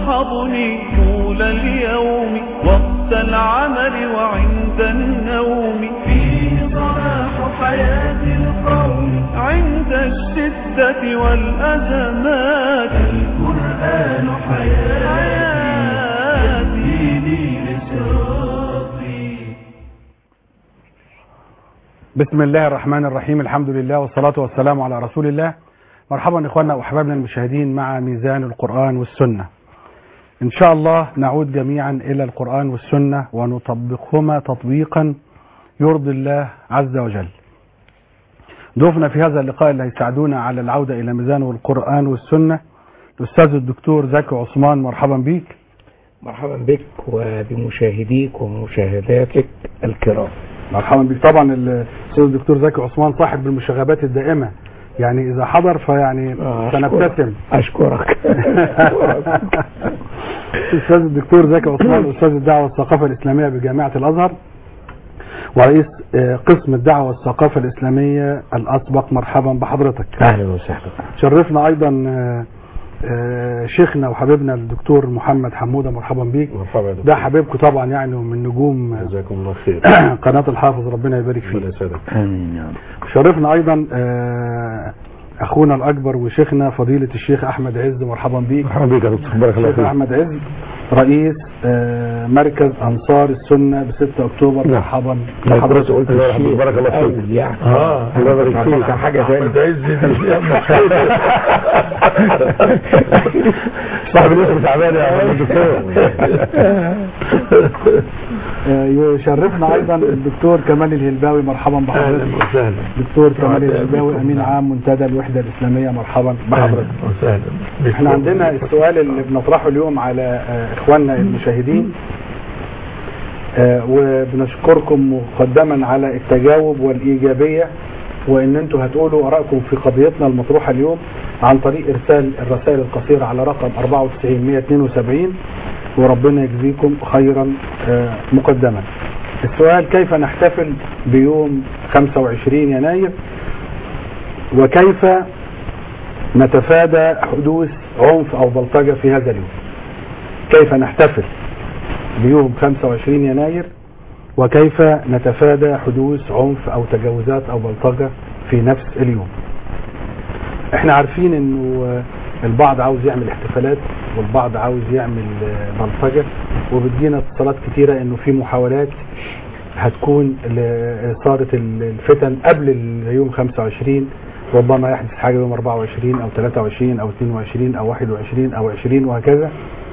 يصحبني طول اليوم وقت العمل وعند النوم فيه صلاح حياة القوم عند الشدة والأزمات القرآن حياتي يهديني لصراطي بسم الله الرحمن الرحيم الحمد لله والصلاة والسلام على رسول الله مرحبا إخواننا وأحبابنا المشاهدين مع ميزان القرآن والسنة إن شاء الله نعود جميعا إلى القرآن والسنة ونطبقهما تطبيقا يرضي الله عز وجل ضيوفنا في هذا اللقاء اللي هيساعدونا على العودة إلى ميزان القرآن والسنة الأستاذ الدكتور زكي عثمان مرحبا بيك مرحبا بك وبمشاهديك ومشاهداتك الكرام مرحبا بك طبعا الأستاذ الدكتور زكي عثمان صاحب المشاغبات الدائمة يعني إذا حضر فيعني آه، سنبتسم أشكرك الاستاذ الدكتور زكي عثمان استاذ الدعوه والثقافه الاسلاميه بجامعه الازهر ورئيس آه، قسم الدعوه والثقافه الاسلاميه الاسبق مرحبا بحضرتك أهلا وسهلا شرفنا ايضا آه، آه، شيخنا وحبيبنا الدكتور محمد حموده مرحبا بيك مرحبا ده حبيبكم طبعا يعني ومن نجوم آه، جزاكم الله خير قناه الحافظ ربنا يبارك ربنا فيه يسعدك آمين يا رب شرفنا ايضا آه، اخونا الاكبر وشيخنا فضيله الشيخ احمد عز مرحبا بيك مرحبا بك يا دكتور بارك الله الشيخ فيك احمد عز رئيس آه، مركز انصار السنه ب 6 اكتوبر نعم. مرحبا حضرتك بحضرتك قلت الله الشيء يرحمك، بارك الله فيك. الأول يعني اه الله يبارك فيك أفكر حاجة احمد ثانية عز صاحب الاسم تعبان يا عم الدكتور آه، يشرفنا ايضا الدكتور كمال الهلباوي مرحبا بحضرتك وسهلا دكتور كمال الهلباوي امين عام منتدى الوحده الاسلاميه مرحبا بحضرتك وسهلا احنا عندنا السؤال اللي بنطرحه اليوم على آه، اخواننا المشاهدين آه، وبنشكركم مقدما على التجاوب والايجابيه وان انتم هتقولوا ارائكم في قضيتنا المطروحه اليوم عن طريق ارسال الرسائل القصيره على رقم 94 172 وربنا يجزيكم خيرا آه، مقدما. السؤال كيف نحتفل بيوم 25 يناير وكيف نتفادى حدوث عنف او بلطجه في هذا اليوم. كيف نحتفل بيوم 25 يناير وكيف نتفادى حدوث عنف او تجاوزات او بلطجه في نفس اليوم. احنا عارفين انه آه، البعض عاوز يعمل احتفالات والبعض عاوز يعمل آه، بلطجه وبتجينا اتصالات كتيره انه في محاولات هتكون لإثارة الفتن قبل اليوم 25 ربما يحدث حاجة يوم 24 أو 23 أو 22 أو 21 أو 20 وهكذا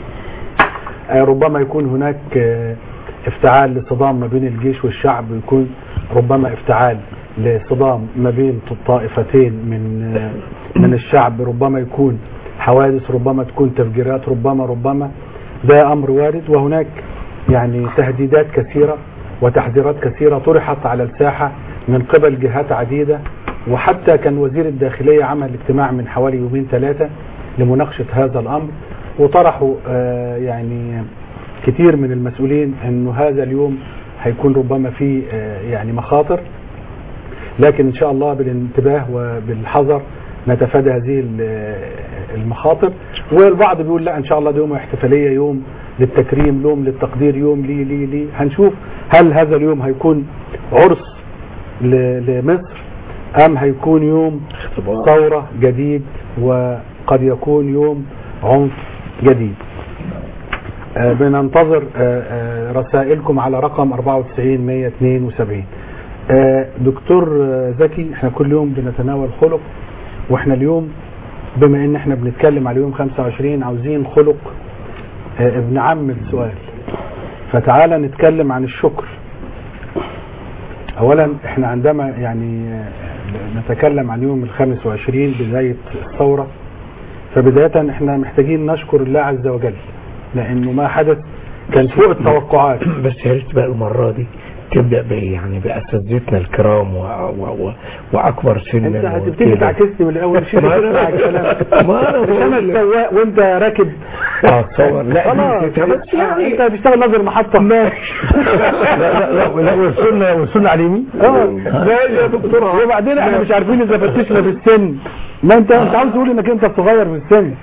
آه، ربما يكون هناك آه، افتعال لصدام ما بين الجيش والشعب يكون ربما افتعال لصدام ما بين طائفتين من آه، من الشعب ربما يكون حوادث ربما تكون تفجيرات ربما ربما ده امر وارد وهناك يعني تهديدات كثيره وتحذيرات كثيره طرحت على الساحه من قبل جهات عديده وحتى كان وزير الداخليه عمل اجتماع من حوالي يومين ثلاثه لمناقشه هذا الامر وطرحوا آه، يعني كثير من المسؤولين انه هذا اليوم هيكون ربما فيه آه، يعني مخاطر لكن ان شاء الله بالانتباه وبالحذر نتفادى هذه ال- المخاطر والبعض بيقول لا ان شاء الله ده يوم احتفاليه يوم للتكريم يوم للتقدير يوم لي لي لي هنشوف هل هذا اليوم هيكون عرس ل- لمصر ام هيكون يوم ثوره جديد وقد يكون يوم عنف جديد آه، بننتظر آه، آه، رسائلكم على رقم 94 172 آه، دكتور آه، زكي احنا كل يوم بنتناول خلق واحنا اليوم بما ان احنا بنتكلم على يوم 25 عاوزين خلق آه، ابن عم السؤال فتعالى نتكلم عن الشكر اولا احنا عندما يعني آه، نتكلم عن يوم الخامس وعشرين بداية الثورة فبداية احنا محتاجين نشكر الله عز وجل لانه ما حدث كان فوق التوقعات بس يا ريت بقى المرة دي تبدأ ب يعني بأساتذتنا الكرام و... و... و... وأكبر سنا انت هتبتدي وكده. تعكسني من الاول شيل ما أنا- تسمع الكلام ما أنا مش انا بقول لك. السواق وانت راكب اه تصور لا خلاص دي- بس يعني انت بتشتغل ناظر محطة ماشي لا لا لا لا والسنه والسنه على اليمين اه لا يا دكتور وبعدين احنا مش عارفين اذا فتشنا في السن ما انت انت عاوز تقول انك انت صغير في السن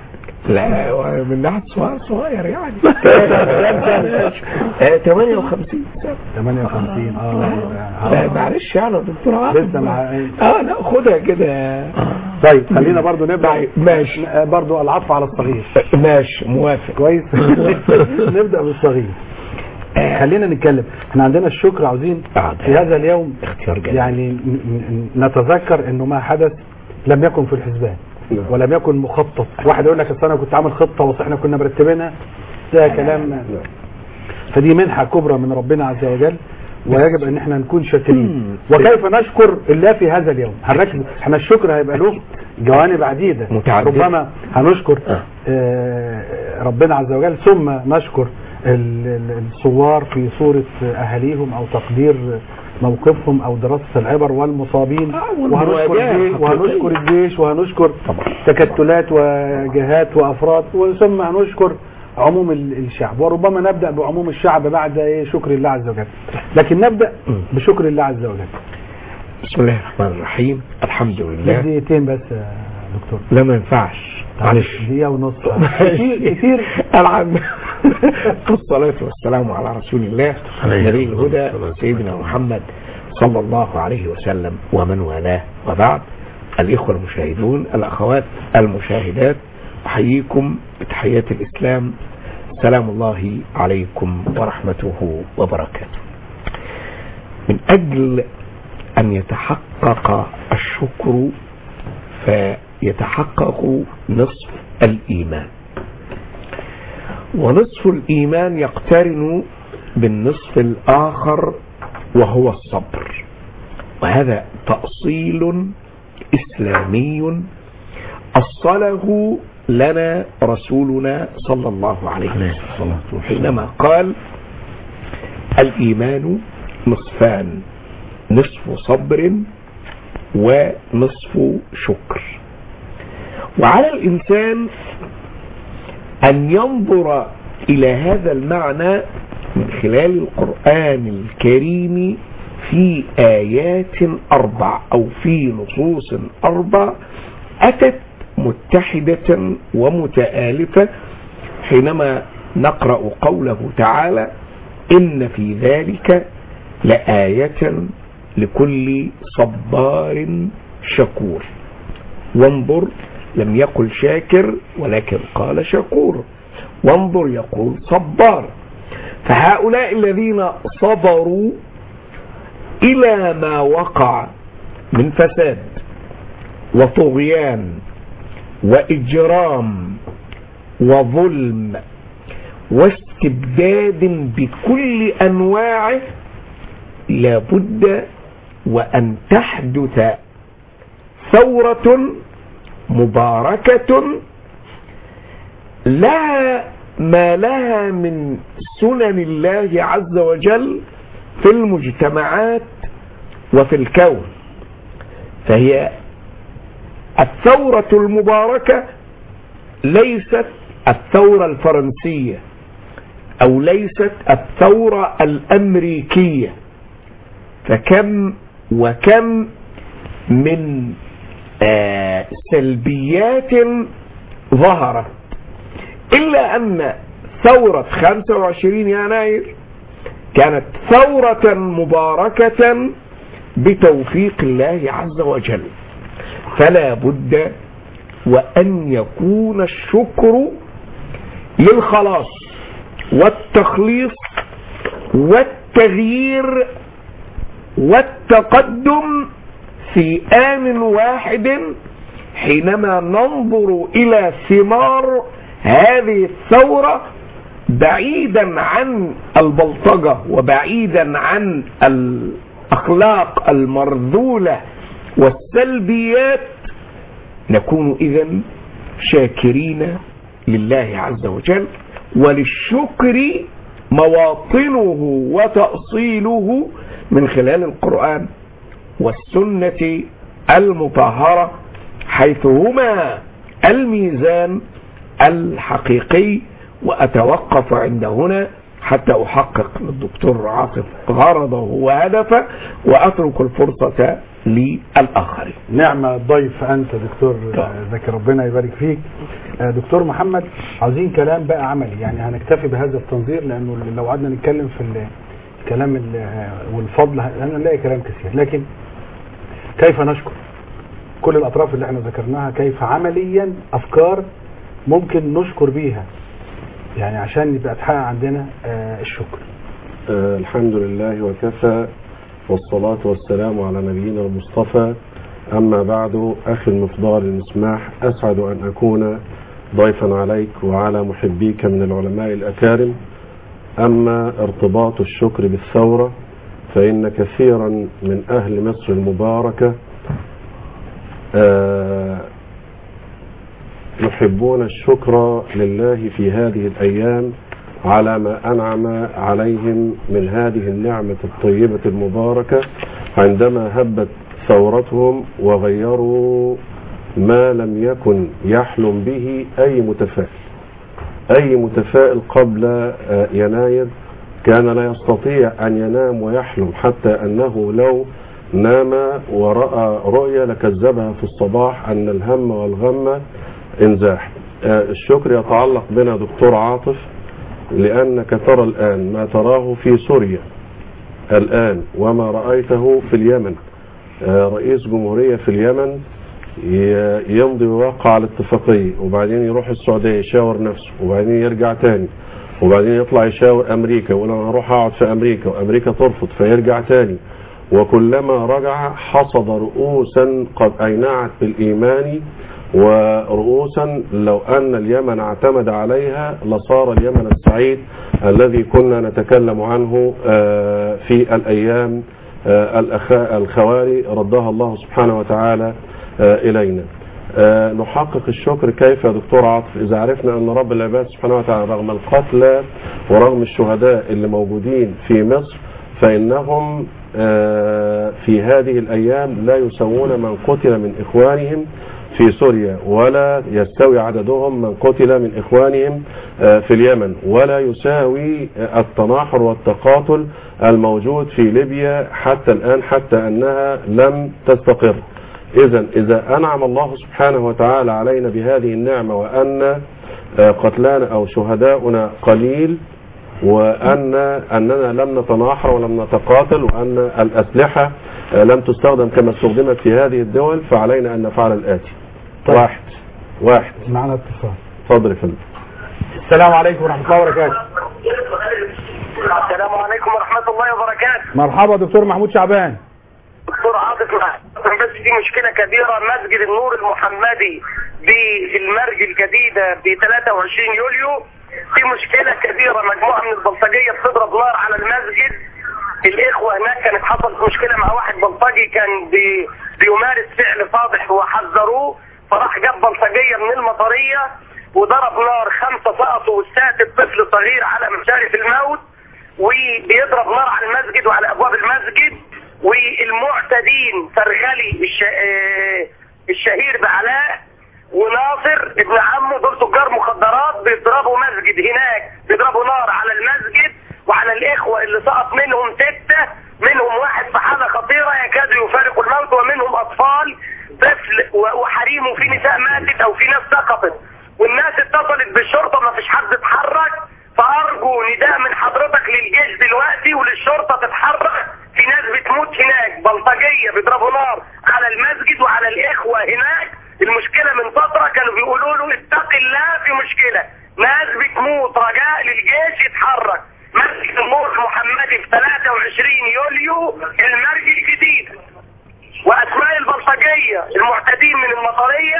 لا هو من ناحيه صغير صغير يعني كام سنه؟ آه، 58 سنه 58 اه لا معلش يعني يا دكتور عاطف لسه مع اه لا خدها كده طيب خلينا برضو نبدا طيب، ماشي. آه، برضو العطف على الصغير ماشي موافق كويس نبدا بالصغير خلينا نتكلم احنا عندنا الشكر عاوزين آه، في هذا اليوم اختيار جميل يعني ن- ن- نتذكر انه ما حدث لم يكن في الحسبان نعم. ولم يكن مخطط واحد يقول لك اصل انا كنت عامل خطه بس احنا كنا مرتبينها ده كلام فدي منحه كبرى من ربنا عز وجل ويجب ان احنا نكون شاكرين وكيف نشكر الله في هذا اليوم هنركز احنا الشكر هيبقى له جوانب عديده متعددة. ربما هنشكر آه. آه، ربنا عز وجل ثم نشكر ال- ال- الثوار في صورة أهاليهم أو تقدير موقفهم أو دراسة العبر والمصابين آه، وهنشكر والمواجهة الجيش وهنشكر الحقيقية. الجيش وهنشكر طبعا. تكتلات وجهات وأفراد وثم هنشكر عموم ال- الشعب وربما نبدأ بعموم الشعب بعد إيه شكر الله عز وجل لكن نبدأ م. بشكر الله عز وجل بسم الله الرحمن الرحيم الحمد لله دقيقتين بس يا دكتور لا ما ينفعش معلش دقيقة ونص كتير كتير العم الصلاة والسلام على رسول الله عليه نبي الصلاة الهدى والسلام. سيدنا محمد صلى الله عليه وسلم ومن والاه وبعد الإخوة المشاهدون الأخوات المشاهدات أحييكم بتحيات الإسلام سلام الله عليكم ورحمته وبركاته من أجل أن يتحقق الشكر فيتحقق نصف الإيمان ونصف الإيمان يقترن بالنصف الآخر وهو الصبر وهذا تأصيل إسلامي أصله لنا رسولنا صلى الله عليه وسلم حينما قال الإيمان نصفان نصف صبر ونصف شكر وعلى الإنسان أن ينظر إلى هذا المعنى من خلال القرآن الكريم في آيات أربع أو في نصوص أربع أتت متحدة ومتآلفة حينما نقرأ قوله تعالى إن في ذلك لآية لكل صبار شكور وانظر لم يقل شاكر ولكن قال شكور وانظر يقول صبار فهؤلاء الذين صبروا إلى ما وقع من فساد وطغيان وإجرام وظلم واستبداد بكل أنواعه لابد وأن تحدث ثورة مباركة لها ما لها من سنن الله عز وجل في المجتمعات وفي الكون فهي الثورة المباركة ليست الثورة الفرنسية أو ليست الثورة الأمريكية فكم وكم من آه سلبيات ظهرت إلا أن ثورة 25 يناير كانت ثورة مباركة بتوفيق الله عز وجل فلا بد وأن يكون الشكر للخلاص والتخليص والتغيير والتقدم في آن واحد حينما ننظر إلى ثمار هذه الثورة بعيدا عن البلطجة وبعيدا عن الأخلاق المرذولة والسلبيات نكون إذا شاكرين لله عز وجل وللشكر مواطنه وتأصيله من خلال القرآن والسنة المطهرة حيث هما الميزان الحقيقي وأتوقف عند هنا حتى أحقق للدكتور عاصف غرضه وهدفه وأترك الفرصة للآخرين نعم الضيف انت دكتور طبعا. زكي ربنا يبارك فيك آه، دكتور محمد عاوزين كلام بقى عملي يعني هنكتفي بهذا التنظير لانه لو قعدنا نتكلم في ال- الكلام ال- والفضل هنلاقي كلام كثير لكن كيف نشكر كل الاطراف اللي احنا ذكرناها كيف عمليا افكار ممكن نشكر بيها يعني عشان يبقى تحقق عندنا آه، الشكر آه، الحمد لله وكفى والصلاة والسلام على نبينا المصطفى أما بعد أخي المفضال المسماح أسعد أن أكون ضيفا عليك وعلى محبيك من العلماء الأكارم أما ارتباط الشكر بالثورة فإن كثيرا من أهل مصر المباركة آه، يحبون الشكر لله في هذه الأيام على ما أنعم عليهم من هذه النعمة الطيبة المباركة عندما هبت ثورتهم وغيروا ما لم يكن يحلم به أي متفائل أي متفائل قبل آه، يناير كان لا يستطيع أن ينام ويحلم حتى أنه لو نام ورأى رؤيا لكذبها في الصباح أن الهم والغم انزاح آه، الشكر يتعلق بنا دكتور عاطف لأنك ترى الآن ما تراه في سوريا الآن وما رأيته في اليمن آه، رئيس جمهورية في اليمن ي- يمضي ويوقع الاتفاقية وبعدين يروح السعودية يشاور نفسه وبعدين يرجع تاني وبعدين يطلع يشاور أمريكا يقول أنا هروح أقعد في أمريكا وأمريكا ترفض فيرجع تاني وكلما رجع حصد رؤوسا قد أينعت بالإيمان ورؤوسا لو أن اليمن اعتمد عليها لصار اليمن السعيد الذي كنا نتكلم عنه آه، في الأيام آه، الأخ- الخواري ردها الله سبحانه وتعالى آه، إلينا آه، نحقق الشكر كيف يا دكتور عاطف إذا عرفنا أن رب العباد سبحانه وتعالى رغم القتلى ورغم الشهداء اللي موجودين في مصر فإنهم آه، في هذه الأيام لا يسوون من قتل من إخوانهم في سوريا ولا يستوي عددهم من قتل من إخوانهم آه، في اليمن ولا يساوي آه، التناحر والتقاتل الموجود في ليبيا حتى الآن حتى أنها لم تستقر إذا إذا أنعم الله سبحانه وتعالى علينا بهذه النعمة وأن آه، قتلانا أو شهداؤنا قليل وأن أننا لم نتناحر ولم نتقاتل وأن الأسلحة آه، لم تستخدم كما استخدمت في هذه الدول فعلينا أن نفعل الآتي طيب. واحد واحد معنا اتصال اتفضل يا فندم السلام عليكم ورحمه الله وبركاته السلام عليكم ورحمة الله وبركاته مرحبا دكتور محمود شعبان دكتور عاطف معكم بس في مشكلة كبيرة مسجد النور المحمدي بالمرج الجديدة ب 23 يوليو في مشكلة كبيرة مجموعة من البلطجية بتضرب نار على المسجد الإخوة هناك كانت حصلت مشكلة مع واحد بلطجي كان بي بيمارس فعل فاضح وحذروه فراح جاب بلطجية من المطرية وضرب نار خمسة سقطوا واستهدف طفل صغير على مشارف الموت وبيضرب نار على المسجد وعلى ابواب المسجد والمعتدين فرغلي الش... آه، الشهير بعلاء وناصر ابن عمه دول تجار مخدرات بيضربوا مسجد هناك بيضربوا نار على المسجد وعلى الاخوه اللي سقط منهم سته منهم واحد في حاله خطيره يكاد يفارق الموت ومنهم اطفال طفل و- وحريم وفي نساء ماتت او في ناس سقطت والناس اتصلت بالشرطه ما فيش حد اتحرك فارجو نداء من حضرتك للجيش دلوقتي وللشرطه تتحرك في ناس بتموت هناك بلطجيه بيضربوا نار على المسجد وعلى الاخوه هناك المشكله من فتره كانوا بيقولوا له اتق الله في مشكله ناس بتموت رجاء للجيش يتحرك مسجد النور المحمدي في 23 يوليو المرج الجديد واسماء البلطجيه المعتدين من المطريه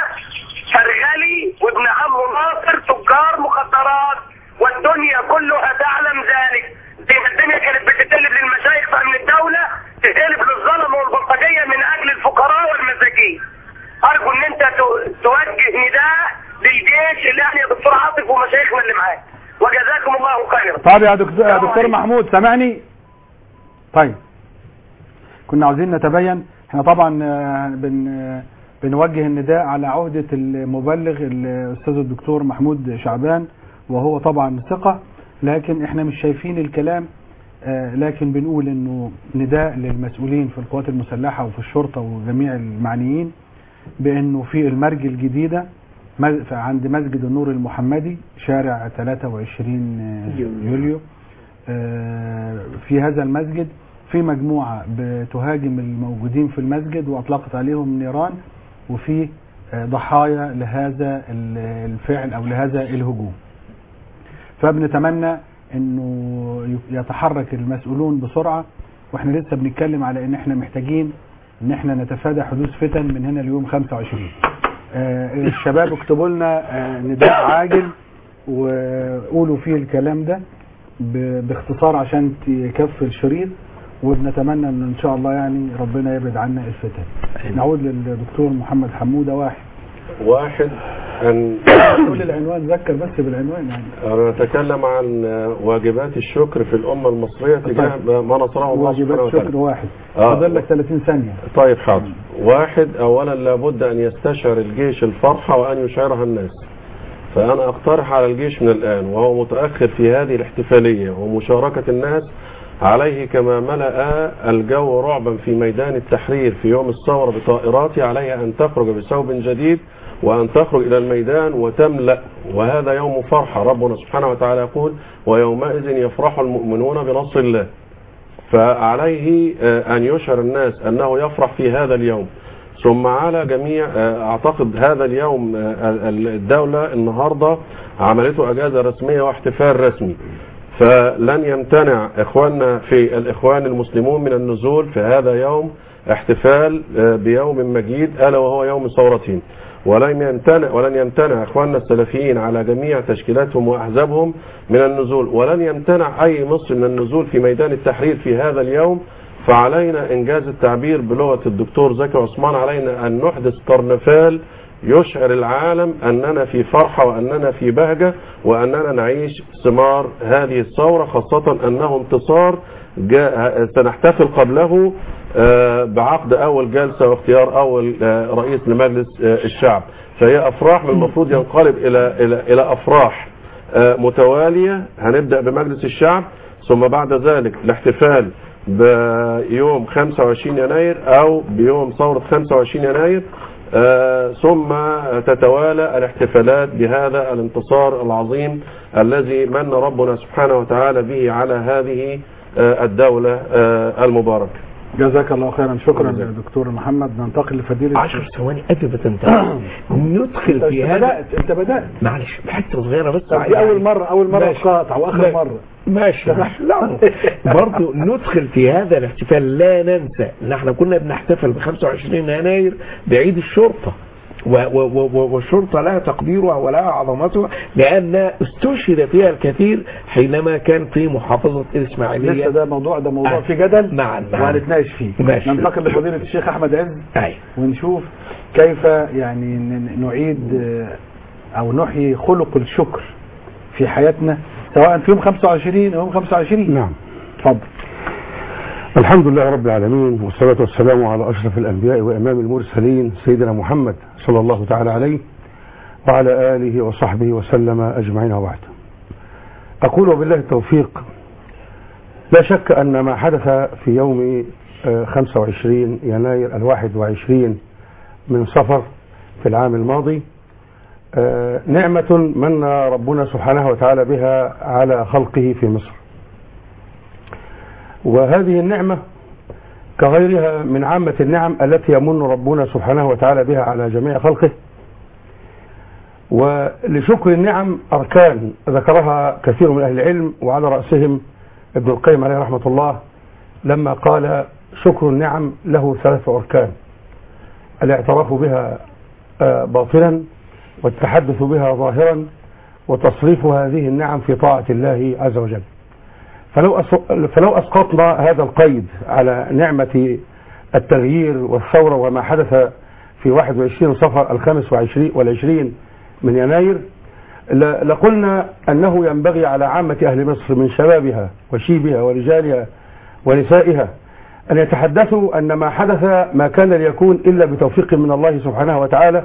فرغلي وابن عمه ناصر تجار مخدرات والدنيا كلها تعلم ذلك زي ما الدنيا كانت بتتقلب للمشايخ في امن الدوله تتقلب للظلم والبلطجيه من اجل الفقراء والمساكين ارجو ان انت تو- توجه نداء للجيش اللي يعني يا دكتور عاطف ومشايخنا اللي معاك وجزاكم الله خيرا طيب يا دكتور يا دكتور محمود سامعني طيب كنا عاوزين نتبين احنا طبعا آه، بن آه، بنوجه النداء على عهدة المبلغ الأستاذ الدكتور محمود شعبان وهو طبعا ثقة لكن احنا مش شايفين الكلام آه، لكن بنقول انه نداء للمسؤولين في القوات المسلحه وفي الشرطه وجميع المعنيين بانه في المرج الجديده مز- عند مسجد النور المحمدي شارع 23 يوليو. يوليو آه، في هذا المسجد في مجموعه بتهاجم الموجودين في المسجد واطلقت عليهم نيران وفي آه، ضحايا لهذا ال- الفعل او لهذا الهجوم فبنتمنى انه ي- يتحرك المسؤولون بسرعه واحنا لسه بنتكلم على ان احنا محتاجين ان احنا نتفادى حدوث فتن من هنا ليوم 25 آه، الشباب اكتبوا لنا آه، نداء عاجل وقولوا فيه الكلام ده ب- باختصار عشان يكفي الشريط وبنتمنى ان ان شاء الله يعني ربنا يبعد عنا الفتن نعود للدكتور محمد حموده واحد واحد أن قول العنوان ذكر بس بالعنوان يعني أنا نتكلم عن واجبات الشكر في الأمة المصرية تجاه ما نصره الله سبحانه واجبات وتعالى شكر واحد آه. فاضل لك 30 ثانيه طيب حاضر واحد أولا لابد أن يستشعر الجيش الفرحة وأن يشعرها الناس فأنا أقترح على الجيش من الآن وهو متأخر في هذه الاحتفالية ومشاركة الناس عليه كما ملأ الجو رعبا في ميدان التحرير في يوم الثورة بطائراته عليه أن تخرج بثوب جديد وأن تخرج إلى الميدان وتملأ وهذا يوم فرحة ربنا سبحانه وتعالى يقول ويومئذ يفرح المؤمنون بنصر الله فعليه آه، أن يشعر الناس أنه يفرح في هذا اليوم ثم على جميع آه، أعتقد هذا اليوم آه، ال- الدولة النهاردة عملته أجازة رسمية واحتفال رسمي فلن يمتنع إخواننا في الإخوان المسلمون من النزول في هذا يوم احتفال آه، بيوم مجيد ألا وهو يوم ثورتهم ولن يمتنع ولن يمتنع اخواننا السلفيين على جميع تشكيلاتهم واحزابهم من النزول ولن يمتنع اي مصري من النزول في ميدان التحرير في هذا اليوم فعلينا انجاز التعبير بلغه الدكتور زكي عثمان علينا ان نحدث كرنفال يشعر العالم اننا في فرحه واننا في بهجه واننا نعيش ثمار هذه الثوره خاصه انه انتصار جاء سنحتفل قبله آه، بعقد اول جلسه واختيار اول آه، رئيس لمجلس آه، الشعب فهي افراح من المفروض ينقلب الى الى الى افراح آه، متواليه هنبدا بمجلس الشعب ثم بعد ذلك الاحتفال بيوم 25 يناير او بيوم ثوره 25 يناير آه، ثم تتوالى الاحتفالات بهذا الانتصار العظيم الذي من ربنا سبحانه وتعالى به على هذه آه، الدولة آه، المباركة جزاك الله خيرا شكرا جزاك. دكتور محمد ننتقل لفضيله عشر ثواني قبل ما تنتهي ندخل انت في هذا بدات انت بدات معلش حته صغيره بس طب دي اول مره اول مره ماشي. تقاطع واخر ماشي. مره ماشي لا برضه ندخل في هذا الاحتفال لا ننسى ان احنا كنا بنحتفل ب 25 يناير بعيد الشرطه و- و- و- و- والشرطة لها تقديرها ولها عظمتها لأن استشهد فيها الكثير حينما كان في محافظة لسه الإسماعيلية ده موضوع ده موضوع آه. في جدل نعم، نعم. وهنتناقش فيه ماشي. ننتقل لفضيله الشيخ احمد عز أيوة. ونشوف كيف يعني ن- نعيد آه، او نحيي خلق الشكر في حياتنا سواء في يوم 25 او يوم 25 نعم اتفضل الحمد لله رب العالمين والصلاة والسلام على أشرف الأنبياء وإمام المرسلين سيدنا محمد صلى الله تعالى عليه وعلى آله وصحبه وسلم أجمعين وبعد أقول وبالله التوفيق لا شك أن ما حدث في يوم آه، 25 يناير الواحد وعشرين من صفر في العام الماضي آه، نعمة من ربنا سبحانه وتعالى بها على خلقه في مصر وهذه النعمة كغيرها من عامة النعم التي يمن ربنا سبحانه وتعالى بها على جميع خلقه ولشكر النعم أركان ذكرها كثير من أهل العلم وعلى رأسهم ابن القيم عليه رحمة الله لما قال شكر النعم له ثلاث أركان الاعتراف بها آه، باطنا والتحدث بها ظاهرا وتصريف هذه النعم في طاعة الله عز وجل فلو أس- فلو اسقطنا هذا القيد على نعمه التغيير والثوره وما حدث في 21 صفر الخامس وعشرين والعشرين من يناير ل- لقلنا انه ينبغي على عامه اهل مصر من شبابها وشيبها ورجالها ونسائها ان يتحدثوا ان ما حدث ما كان ليكون الا بتوفيق من الله سبحانه وتعالى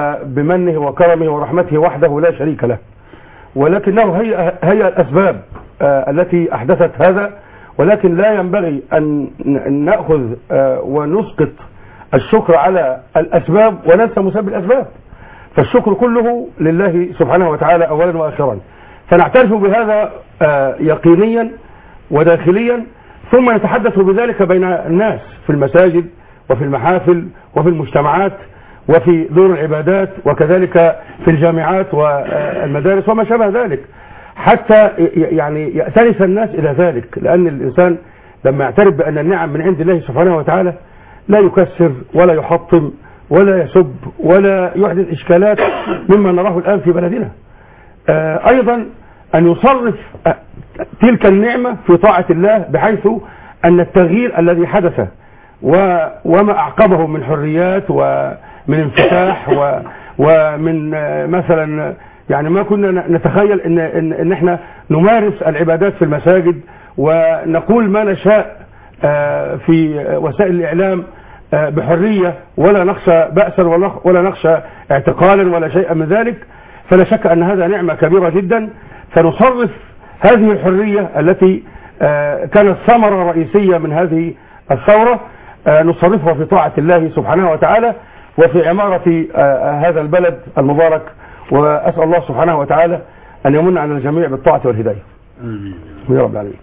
وبمنه وكرمه ورحمته وحده لا شريك له ولكنه هي هي الاسباب آه، التي أحدثت هذا ولكن لا ينبغي أن ن- نأخذ آه، ونسقط الشكر على الأسباب وننسى مسبب الأسباب فالشكر كله لله سبحانه وتعالى أولا وآخرا فنعترف بهذا آه، يقينيا وداخليا ثم نتحدث بذلك بين الناس في المساجد وفي المحافل وفي المجتمعات وفي دور العبادات وكذلك في الجامعات والمدارس وما شابه ذلك حتى ي- يعني يأتنس الناس إلى ذلك لأن الإنسان لما يعترف بأن النعم من عند الله سبحانه وتعالى لا يكسر ولا يحطم ولا يسب ولا يحدث إشكالات مما نراه الآن في بلدنا آه، أيضا أن يصرف آه، تلك النعمة في طاعة الله بحيث أن التغيير الذي حدث و- وما أعقبه من حريات ومن انفتاح و- ومن آه، مثلا يعني ما كنا ن- نتخيل ان ان ان احنا نمارس العبادات في المساجد ونقول ما نشاء آه، في آه، وسائل الاعلام آه، بحريه ولا نخشى بأسا ولا- ولا نخشى اعتقالا ولا شيئا من ذلك فلا شك ان هذا نعمه كبيره جدا فنصرف هذه الحريه التي آه، كانت ثمره رئيسيه من هذه الثوره آه، نصرفها في طاعه الله سبحانه وتعالى وفي عماره آه، هذا البلد المبارك واسال الله سبحانه وتعالى ان يمن على الجميع بالطاعه والهدايه. يا رب العالمين.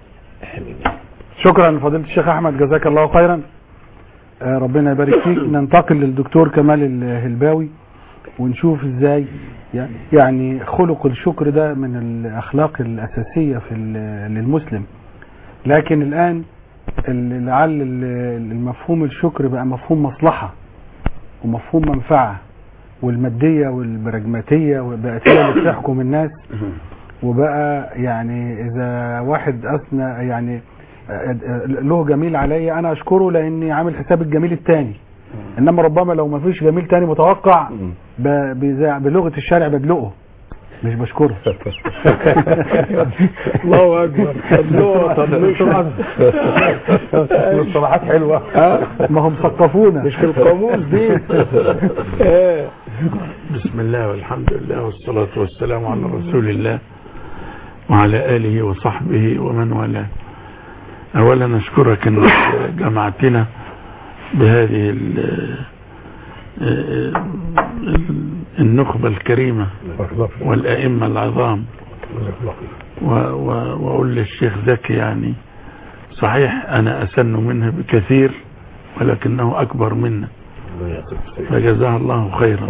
شكرا فضيلة الشيخ أحمد جزاك الله خيرا آه، ربنا يبارك فيك ننتقل للدكتور كمال الهلباوي ونشوف ازاي يعني- يعني خلق الشكر ده من الأخلاق الأساسية في ال- للمسلم لكن الآن ال- لعل ال- المفهوم الشكر بقى مفهوم مصلحة ومفهوم منفعة والمادية والبراجماتية وبقت هي اللي بتحكم الناس وبقى يعني إذا واحد أثنى يعني له جميل عليا انا اشكره لاني عامل حساب الجميل التاني انما ربما لو ما فيش جميل تاني متوقع ب- بزع- بلغه الشارع بدلقه مش بشكره الله اكبر طنوه طنوه مصطلحات حلوه ما هم ثقفونا مش في القاموس دي آه. بسم الله والحمد لله والصلاة والسلام على رسول الله وعلى آله وصحبه ومن والاه أولا أشكرك أنك جمعتنا بهذه ال- النخبة الكريمة والأئمة العظام و- و- وأقول للشيخ زكي يعني صحيح أنا أسن منه بكثير ولكنه أكبر منا فجزاه الله خيرا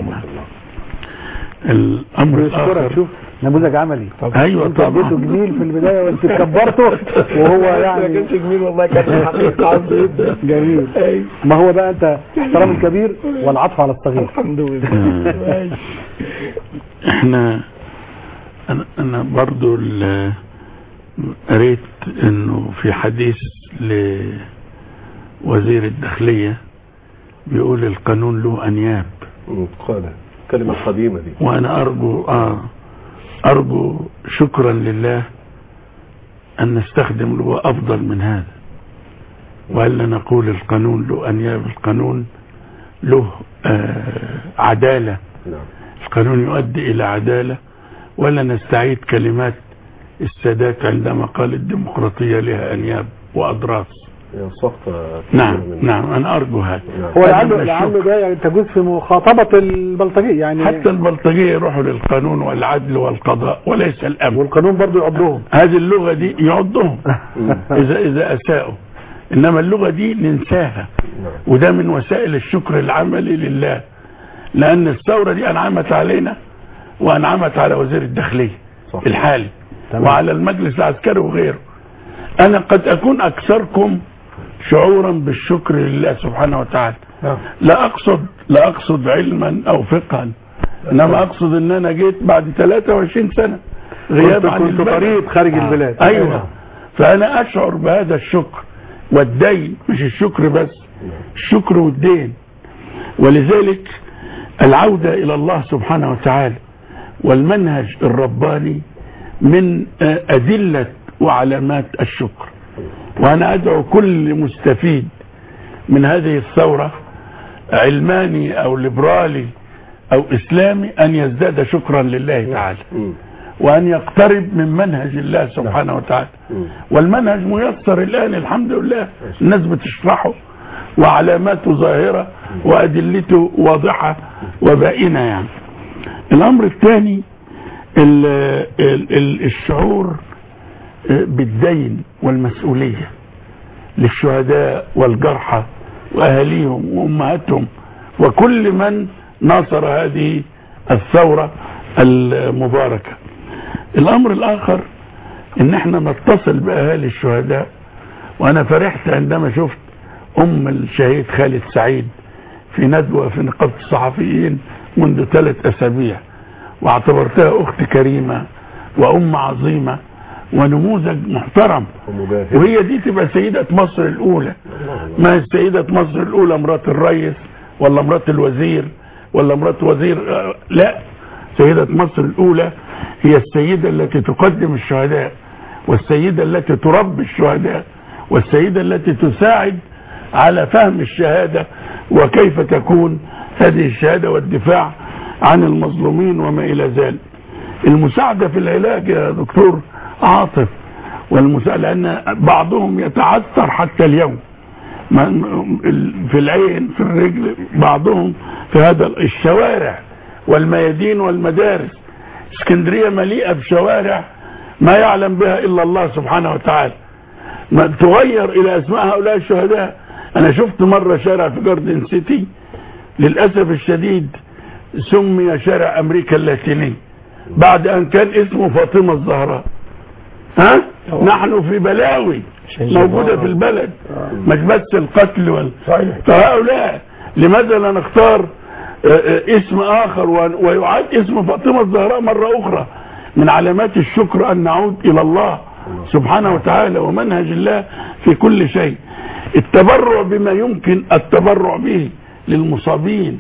الأمر بيشكرك الآخر شوف نموذج عملي أيوة انت اديته طبعا جميل في البدايه وانت كبرته وهو ما يعني كانش جميل والله كان الحقيقه عظيم جميل ما هو بقى انت احترام الكبير والعطف على الصغير الحمد لله احنا انا, أنا برضو ال- قريت انه في حديث لوزير الداخلية بيقول القانون له انياب قال كلمة قديمة دي وانا ارجو اه ارجو شكرا لله ان نستخدم له افضل من هذا والا نقول القانون له انياب القانون له آه عدالة نعم القانون يؤدي الى عدالة ولا نستعيد كلمات السادات عندما قال الديمقراطية لها انياب واضراس هي سقطة نعم من- نعم انا ارجو هذا نعم. هو هذا لعله من لعله الشكر. ده يعني تجوز في مخاطبه البلطجيه يعني حتى البلطجية يروحوا للقانون والعدل والقضاء وليس الامن والقانون برضه يعضهم هذه اللغة دي يعضهم إذا إذا أساءوا إنما اللغة دي ننساها نعم. وده من وسائل الشكر العملي لله لأن الثورة دي أنعمت علينا وأنعمت على وزير الداخلية صح. الحالي تمام. وعلى المجلس العسكري وغيره أنا قد أكون أكثركم شعورا بالشكر لله سبحانه وتعالى نعم. لا أقصد لا أقصد علما أو فقها إنما أقصد إن أنا جيت بعد 23 سنة غياب كنت عن كنت البلد. طريق خارج البلاد ايوه فانا اشعر بهذا الشكر والدين مش الشكر بس الشكر والدين ولذلك العودة الى الله سبحانه وتعالى والمنهج الرباني من آه، ادلة وعلامات الشكر وانا ادعو كل مستفيد من هذه الثورة علماني او ليبرالي او اسلامي ان يزداد شكرا لله تعالى مم. وأن يقترب من منهج الله سبحانه وتعالى والمنهج ميسر الآن الحمد لله الناس بتشرحه وعلاماته ظاهرة وأدلته واضحة وبائنة يعني الأمر الثاني ال- ال- ال- الشعور بالدين والمسؤولية للشهداء والجرحى وأهاليهم وأمهاتهم وكل من ناصر هذه الثورة المباركة الأمر الآخر إن احنا نتصل بأهالي الشهداء وأنا فرحت عندما شفت أم الشهيد خالد سعيد في ندوة في نقابة الصحفيين منذ ثلاث أسابيع واعتبرتها أخت كريمة وأم عظيمة ونموذج محترم ومجاهد وهي دي تبقى سيدة مصر الأولى ما هي سيدة مصر الأولى مرات الرئيس ولا مرات الوزير ولا مرات وزير آه، لا سيدة مصر الأولى هي السيدة التي تقدم الشهداء والسيدة التي تربي الشهداء والسيدة التي تساعد على فهم الشهادة وكيف تكون هذه الشهادة والدفاع عن المظلومين وما إلى ذلك المساعدة في العلاج يا دكتور عاطف والمساعدة لأن بعضهم يتعثر حتى اليوم ما- ال- في العين في الرجل بعضهم في هذا ال- الشوارع والميادين والمدارس اسكندرية مليئة بشوارع ما يعلم بها إلا الله سبحانه وتعالى ما تغير إلى أسماء هؤلاء الشهداء أنا شفت مرة شارع في جاردن سيتي للأسف الشديد سمي شارع أمريكا اللاتيني بعد أن كان اسمه فاطمة الزهراء ها نحن في بلاوي موجودة في البلد مش بس القتل وال... صحيح فهؤلاء لماذا لا نختار آه، آه، اسم آخر و- ويعاد اسم فاطمة الزهراء مرة أخرى من علامات الشكر أن نعود إلى الله سبحانه وتعالى ومنهج الله في كل شيء التبرع بما يمكن التبرع به للمصابين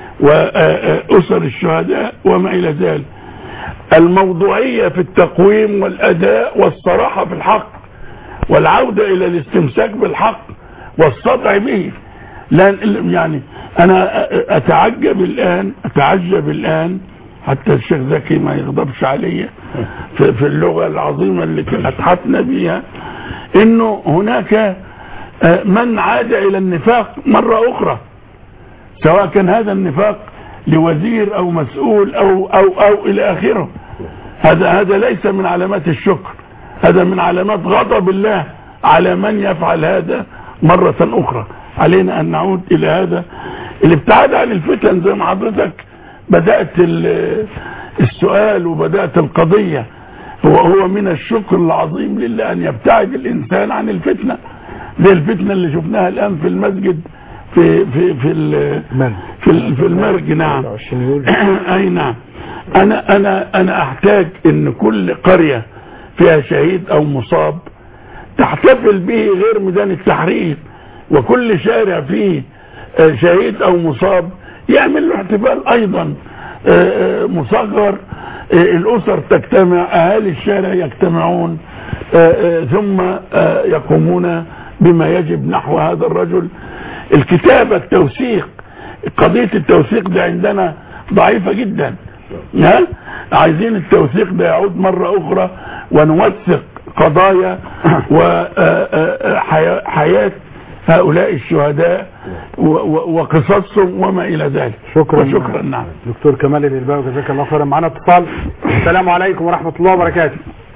وأسر الشهداء وما إلى ذلك الموضوعية في التقويم والأداء والصراحة في الحق والعودة إلى الاستمساك بالحق والسطع به لأن يعني أنا أتعجب الآن أتعجب الآن حتى الشيخ زكي ما يغضبش عليا في, في اللغة العظيمة اللي أتحفنا بها إنه هناك آه، من عاد إلى النفاق مرة أخرى سواء كان هذا النفاق لوزير او مسؤول او او او الى اخره هذا هذا ليس من علامات الشكر هذا من علامات غضب الله على من يفعل هذا مرة اخرى علينا ان نعود الى هذا الابتعاد عن الفتن زي ما حضرتك بدأت ال- السؤال وبدأت القضية هو هو من الشكر العظيم لله ان يبتعد الانسان عن الفتنة زي الفتنة اللي شفناها الان في المسجد في في في ال- من في ال- في المرج نعم 20 يوليو اي نعم انا انا انا احتاج ان كل قرية فيها شهيد او مصاب تحتفل به غير ميدان التحرير وكل شارع فيه آه، شهيد او مصاب يعمل له احتفال ايضا آه، آه، مصغر آه، الاسر تجتمع اهالي الشارع يجتمعون آه، آه، ثم آه، يقومون بما يجب نحو هذا الرجل الكتابة التوثيق قضية التوثيق ده عندنا ضعيفة جدا ها عايزين التوثيق ده يعود مرة أخرى ونوثق قضايا وحياة هؤلاء الشهداء و- و- وقصصهم وما إلى ذلك شكرا وشكرا نعم دكتور كمال الإلباوي جزاك الله خيرا معنا اتصال السلام عليكم ورحمة الله وبركاته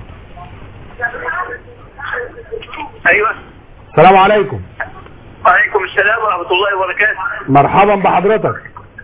ايوه السلام عليكم وعليكم السلام ورحمه الله وبركاته مرحبا بحضرتك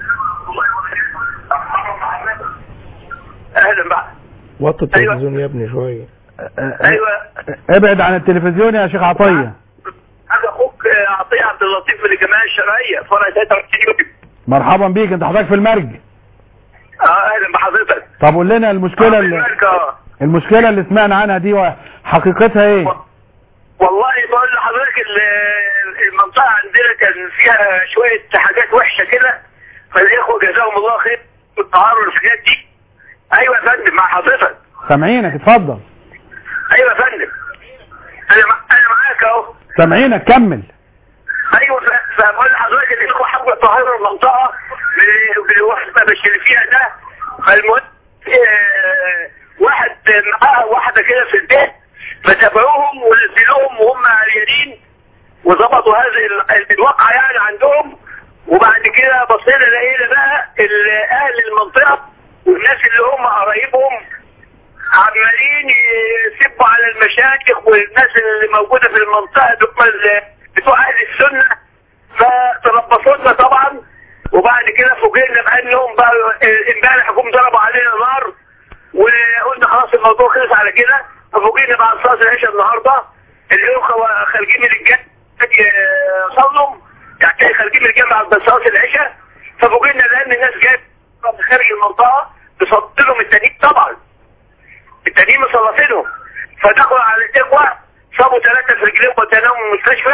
اهلا بقى وطي التلفزيون يا ابني شويه ايوه ابعد عن التلفزيون يا شيخ عطية هذا اخوك آه، عطيه عبد اللطيف من الجمعيه الشرعيه فرع 23 مرحبا بيك انت حضرتك في المرج اه اهلا بحضرتك طب قول لنا المشكلة اللي الملك، آه. المشكلة اللي سمعنا عنها دي حقيقتها ايه والله بقول لحضرتك ال- المنطقه عندنا كان فيها شويه حاجات وحشه كده فالاخوه جزاهم الله خير والتعارض والحاجات دي ايوه يا فندم مع حضرتك سامعينك اتفضل ايوه يا فندم انا مع... انا معاك اهو سامعينك كمل ايوه ف- فبقول لحضرتك ان الاخوه حابه يطهروا المنطقه من- بالوحده مش اللي فيها ده فالمهم آه، واحد معاها واحده كده في البيت فتابعوهم ونزلوهم وهم عريانين وظبطوا هذه ال- الواقعه يعني عندهم وبعد كده بصينا لقينا بقى ال- اهل المنطقه والناس اللي هم قرايبهم عمالين يسبوا على المشايخ والناس اللي موجوده في المنطقه دول ال- بتوع اهل السنه فتربصوا لنا طبعا وبعد كده فوجئنا بانهم بقى امبارح جم ضربوا علينا نار وقلنا خلاص الموضوع خلص على كده ففوجئنا بعد صلاه العشاء النهارده الاخوه خارجين من الجامع صلوا يعني خارجين من الجامع بعد صلاه العشاء ففوجئنا لان الناس جايه من خارج المنطقه بيصد لهم التانيين طبعا التانيين مصلصينهم فدخلوا على الاخوه صابوا ثلاثه في رجليهم وديناهم المستشفى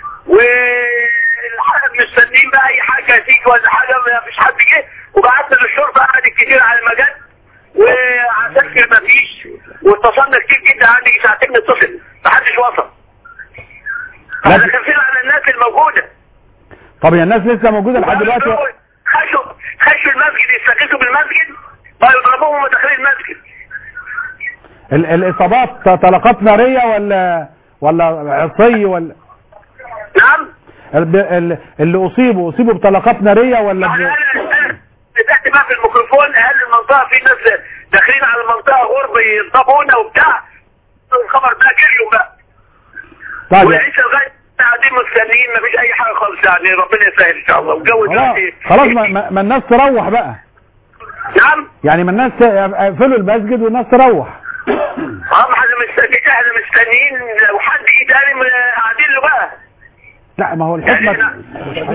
والحاجه مستنيين بقى اي حاجه تيجي ولا حاجه ما فيش حد جه وبعتنا للشرطه قعدت كتير على المجال وعساكر ما فيش واتصلنا كتير جدا عندي ساعتين نتصل محدش وصل احنا خايفين على الناس الموجوده طب يا الناس لسه موجوده لحد دلوقتي خشوا خشوا المسجد يستغيثوا بالمسجد ويضربوهم وهم داخلين المسجد ال- الاصابات طلقات ناريه ولا ولا عصي ولا نعم ال- ال- اللي اصيبوا اصيبوا بطلقات ناريه ولا يعني ب... انا أنا فتحت بقى في الميكروفون اهل المنطقه في ناس داخلين على المنطقه غرب يضربونا وبتاع الخبر ده جريوا بقى طيب ولسه لغايه قاعدين مستنيين مفيش اي حاجه خالص يعني ربنا يسهل ان شاء الله والجو خلاص دلوقتي خلاص ما, ما, ما الناس تروح بقى نعم يعني ما الناس يقفلوا المسجد والناس تروح اه ما احنا مستنيين احنا مستنيين لو حد يجي تاني من- قاعدين له بقى لا ما هو يعني الحكمه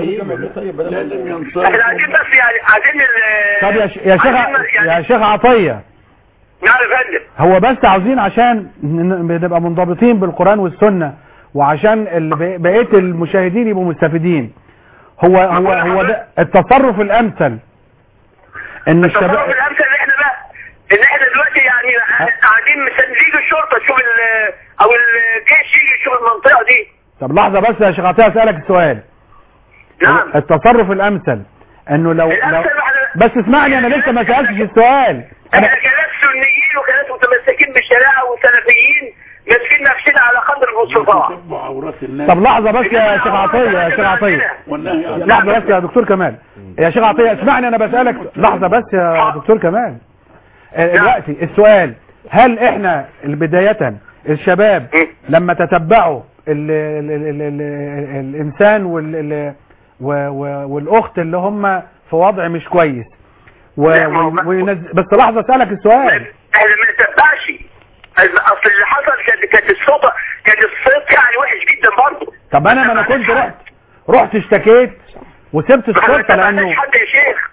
احنا احنا عايزين بس يعني عايزين ال- طب يا ش- يا شيخ عايزين يعني يا شيخ عطيه نعم يا فندم هو بس عاوزين عشان ن- نبقى منضبطين بالقرآن والسنة وعشان ال- ب- بقية المشاهدين يبقوا مستفيدين هو هو هو ده التصرف الأمثل إن التصرف الشباب الامثل ان احنا بقى ان احنا دلوقتي يعني قاعدين مستنيين الشرطه تشوف ال- او الجيش يجي يشوف المنطقه دي طب لحظة بس يا شيخ عطية أسألك السؤال نعم التصرف الأمثل إنه لو لو الامثل احنا بس اسمعني أنا لسه ما سألتش السؤال احنا أنا كناس سنيين وكناس متمسكين بالشريعه وسلفيين ماسكين نفسنا على قدر المستطاع تتبع عورات الناس طب لحظة بس يا شيخ عطية يا شيخ عطية والنهي عن لحظة بس يا دكتور كمال يا شيخ عطية اسمعني انا بسألك لحظة بس يا دكتور كمال آه، دلوقتي السؤال هل احنا بداية الشباب لما تتبعوا ال ال ال ال ال الانسان وال ال و- و- والاخت اللي هم في وضع مش كويس و لا، ما هو ما- و- وينز- بس لحظة اسألك السؤال احنا ما نتبعش اصل اللي حصل كانت كانت الصوت كان الصوت يعني وحش جدا برضه طب انا ما انا كنت رحت رحت اشتكيت وسبت ما الشرطة لانه تبعناش حد يا شيخ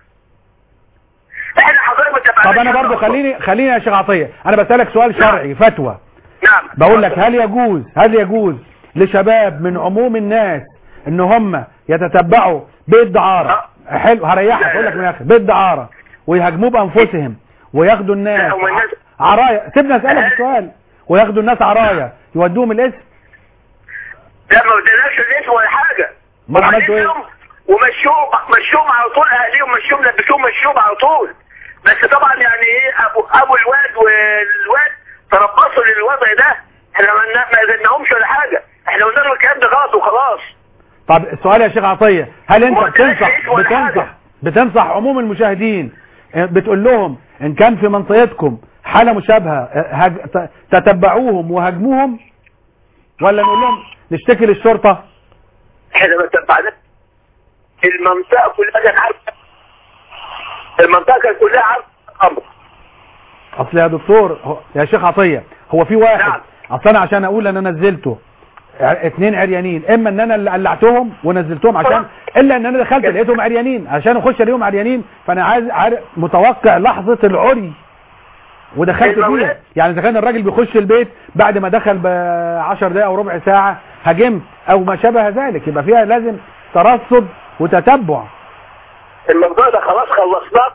احنا حضرتك ما تبعناش طب انا حد برضو أصلاً. خليني خليني يا شيخ عطية انا بسألك سؤال شرعي فتوى نعم بقول لك هل يجوز هل يجوز لشباب من عموم الناس ان هم يتتبعوا بيت دعارة حلو هريحك لا، اقول لك لا. من الاخر بيت دعارة ويهاجموه بانفسهم وياخدوا الناس لا، هم الناس- عرايا سيبنا اسالك السؤال وياخدوا الناس عرايا يودوهم الاسم لا ما اداناش الاسم ولا حاجه امال عملتوا ايه؟ ومشوهم مشوهم على طول اهليهم مشوهم لبسوهم مشوهم على طول بس طبعا يعني ايه ابو ابو الواد والواد تربصوا للوضع ده احنا ما ما اذناهمش ولا حاجه احنا قلنا لهم الكلام ده غلط وخلاص طب السؤال يا شيخ عطية هل انت ما قلتلكش بتنصح اسم ولا بتنصح حاجة. بتنصح عموم المشاهدين اه، بتقول لهم ان كان في منطقتكم حالة مشابهة اه، هج... ت- تتبعوهم وهاجموهم ولا نقول لهم نشتكي للشرطة احنا ما تبعناش المنطقه كلها كانت عارفه المنطقه كانت كلها عارفه الامر اصل يا دكتور هو- يا شيخ عطية هو في واحد نعم. اصل انا عشان اقول انا نزلته ع- اتنين عريانين اما ان انا اللي قلعتهم ونزلتهم عشان الا ان انا دخلت لقيتهم عريانين عشان اخش اليوم عريانين فانا عايز عارف متوقع لحظة العري ودخلت المولد. فيها يعني اذا كان الراجل بيخش البيت بعد ما دخل ب 10 دقايق او ربع ساعة هاجمت او ما شابه ذلك يبقى فيها لازم ترصد وتتبع الموضوع ده خلاص خلصناه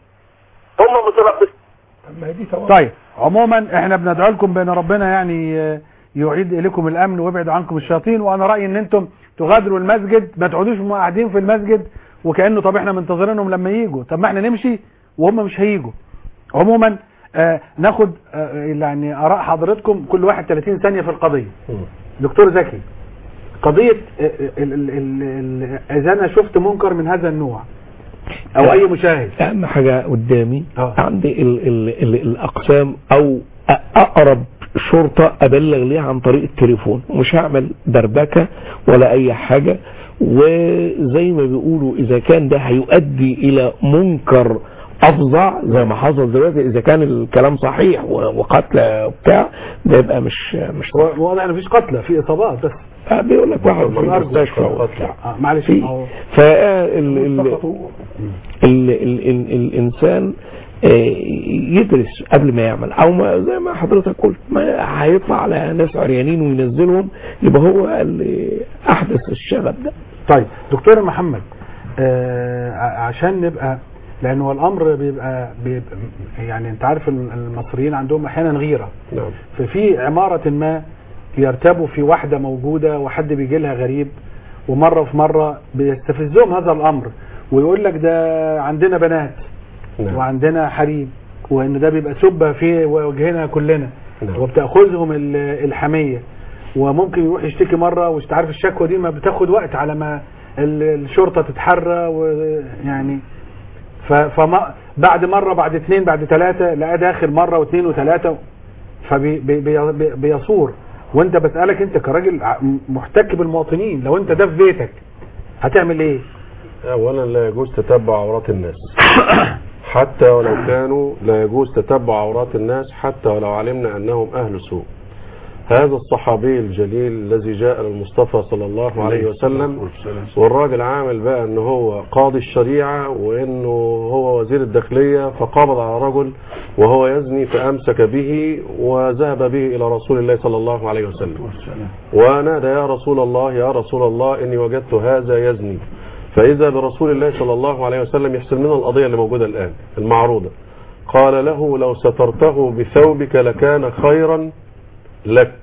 هم متربصين ما هي دي توابع. طيب عموما احنا بندعو لكم بان ربنا يعني آه، يعيد اليكم الامن ويبعد عنكم الشياطين وانا رايي ان انتم تغادروا المسجد ما تقعدوش م- قاعدين في المسجد وكانه طب احنا منتظرينهم لما يجوا طب ما احنا نمشي وهم مش هيجوا عموما آه ناخد آه يعني اراء حضرتكم كل واحد 30 ثانيه في القضيه دكتور زكي قضيه آه، ال- ال- ال- ال- اذا انا شفت منكر من هذا النوع او اي مشاهد اهم حاجه قدامي آه. عندي ال ال ال الاقسام او أ- اقرب شرطه ابلغ ليها عن طريق التليفون مش هعمل دربكه ولا اي حاجه وزي ما بيقولوا اذا كان ده هيؤدي الى منكر افظع زي ما حصل دلوقتي اذا كان الكلام صحيح و- وقتل وبتاع ده يبقى مش مش هو واضح ان مفيش قتلى في اصابات بس آه، بيقول لك واحد في أرجو المستشفى قتلى. وبتاع آه معلش في أهو. فال ال ال ال ال الانسان آه، يدرس قبل ما يعمل او ما زي ما حضرتك قلت ما هيطلع على ناس عريانين وينزلهم يبقى هو اللي احدث الشغب ده طيب دكتور محمد آه ع- عشان نبقى لان هو الامر بيبقى, بيبقى يعني انت عارف ال- المصريين عندهم احيانا غيره نعم ففي عماره ما يرتبوا في واحده موجوده وحد بيجي لها غريب ومره في مره بيستفزهم هذا الامر ويقول لك ده عندنا بنات نعم وعندنا حريم وان ده بيبقى سبه في وجهنا كلنا نعم. وبتاخذهم ال- الحميه وممكن يروح يشتكي مره وانت عارف الشكوى دي ما بتاخد وقت على ما ال- الشرطه تتحرى ويعني ف- فما بعد مره بعد اثنين بعد ثلاثه لقاه داخل مره واثنين وثلاثه فبيصور وانت بسالك انت كراجل ع- محتك بالمواطنين لو انت ده في بيتك هتعمل ايه؟ اولا لا يجوز تتبع عورات الناس حتى ولو كانوا لا يجوز تتبع عورات الناس حتى ولو علمنا انهم اهل سوء هذا الصحابي الجليل الذي جاء للمصطفى صلى الله عليه وسلم والراجل عامل بقى ان هو قاضي الشريعة وانه هو وزير الداخلية فقبض على رجل وهو يزني فامسك به وذهب به الى رسول الله صلى الله عليه وسلم ونادى يا رسول الله يا رسول الله اني وجدت هذا يزني فاذا برسول الله صلى الله عليه وسلم يحسن لنا القضية اللي موجودة الان المعروضة قال له لو سترته بثوبك لكان خيرا لك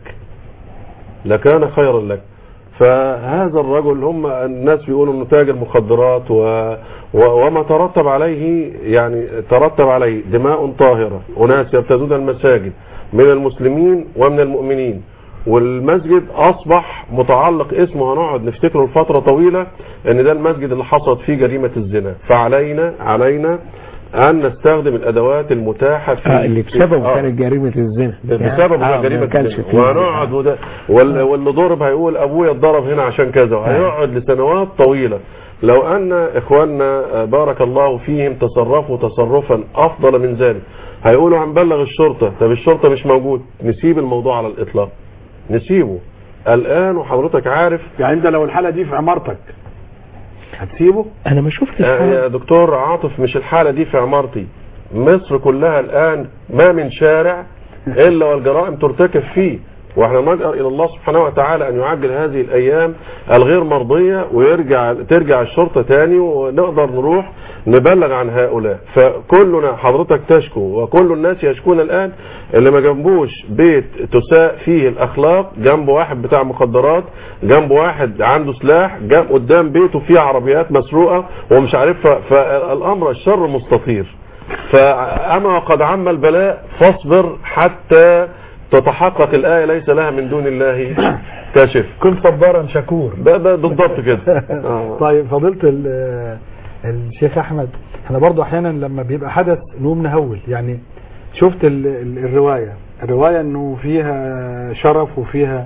لكان خيرا لك فهذا الرجل هم الناس بيقولوا انه تاجر مخدرات و... و... وما ترتب عليه يعني ترتب عليه دماء طاهرة أناس يرتدون المساجد من المسلمين ومن المؤمنين والمسجد أصبح متعلق اسمه هنقعد نفتكره لفترة طويلة ان ده المسجد اللي حصلت فيه جريمة الزنا فعلينا علينا أن نستخدم الأدوات المتاحة في آه، اللي بسببه آه. كانت جريمة الزنا بسبب آه، جريمة ما كانش الزنا. فيه. وهنقعد وده وال- واللي ضرب هيقول ابويا اتضرب هنا عشان كذا وهيقعد لسنوات طويلة لو ان اخواننا آه، بارك الله فيهم تصرفوا تصرفا افضل من ذلك هيقولوا هنبلغ الشرطة طب الشرطة مش موجود نسيب الموضوع على الاطلاق نسيبه الان وحضرتك عارف يعني انت لو الحاله دي في عمارتك هتسيبه؟ انا ما شفتش آه، حاجة. يا دكتور عاطف مش الحالة دي في عمارتي مصر كلها الآن ما من شارع إلا والجرائم ترتكب فيه واحنا نجأر الى الله سبحانه وتعالى ان يعجل هذه الايام الغير مرضية ويرجع ترجع الشرطة تاني ونقدر نروح نبلغ عن هؤلاء فكلنا حضرتك تشكو وكل الناس يشكون الان اللي ما جنبوش بيت تساء فيه الاخلاق جنبه واحد بتاع مخدرات جنبه واحد عنده سلاح جنب قدام بيته فيه عربيات مسروقة ومش عارفها فالامر الشر مستطير فأما وقد عم البلاء فاصبر حتى تتحقق الآية ليس لها من دون الله كاشف كن صبارا شكور ده ده بالضبط كده آه. طيب فضيلة ال- الشيخ احمد احنا برضو احيانا لما بيبقى حدث نقوم نهول يعني شفت ال- ال- الرواية الرواية انه فيها شرف وفيها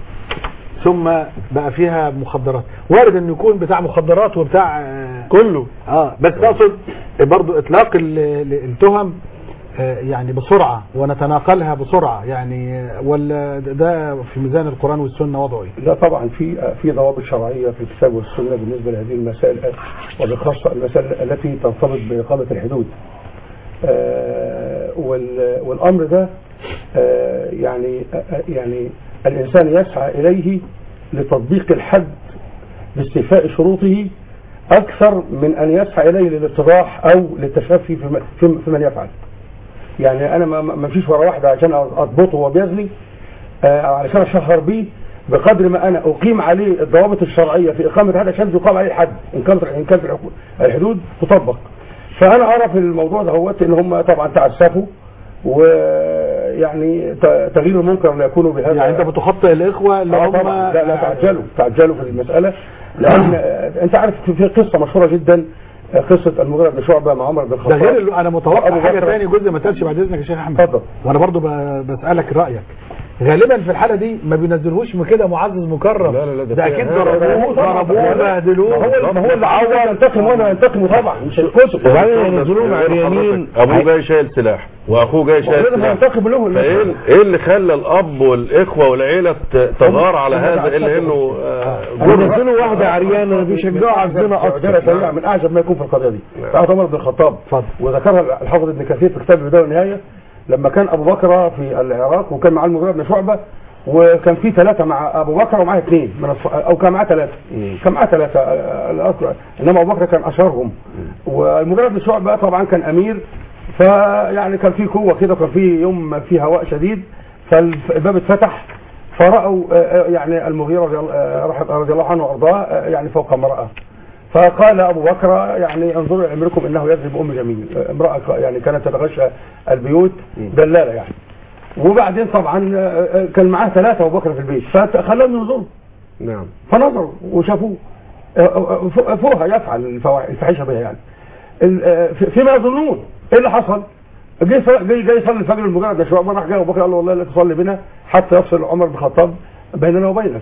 ثم بقى فيها مخدرات وارد انه يكون بتاع مخدرات وبتاع آه، كله اه بس اقصد برضو اطلاق ال- ال- التهم آه، يعني بسرعة ونتناقلها بسرعة يعني آه، ولا ده في ميزان القرآن والسنة وضعه ايه؟ لا طبعا في في ضوابط شرعيه في الكتاب والسنه بالنسبه لهذه المسائل وبخاصه المسائل التي ترتبط باقامه الحدود. آه، وال- والامر ده آه، يعني آه، يعني الانسان يسعى اليه لتطبيق الحد باستيفاء شروطه اكثر من ان يسعى اليه للاتضاح او للتشفي في م- في في من يفعل. يعني انا ما- ما ما فيش ورا واحد عشان اضبطه وهو بيزني آه، أو علشان اشهر بيه بقدر ما انا اقيم عليه الضوابط الشرعيه في اقامه هذا عشان يقام عليه الحد ان كانت ان كانت الحكو- الحدود تطبق فانا ارى في الموضوع ده هو ان هم طبعا تعسفوا ويعني ت- تغيير المنكر لا يكون بهذا يعني انت بتخطئ الاخوه اللي آه هم طبعا لا لا تعجلوا تعجلوا في المسألة لأن آه، أنت عارف في- في قصة مشهورة جدا آه، قصة المغيرة بن شعبة مع عمر بن ده الخطاب غير اللي انا متوقع أبو حاجه بكر. تاني جزء ما تقالش بعد اذنك يا شيخ احمد اتفضل. وانا برضو ب- بسالك رايك غالبا في الحاله دي ما بينزلوش من كده معزز مكرم لا لا لا، ده ده في- اكيد لا، لا، ضربوه طبعاً. ضربوه ما بهدلوه هو ما هو اللي عور ينتقم وانا ينتقم طبعا مش الكتب وبعدين ينزلوهم عريانين ابوه جاي شايل سلاح واخوه جاي شايل لازم سلاح ينتقم له فايه ايه اللي خلى الاب والاخوه والعيله ت- تغار على هذا الا انه آه، ونزلوا واحده عريانه بيشجعوا على الزنا عجالة اكتر سريعة من اعجب ما يكون في القضيه دي بتاعت عمر بن الخطاب اتفضل. وذكرها الحافظ ابن كثير في كتاب البدايه والنهايه لما كان ابو بكر في العراق وكان معاه المغيرة بن شعبه وكان في ثلاثه مع ابو بكر ومعاه اثنين من الص... او كان معاه ثلاثه كان معاه ثلاثه آه، لا اذكر انما ابو بكر كان اشهرهم والمغيرة بن شعبه طبعا كان امير فيعني كان في قوه كده وكان في يوم في هواء شديد فالباب اتفتح فرأوا آه، آه، يعني المغيرة رضي الله- آه، رح- رضي الله عنه وارضاه آه، يعني فوق امرأة فقال ابو بكر يعني انظروا الى امركم انه يذهب ام جميل آه، امرأة يعني كانت تتغشى البيوت دلالة يعني وبعدين طبعا آه، آه، كان معاه ثلاثة ابو بكر في البيت فخلاهم ينظروا نعم فنظروا وشافوه آه، آه، آه، فوها يفعل الفوا- الفاحشه بها يعني ال- آه، في- فيما يظنون ايه اللي حصل؟ جاي صل- جاي جاي يصلي الفجر المجرد ده شعبان راح جاي ابو بكر قال له والله لا تصلي بنا حتى يفصل عمر بن الخطاب بيننا وبينك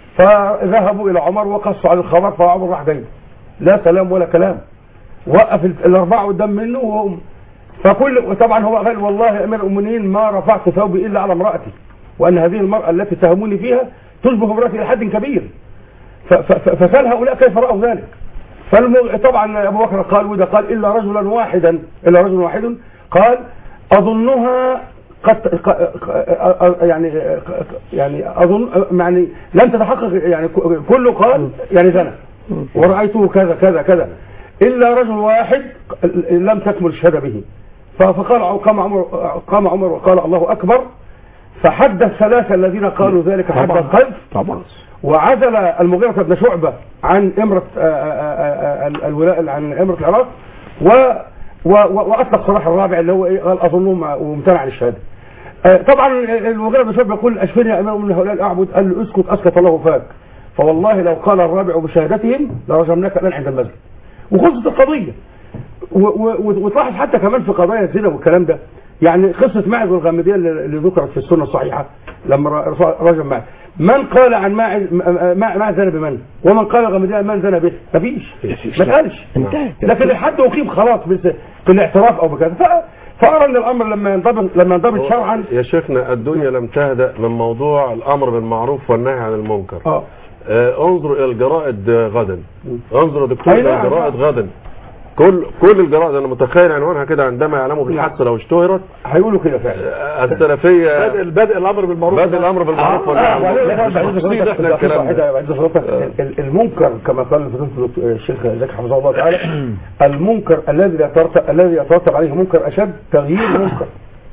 فذهبوا الى عمر وقصوا على الخبر فعمر راح جاي لا سلام ولا كلام وقف ال- الاربعه قدام منه وهم فكل طبعا هو قال والله يا امير المؤمنين ما رفعت ثوبي الا على امراتي وان هذه المراه التي اتهموني فيها تشبه امراتي الى حد كبير ف- ف- ف- فسال هؤلاء كيف راوا ذلك فالم... طبعا ابو بكر قال وده قال الا رجلا واحدا الا رجل واحد قال اظنها قد ق- ق- يعني يعني اظن يعني لم تتحقق يعني ك- كله قال يعني زنى ورايته كذا كذا كذا الا رجل واحد لم تكمل الشهاده به ف- فقال قام عمر قام عمر وقال الله اكبر فحد الثلاثه الذين قالوا ذلك حد طبعاً. القذف طبعا وعزل المغيرة بن شعبة عن إمرة آه، آه، آه، الولاء عن إمرة العراق و و- و- واطلق صلاح الرابع اللي هو ايه قال اظنهم وامتنع عن الشهاده. آه، طبعا المغيرة بن شعبة يقول اشفني يا امير من هؤلاء الاعبد قال له اسكت اسكت الله فاك فوالله لو قال الرابع بشهادتهم لرجمناك الان عند المسجد. وخلصت القضيه. و- و- وتلاحظ حتى كمان في قضايا الزنا والكلام ده يعني قصة ماعز والغامدية اللي اللي ذكرت في السنة الصحيحة لما ر- رجل ماعز من قال عن ماعز م- ماعز ماعز زنى بمن ومن قال الغامدية من زنى به مفيش ما قالش انتهت. لكن الحد أقيم خلاص بس- بالاعتراف أو بكذا ف- فأرى أن الأمر لما ينضبط لما ينضبط شرعا يا شيخنا الدنيا لم تهدأ من موضوع الأمر بالمعروف والنهي عن المنكر اه آه، انظروا إلى الجرائد آه، غدا انظروا يا دكتور أي إلى نعم، الجرائد نعم. غدا كل كل الجرائد انا متخيل عنوانها كده عندما يعلموا بالحادثه لو اشتهرت هيقولوا كده فعلا آه، السلفيه بدء بدء الامر بالمعروف بدء الامر بالمعروف والنهي عن المنكر تفصيل احنا الكلام ده ال- المنكر كما قال فضيلة الشيخ زكي حفظه الله تعالى المنكر الذي يترتب الذي يترتب عليه منكر اشد تغيير منكر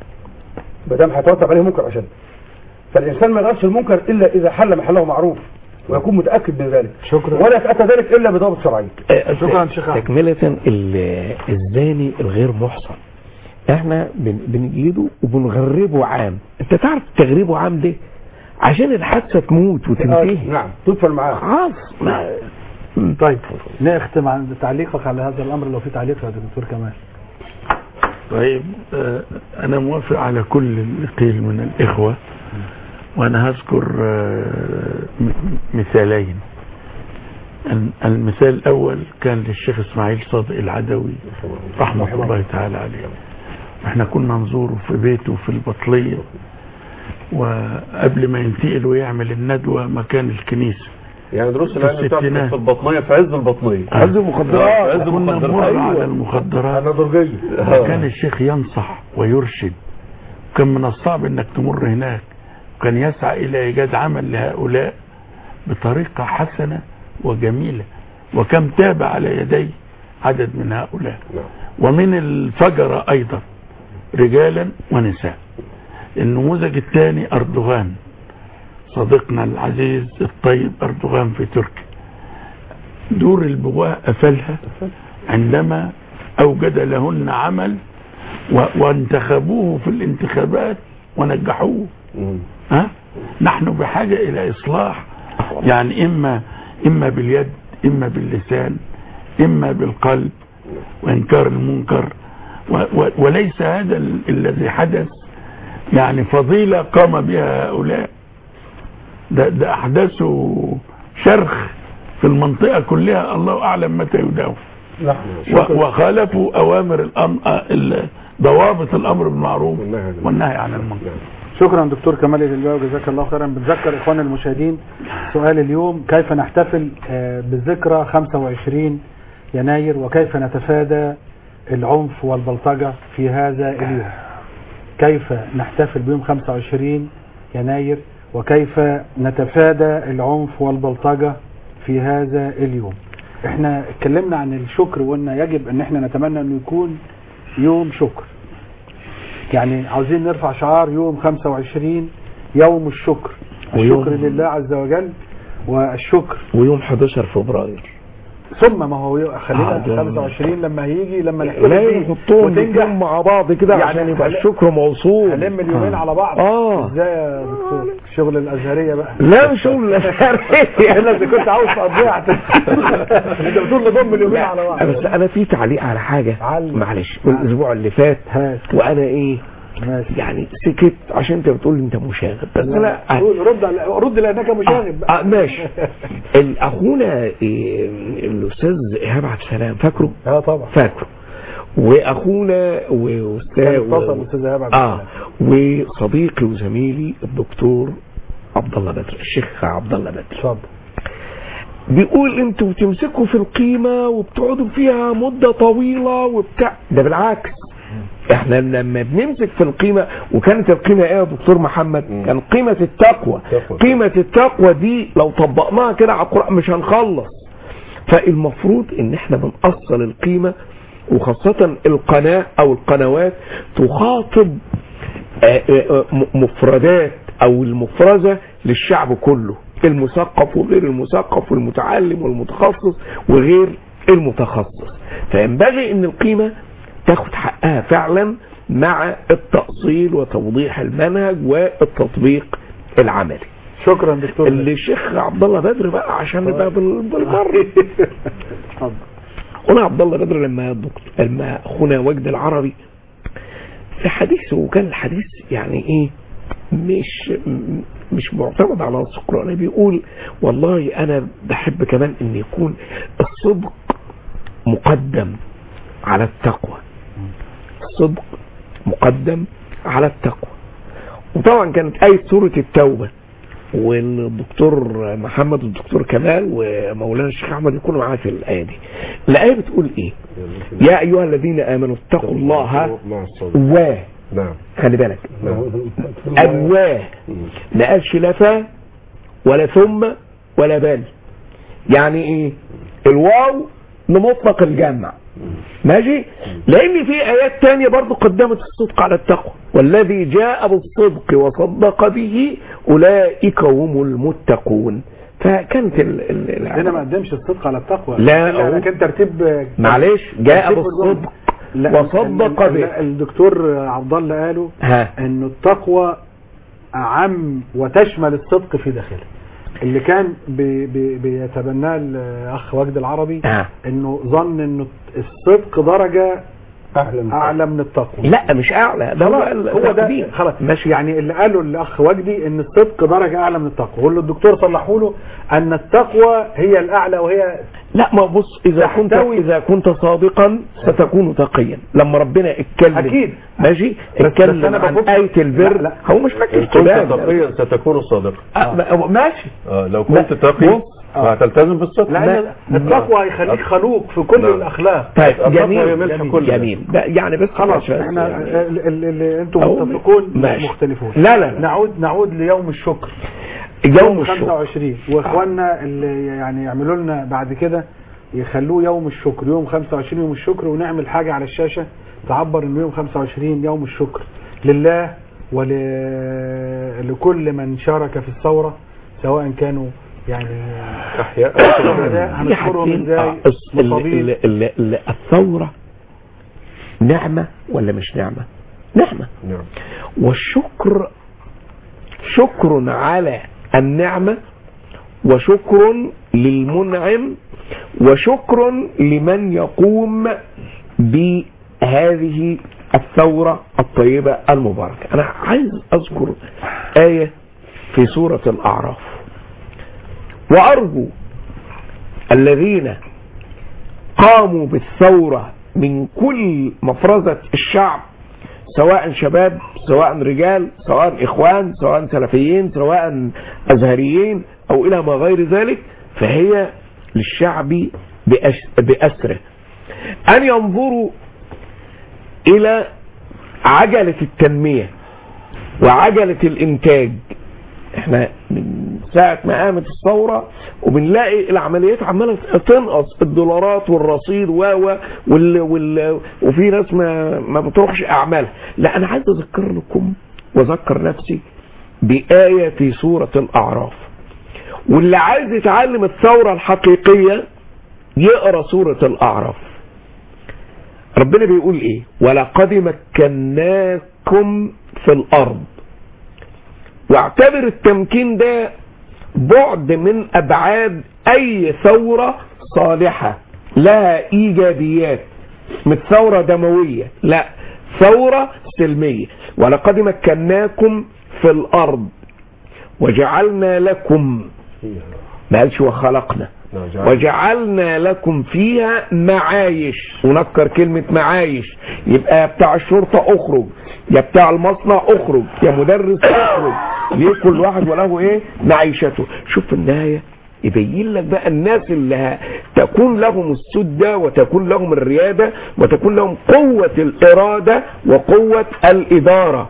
ما دام هيترتب عليه منكر اشد فالانسان ما يغيرش المنكر الا اذا حل محله معروف ويكون متاكد من ذلك شكرا. ولا يتاتى ذلك الا بضابط شرعي شكرا شيخ أحمد. تكملة ال- الزاني الغير محصن احنا بن- بنجيده وبنغربه عام انت تعرف تغريبه عام ده عشان الحادثة تموت وتنتهي نعم تدفن معاه خلاص ما- طيب نختم عند تعليقك على هذا الامر لو في تعليق يا دكتور كمال طيب آه، أنا موافق على كل اللي قيل من الإخوة وأنا هذكر آه، م- مثالين ال- المثال الأول كان للشيخ إسماعيل صادق العدوي رحمة الله تعالى عليه احنا كنا نزوره في بيته في البطلية وقبل ما ينتقل ويعمل الندوة مكان الكنيسة يعني دروس في العلم بتاعت الستينات. في البطنيه في عز البطنيه عز المخدرات عز كنا المخدرات نمر على أيوة. المخدرات النضرجيه وكان الشيخ ينصح ويرشد كان من الصعب انك تمر هناك كان يسعى الى ايجاد عمل لهؤلاء بطريقة حسنة وجميلة وكم تاب على يديه عدد من هؤلاء نعم. ومن الفجر ايضا رجالا ونساء النموذج الثاني اردوغان صديقنا العزيز الطيب اردوغان في تركيا دور البغاء قفلها عندما اوجد لهن عمل و- وانتخبوه في الانتخابات ونجحوه مم. ها نحن بحاجة إلى إصلاح يعني إما إما باليد إما باللسان إما بالقلب وإنكار المنكر و و وليس هذا ال- الذي حدث يعني فضيلة قام بها هؤلاء ده, ده أحدثوا شرخ في المنطقة كلها الله أعلم متى يداوم نعم و- وخالفوا أوامر الأمر ال- ضوابط الأمر بالمعروف والنهي عن المنكر. والنهي عن المنكر شكرا دكتور كمال الهلواوي جزاك الله خيرا بنذكر اخواننا المشاهدين سؤال اليوم كيف نحتفل آه، بالذكرى 25 يناير وكيف نتفادى العنف والبلطجة في هذا اليوم كيف نحتفل بيوم 25 يناير وكيف نتفادى العنف والبلطجة في هذا اليوم احنا اتكلمنا عن الشكر وقلنا يجب ان احنا نتمنى انه يكون يوم شكر يعني عاوزين نرفع شعار يوم 25 يوم الشكر ويوم- الشكر لله عز وجل والشكر ويوم 11 فبراير ثم ما هو يو- خلينا آه، ده- 25 لما هيجي لما نحتفل لا بيه يحطوهم وتنجح الاثنين مع بعض كده يعني عشان يبقى هل- الشكر موصول هنلم اليومين آه. على بعض اه ازاي يا دكتور شغل الازهريه بقى لا مش شغل الا اذا كنت عاوز تقضيها انت بتقول نضم اليومين على بعض بس انا في تعليق على حاجه علم. معلش من الاسبوع اللي فات هات وانا ايه ماشي يعني سكت عشان انت بتقول لي انت مشاغب بس انا قول، رد على- رد لانك مشاغب بقى. آه ماشي ال- اخونا إيه، الاستاذ ايهاب عبد السلام فاكره اه طبعا فاكره واخونا واستاذ كان اتصل الاستاذ ايهاب عبد اه السلام. وصديقي وزميلي الدكتور عبد الله بدر الشيخ عبد الله بدر اتفضل بيقول انتوا بتمسكوا في القيمة وبتقعدوا فيها مدة طويلة وبتاع ده بالعكس احنا لما بنمسك في القيمة وكانت القيمة ايه يا دكتور محمد كان قيمة التقوى تقوى. قيمة التقوى دي لو طبقناها كده على القرآن مش هنخلص فالمفروض ان احنا بنأصل القيمة وخاصة القناة او القنوات تخاطب آه، آه، م- مفردات او المفرزة للشعب كله المثقف وغير المثقف والمتعلم والمتخصص وغير المتخصص فينبغي ان القيمة تاخد حقها فعلا مع التأصيل وتوضيح المنهج والتطبيق العملي شكرا دكتور اللي الشيخ عبد الله بدر بقى عشان نبقى بال- بالمره اتفضل هنا عبد الله بدر لما الدكتور لما اخونا وجد العربي في حديثه وكان الحديث يعني ايه مش م- مش معتمد على نص القرآن بيقول والله انا بحب كمان ان يكون الصدق مقدم على التقوى الصدق مقدم على التقوى وطبعا كانت آية سورة التوبة والدكتور محمد والدكتور كمال ومولانا الشيخ احمد يكونوا معايا في الايه دي. الايه بتقول ايه؟ يا ايها الذين امنوا اتقوا الله مع الصدق و نعم خلي بالك نعم الوا ما قالش لا فا ولا ثم ولا بل يعني ايه؟ الواو لمطلق الجمع ماشي لان في ايات تانية برضو قدمت الصدق على التقوى والذي جاء بالصدق وصدق به اولئك هم المتقون فكانت ال ال هنا ما ال قدمش الصدق على التقوى لا، لا أهو. كان ترتيب معلش جاء ترتيب الجمل. بالصدق لا، وصدق ال- ال- به الدكتور عبد الله قالوا ها انه التقوى اعم وتشمل الصدق في داخله اللي كان بي بي بيتبناه الاخ وجد العربي ها انه ظن انه الصدق درجه اهلا اعلى من التقوى لا مش اعلى ده خلاص ال- هو ده التقدير. خلاص ماشي يعني اللي قاله الاخ وجدي ان الصدق درجه اعلى من التقوى قول له الدكتور صلحوا له ان التقوى هي الاعلى وهي لا ما بص اذا كنت تحتوي- اذا كنت صادقا ستكون تقيا لما ربنا اتكلم أكيد. ماشي بس اتكلم أنا عن بفك- آية البر لا، لا. هو مش فاكر إن كنت كده تقيا ستكون صادقا آه، ما- ماشي آه، لو كنت لا، تقي بص. فهتلتزم بالصدق لان التقوى هيخليك خلوق في كل نعم. الاخلاق طيب التقوى هي جميل ملح جميل, كل ده. جميل ب- يعني بس خلاص بس احنا يعني. ال- ال- اللي انتم أهو متفقون ماشي. مختلفون لا، لا، لا. نعود نعود ليوم الشكر يوم الشكر 25 واخواننا اللي يعني يعملوا لنا بعد كده يخلوه يوم الشكر يوم 25 يوم الشكر ونعمل حاجة على الشاشة تعبر انه يوم 25 يوم الشكر لله ولكل من شارك في الثورة سواء كانوا يعني احياء شهداء في هنشكرهم حاجتين ازاي آه، الس- ال- مصابين ال- ال- ال- الثورة نعمة ولا مش نعمة نعمة نعم والشكر شكر على النعمة وشكر للمنعم وشكر لمن يقوم بهذه الثورة الطيبة المباركة أنا عايز أذكر آية في سورة الأعراف وأرجو الذين قاموا بالثورة من كل مفرزة الشعب سواء شباب سواء رجال سواء إخوان سواء سلفيين سواء أزهريين أو إلى ما غير ذلك فهي للشعب بأس- بأسره أن ينظروا إلى عجلة التنمية وعجلة الإنتاج احنا من ساعة ما قامت الثورة وبنلاقي العمليات عمالة تنقص الدولارات والرصيد و و وال وال وفي ناس ما ما بتروحش أعمالها لا أنا عايز أذكر لكم وأذكر نفسي بآية في سورة الأعراف واللي عايز يتعلم الثورة الحقيقية يقرأ سورة الأعراف ربنا بيقول ايه ولقد مكناكم في الارض واعتبر التمكين ده بعد من ابعاد اي ثورة صالحة لها ايجابيات مش ثورة دموية لا ثورة سلمية ولقد مكناكم في الارض وجعلنا لكم ما قالش وخلقنا نعم، جعل. وجعلنا لكم فيها معايش ونكر كلمة معايش يبقى يا بتاع الشرطة اخرج يا بتاع المصنع اخرج يا مدرس اخرج ليه كل واحد وله ايه معيشته شوف في النهاية يبين لك بقى الناس اللي ه- تكون لهم السدة وتكون لهم الريادة وتكون لهم قوة الإرادة وقوة الإدارة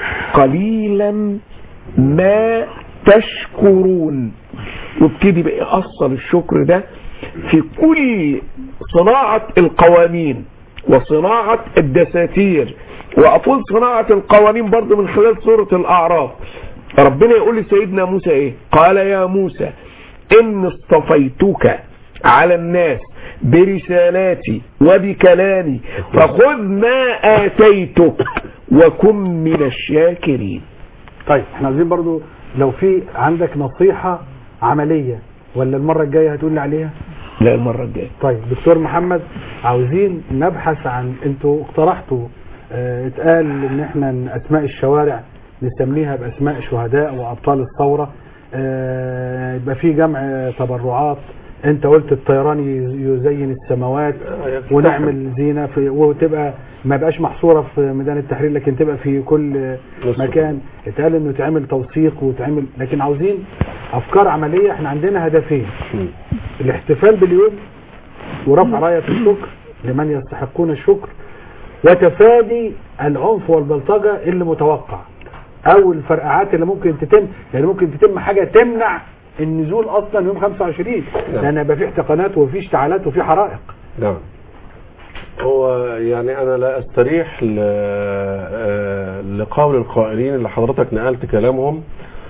قليلا ما تشكرون وابتدي بقى يأصل الشكر ده في كل صناعة القوانين وصناعة الدساتير وأقول صناعة القوانين برضه من خلال سورة الأعراف ربنا يقول لسيدنا موسى إيه قال يا موسى إن اصطفيتك على الناس برسالاتي وبكلامي فخذ ما آتيتك وكن من الشاكرين طيب احنا عايزين برضو لو في عندك نصيحة عملية ولا المرة الجاية هتقول لي عليها لا المرة الجاية طيب دكتور محمد عاوزين نبحث عن انتوا اقترحتوا اه اتقال ان احنا ن- اسماء الشوارع نسميها باسماء شهداء وابطال الثورة اه يبقى في جمع تبرعات انت قلت الطيران ي- يزين السماوات ونعمل زينة في وتبقى ما بقاش محصورة في ميدان التحرير لكن تبقى في كل مكان اتقال انه تعمل توثيق وتعمل لكن عاوزين افكار عملية احنا عندنا هدفين الاحتفال باليوم ورفع راية الشكر لمن يستحقون الشكر وتفادي العنف والبلطجة اللي متوقع او الفرقعات اللي ممكن تتم يعني ممكن تتم حاجة تمنع النزول اصلا يوم 25 لان يبقى في احتقانات وفي اشتعالات وفي حرائق نعم هو يعني انا لا استريح ل- آه، لقول القائلين اللي حضرتك نقلت كلامهم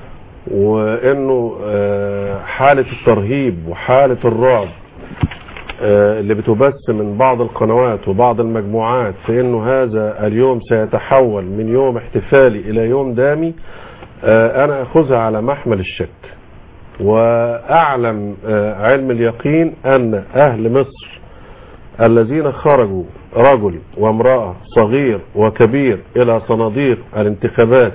وانه آه، حالة الترهيب وحالة الرعب آه، اللي بتبث من بعض القنوات وبعض المجموعات في انه هذا اليوم سيتحول من يوم احتفالي الى يوم دامي آه، انا اخذها على محمل الشك واعلم آه، علم اليقين ان اهل مصر الذين خرجوا رجل وامرأة صغير وكبير إلى صناديق الانتخابات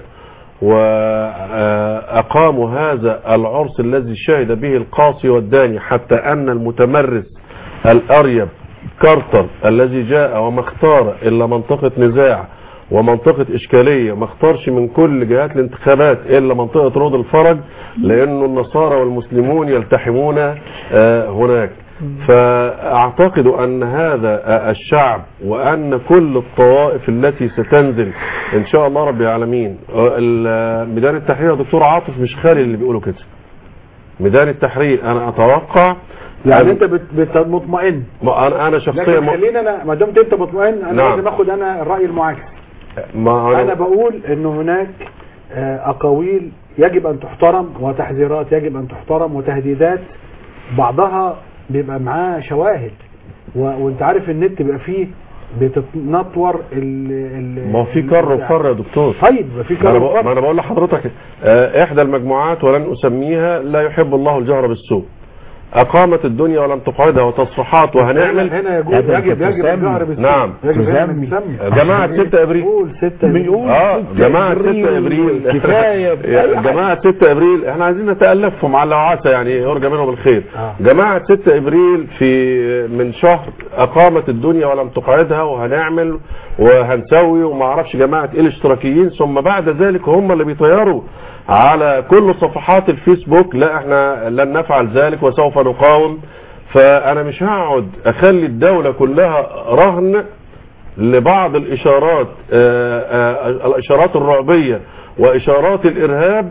وأقاموا هذا العرس الذي شهد به القاصي والداني حتى أن المتمرس الأريب كارتر الذي جاء وما اختار إلا منطقة نزاع ومنطقة إشكالية ما اختارش من كل جهات الانتخابات إلا منطقة روض الفرج لأنه النصارى والمسلمون يلتحمون آه، هناك فأعتقد أن هذا آه، الشعب وأن كل الطوائف التي ستنزل إن شاء الله رب العالمين آه، ال- ميدان التحرير يا دكتور عاطف مش خالي اللي بيقولوا كده ميدان التحرير أنا أتوقع يعني أن- انت بت- بت- مطمئن ما أنا أنا شخصيا لكن خلينا انا ما دمت انت مطمئن انا نعم. لازم اخد انا الراي المعاكس ما انا بقول ان هناك آه، اقاويل يجب ان تحترم وتحذيرات يجب ان تحترم وتهديدات بعضها بيبقى معاه شواهد و... وانت عارف النت بيبقى فيه بتتنطور ال ال ما هو في كر وفر يا دكتور طيب ما في ما كر انا بقول- ما وفر انا بقول لحضرتك آه، احدى المجموعات ولن اسميها لا يحب الله الجهر بالسوء اقامت الدنيا ولم تقعدها وتصريحات وهنعمل هنا يجوز هذا يجب أنت يجب تسمي. الجهر بالسوء نعم. يجب هنا تسمي. نسمي. جماعة 6 ابريل قول 6 بنقول اه ستة جماعة 6 إبريل ابريل كفاية يا جماعة 6 ابريل احنا عايزين نتألفهم على عسى يعني يرجى منهم الخير آه. جماعة 6 ابريل في من شهر اقامت الدنيا ولم تقعدها وهنعمل وهنسوي وما اعرفش جماعة ايه الاشتراكيين ثم بعد ذلك هم اللي بيطيروا على كل صفحات الفيسبوك لا احنا لن نفعل ذلك وسوف نقاوم فانا مش هقعد اخلي الدولة كلها رهن لبعض الاشارات آه، آه، الاشارات الرعبية واشارات الارهاب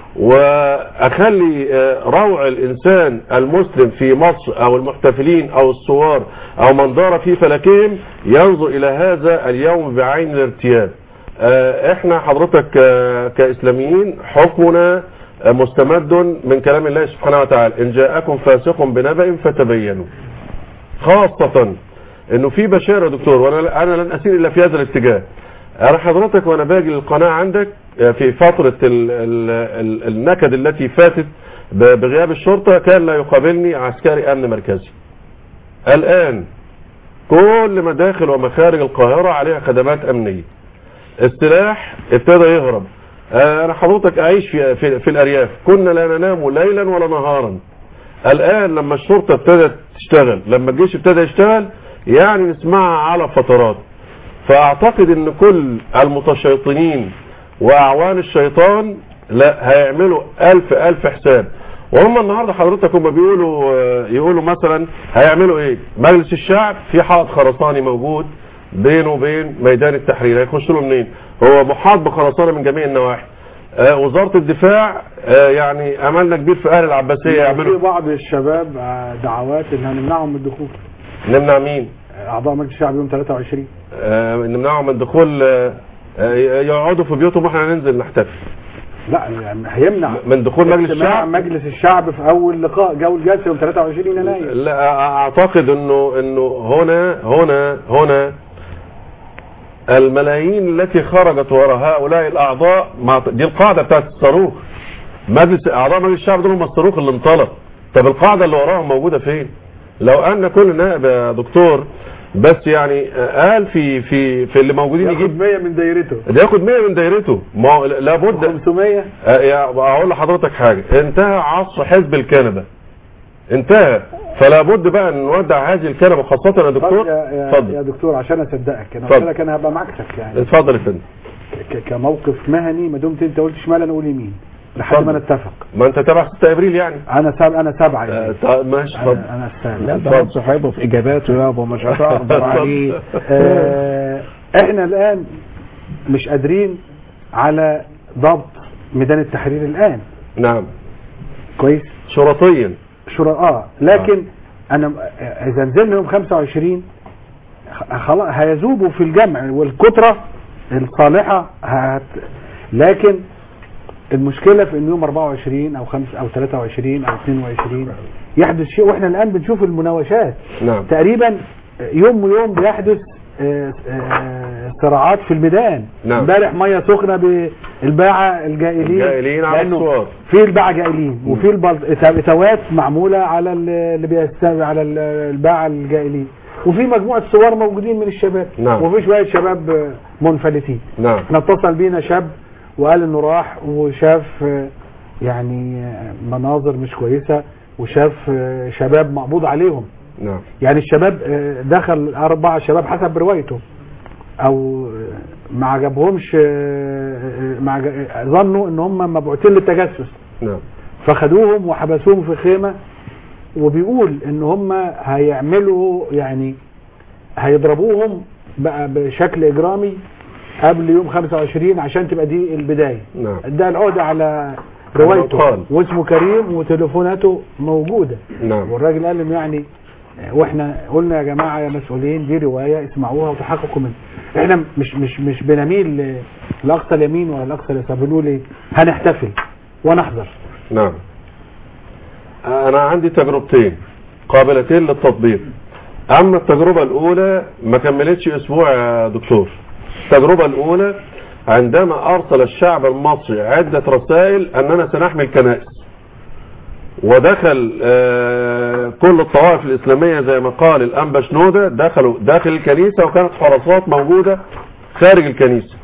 واخلي آه، روع الانسان المسلم في مصر او المحتفلين او الثوار او من دار في فلكهم ينظر الى هذا اليوم بعين الارتياب آه، احنا حضرتك آه، كاسلاميين حكمنا آه، مستمد من كلام الله سبحانه وتعالى ان جاءكم فاسق بنبأ فتبينوا خاصة انه في بشائر يا دكتور وانا انا لن اسير الا في هذا الاتجاه انا حضرتك وانا باجي للقناة عندك في فترة ال ال ال النكد التي فاتت ب- بغياب الشرطة كان لا يقابلني عسكري امن مركزي الان كل مداخل ومخارج القاهرة عليها خدمات امنية السلاح ابتدى يهرب آه، انا حضرتك اعيش في, في, في الارياف كنا لا ننام ليلا ولا نهارا الان لما الشرطة ابتدت تشتغل لما الجيش ابتدى يشتغل يعني نسمعها على فترات فاعتقد ان كل المتشيطنين واعوان الشيطان لا هيعملوا الف الف حساب وهم النهارده حضرتك هم بيقولوا آه، يقولوا مثلا هيعملوا ايه مجلس الشعب في حائط خرساني موجود بينه وبين ميدان التحرير هيخشوا له منين هو محاط بخرسانه من جميع النواحي آه، وزاره الدفاع آه، يعني املنا كبير في اهل العباسيه في يعملوا بعض الشباب آه، دعوات ان هنمنعهم من الدخول نمنع مين آه، اعضاء مجلس الشعب يوم 23 آه، نمنعهم من دخول آه، آه، يقعدوا في بيوتهم واحنا ننزل نحتفل لا يعني هيمنع من دخول مجلس اجتماع الشعب مجلس الشعب في اول لقاء جو الجلسه يوم 23 يناير لا اعتقد انه انه هنا هنا هنا الملايين التي خرجت وراء هؤلاء الاعضاء مع دي القاعده بتاعت الصاروخ مجلس اعضاء مجلس الشعب دول هم الصاروخ اللي انطلق طب القاعده اللي وراهم موجوده فين لو ان كل نائب يا دكتور بس يعني قال في في في اللي موجودين ياخد يجيب 100 من دايرته ده ياخد 100 من دايرته ما هو لابد 500 آه، يا اقول لحضرتك حاجه انتهى عصر حزب الكنبه انتهى فلا بد بقى ان نودع هذه الكنبه خاصه يا طب دكتور يا, يا, يا اتفضل دكتور عشان اصدقك انا اتفضل. قلت لك انا هبقى معاكسك يعني اتفضل يا فندم ك- كموقف مهني ما دمت انت قلت شمال انا اقول يمين لحد اتفضل. ما نتفق ما انت تبع 6 ابريل يعني انا ساب انا سابعه آه، يعني. طيب ماشي اتفضل انا انا السابع لا ده صاحبه في اجاباته يابا مش هتقدر عليه آه، احنا الان مش قادرين على ضبط ميدان التحرير الان نعم كويس شرطيا شراء اه لكن انا آه، اذا نزلنا يوم 25 خ- خلاص هيذوبوا في الجمع والكتره الصالحه هت لكن المشكله في ان يوم 24 او 5 او 23 او 22 يحدث شيء واحنا الان بنشوف المناوشات نعم تقريبا يوم ويوم بيحدث آه، آه، صراعات في الميدان نعم. امبارح ميه سخنه بالباعه الجائلين الجائلين على لأنه الثوار. في الباعه جائلين وفي البلط- اتوات معموله على ال- اللي بيستوي على ال- الباعه الجائلين وفي مجموعه صور موجودين من الشباب نعم. وفي شويه شباب آه، منفلتين نعم احنا اتصل بينا شاب وقال انه راح وشاف آه، يعني آه، مناظر مش كويسه وشاف آه، شباب مقبوض عليهم نعم يعني الشباب آه، دخل أربعة شباب حسب روايته أو آه، ما عجبهمش آه، آه، ما عج- آه، ظنوا إن هم مبعوثين للتجسس نعم فخدوهم وحبسوهم في خيمة وبيقول إن هم هيعملوا يعني هيضربوهم بقى بشكل إجرامي قبل يوم 25 عشان تبقى دي البداية نعم ده العقدة على قال. روايته واسمه كريم وتليفوناته موجودة نعم والراجل قال لهم يعني واحنا قلنا يا جماعه يا مسؤولين دي روايه اسمعوها وتحققوا منها احنا مش مش مش بنميل ل- لاقصى اليمين ولا لاقصى اليسار بنقول ايه هنحتفل ونحضر نعم انا عندي تجربتين قابلتين للتطبيق اما التجربه الاولى ما كملتش اسبوع يا دكتور التجربه الاولى عندما ارسل الشعب المصري عده رسائل اننا سنحمي الكنائس ودخل آه، كل الطوائف الاسلاميه زي ما قال الانبا شنوده دخلوا داخل الكنيسه وكانت حراسات موجوده خارج الكنيسه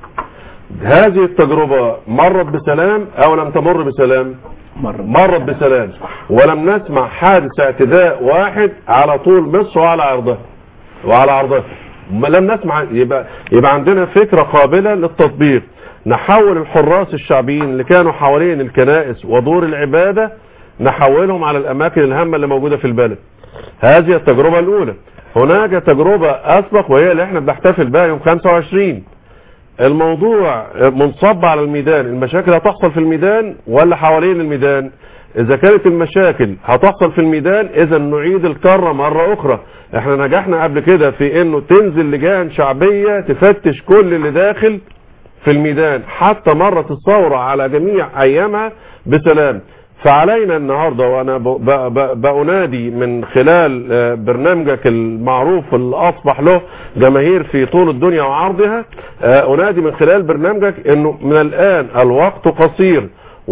هذه التجربه مرت بسلام او لم تمر بسلام مرت بسلام ولم نسمع حادث اعتداء واحد على طول مصر وعلى عرضها وعلى عرضها ما لم نسمع يبقى يبقى عندنا فكره قابله للتطبيق نحول الحراس الشعبيين اللي كانوا حوالين الكنائس ودور العباده نحولهم على الاماكن الهامه اللي موجوده في البلد هذه التجربه الاولى هناك تجربه اسبق وهي اللي احنا بنحتفل بها يوم 25 الموضوع منصب على الميدان المشاكل هتحصل في الميدان ولا حوالين الميدان اذا كانت المشاكل هتحصل في الميدان اذا نعيد الكرة مرة اخرى احنا نجحنا قبل كده في انه تنزل لجان شعبية تفتش كل اللي داخل في الميدان حتى مرت الثورة على جميع ايامها بسلام فعلينا النهاردة وانا ب- ب- ب- بأنادي من خلال آه، برنامجك المعروف اللي اصبح له جماهير في طول الدنيا وعرضها آه، انادي من خلال برنامجك انه من الان الوقت قصير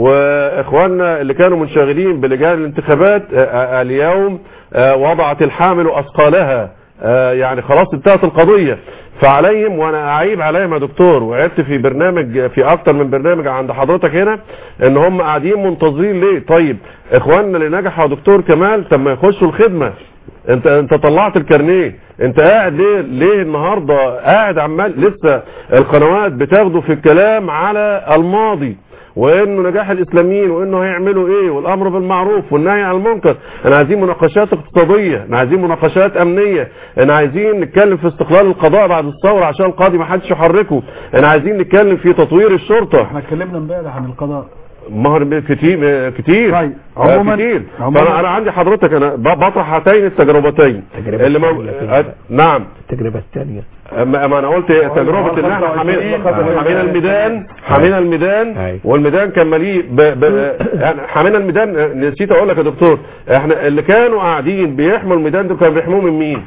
واخواننا اللي كانوا منشغلين بلجان الانتخابات آه، آه، اليوم آه، وضعت الحامل اثقالها آه، يعني خلاص انتهت القضية فعليهم وانا اعيب عليهم يا دكتور وعدت في برنامج في اكتر من برنامج عند حضرتك هنا ان هم قاعدين منتظرين ليه طيب اخواننا اللي نجحوا يا دكتور كمال طب ما يخشوا الخدمة انت انت طلعت الكارنيه انت قاعد ليه ليه النهارده قاعد عمال لسه القنوات بتاخده في الكلام على الماضي وانه نجاح الاسلاميين وانه هيعملوا ايه والامر بالمعروف والنهي عن المنكر انا عايزين مناقشات اقتصاديه انا عايزين مناقشات امنيه انا عايزين نتكلم في استقلال القضاء بعد الثوره عشان القاضي ما حدش يحركه انا عايزين نتكلم في تطوير الشرطه احنا اتكلمنا امبارح عن القضاء مهر كتير كتير طيب، آه، عموماً- كتير عموماً- فانا انا عندي حضرتك انا ب- بطرح هاتين التجربتين التجربة اللي مو... الثانية فين آه، بقى؟ نعم التجربة الثانية اما أما انا قلت تجربه ان احنا حمينا حمينا الميدان حمينا الميدان أيوة. والميدان كان مليء ب... ب... يعني حمينا الميدان نسيت اقول لك يا دكتور احنا اللي كانوا قاعدين بيحموا الميدان دول كانوا بيحموه من مين؟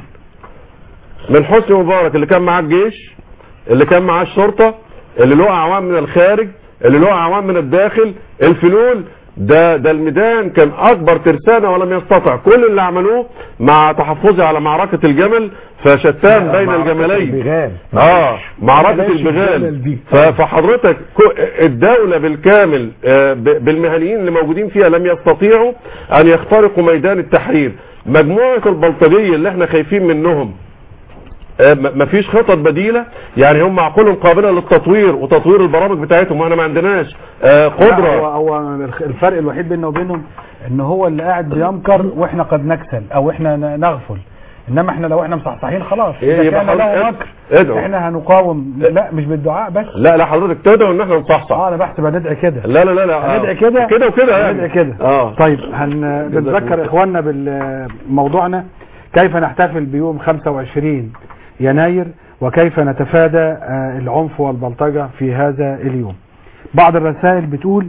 من حسني مبارك اللي كان معاه الجيش اللي كان معاه الشرطه اللي له اعوان من الخارج اللي له اعوان من الداخل الفلول ده ده الميدان كان اكبر ترسانه ولم يستطع كل اللي عملوه مع تحفظي على معركه الجمل فشتان بين الجملين البغال اه معركة بلاش الجمل البغال دي. ف- فحضرتك كو- الدولة بالكامل آه، ب- بالمهنيين اللي موجودين فيها لم يستطيعوا ان يخترقوا ميدان التحرير مجموعة البلطجية اللي احنا خايفين منهم آه، م- مفيش خطط بديلة يعني هم عقولهم قابلة للتطوير وتطوير البرامج بتاعتهم واحنا ما عندناش آه، هو قدرة هو الخ- الفرق الوحيد بيننا وبينهم ان هو اللي قاعد بيمكر واحنا قد نكسل او احنا ن- نغفل انما احنا لو احنا مصحصحين خلاص إيه اذا يبقى كان له حضرتك مكر ادعو. احنا هنقاوم لا مش بالدعاء بس لا لا حضرتك تدعو ان احنا نصحصح اه انا بحسب هندعي كده لا لا لا لا آه. هندعي كده كده وكده يعني هندعي كده اه طيب هن بنذكر اخواننا بموضوعنا كيف نحتفل بيوم 25 يناير وكيف نتفادى آه، العنف والبلطجة في هذا اليوم بعض الرسائل بتقول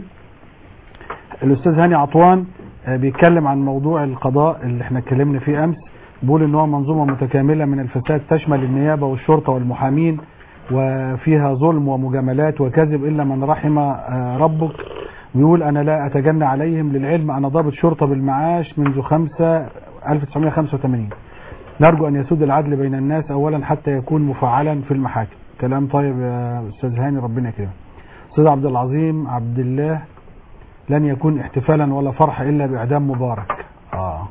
الاستاذ هاني عطوان آه، بيتكلم عن موضوع القضاء اللي احنا اتكلمنا فيه امس بيقول ان هو منظومه متكامله من الفساد تشمل النيابه والشرطه والمحامين وفيها ظلم ومجاملات وكذب الا من رحم آه، ربك ويقول انا لا اتجنى عليهم للعلم انا ضابط شرطه بالمعاش منذ 5 1985 نرجو ان يسود العدل بين الناس اولا حتى يكون مفعلا في المحاكم كلام طيب يا استاذ هاني ربنا يكرمك استاذ عبد العظيم عبد الله لن يكون احتفالا ولا فرح الا باعدام مبارك اه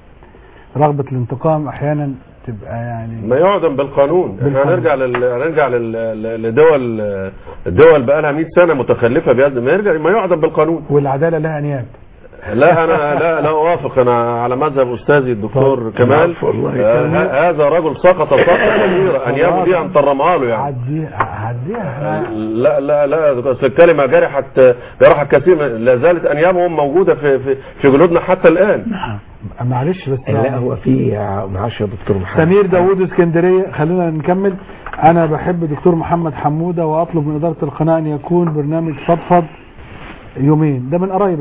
رغبه الانتقام احيانا تبقى يعني ما يعدم بالقانون احنا بالقانون. هنرجع لل... هنرجع لل... لدول الدول بقى لها 100 سنه متخلفه بهذا ما يرجع ما يعدم بالقانون والعداله لها انياب لا انا لا لا اوافق انا على مذهب استاذي الدكتور كمال العفو، الله آه ه- هذا رجل سقط سقطه كبيره ان يابوا دي ان ترمها له يعني عديها عديها لا لا لا أصل الكلمه جرحت جرحت كثير من- لا زالت انيابهم موجوده في في في جلودنا حتى الان معلش بس لا يعني هو في معاش يا دكتور محمد سمير داوود اسكندريه خلينا نكمل انا بحب دكتور محمد حموده واطلب من اداره القناه ان يكون برنامج فضفض يومين ده من قرايبك ده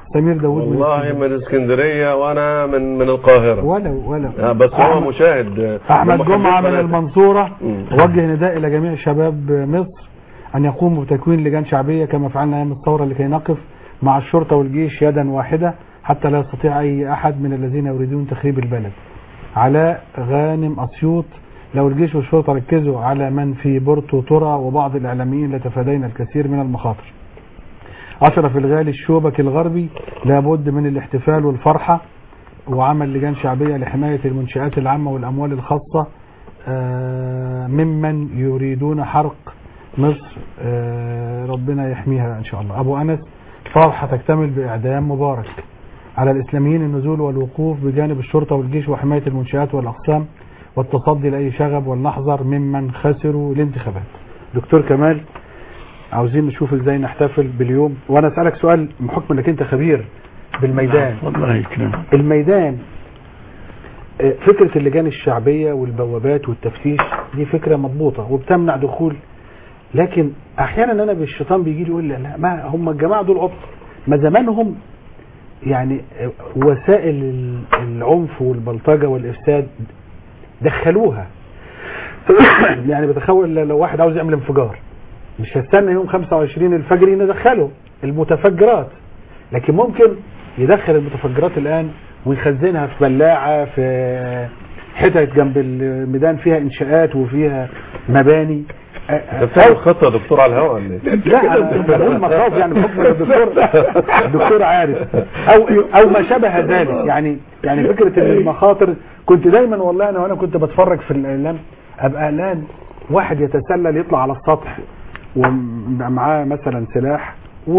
سمير داوود من والله اسكندرية. من اسكندريه وانا من من القاهره ولو ولو آه، بس هو أحمد- مشاهد احمد ومحبين جمعه من بلد. المنصوره مم. وجه نداء الى جميع شباب مصر ان يقوموا بتكوين لجان شعبيه كما فعلنا ايام الثوره لكي نقف مع الشرطه والجيش يدا واحده حتى لا يستطيع اي احد من الذين يريدون تخريب البلد. علاء غانم اسيوط لو الجيش والشرطه ركزوا على من في بورتو ترى وبعض الاعلاميين لتفادينا الكثير من المخاطر. أشرف الغالي الشوبك الغربي لابد من الاحتفال والفرحة وعمل لجان شعبية لحماية المنشآت العامة والأموال الخاصة آه، ممن يريدون حرق مصر آه، ربنا يحميها إن شاء الله أبو أنس فرحة تكتمل بإعدام مبارك على الإسلاميين النزول والوقوف بجانب الشرطة والجيش وحماية المنشآت والأقسام والتصدي لأي شغب ولنحذر ممن خسروا الانتخابات دكتور كمال عاوزين نشوف ازاي نحتفل باليوم وانا اسالك سؤال بحكم انك انت خبير بالميدان الله يكرمك الميدان آه، فكرة اللجان الشعبية والبوابات والتفتيش دي فكرة مضبوطة وبتمنع دخول لكن احيانا انا بالشيطان بيجي لي يقول لي لا ما هم الجماعة دول عبط ما زمانهم يعني آه، وسائل ال- العنف والبلطجة والافساد دخلوها يعني بتخيل لو واحد عاوز يعمل انفجار مش هستنى يوم 25 الفجر ندخله المتفجرات لكن ممكن يدخل المتفجرات الان ويخزنها في بلاعه في حتت جنب الميدان فيها انشاءات وفيها مباني ده بتعمل خطه يا دكتور على الهواء ولا ايه؟ لا انا بقول مخاوف يعني بحكم إن الدكتور الدكتور عارف او او ما شابه ذلك يعني يعني فكره ان المخاطر كنت دايما والله انا وانا كنت بتفرج في الاعلام ابقى قلقان واحد يتسلل يطلع على السطح ومعاه مثلا سلاح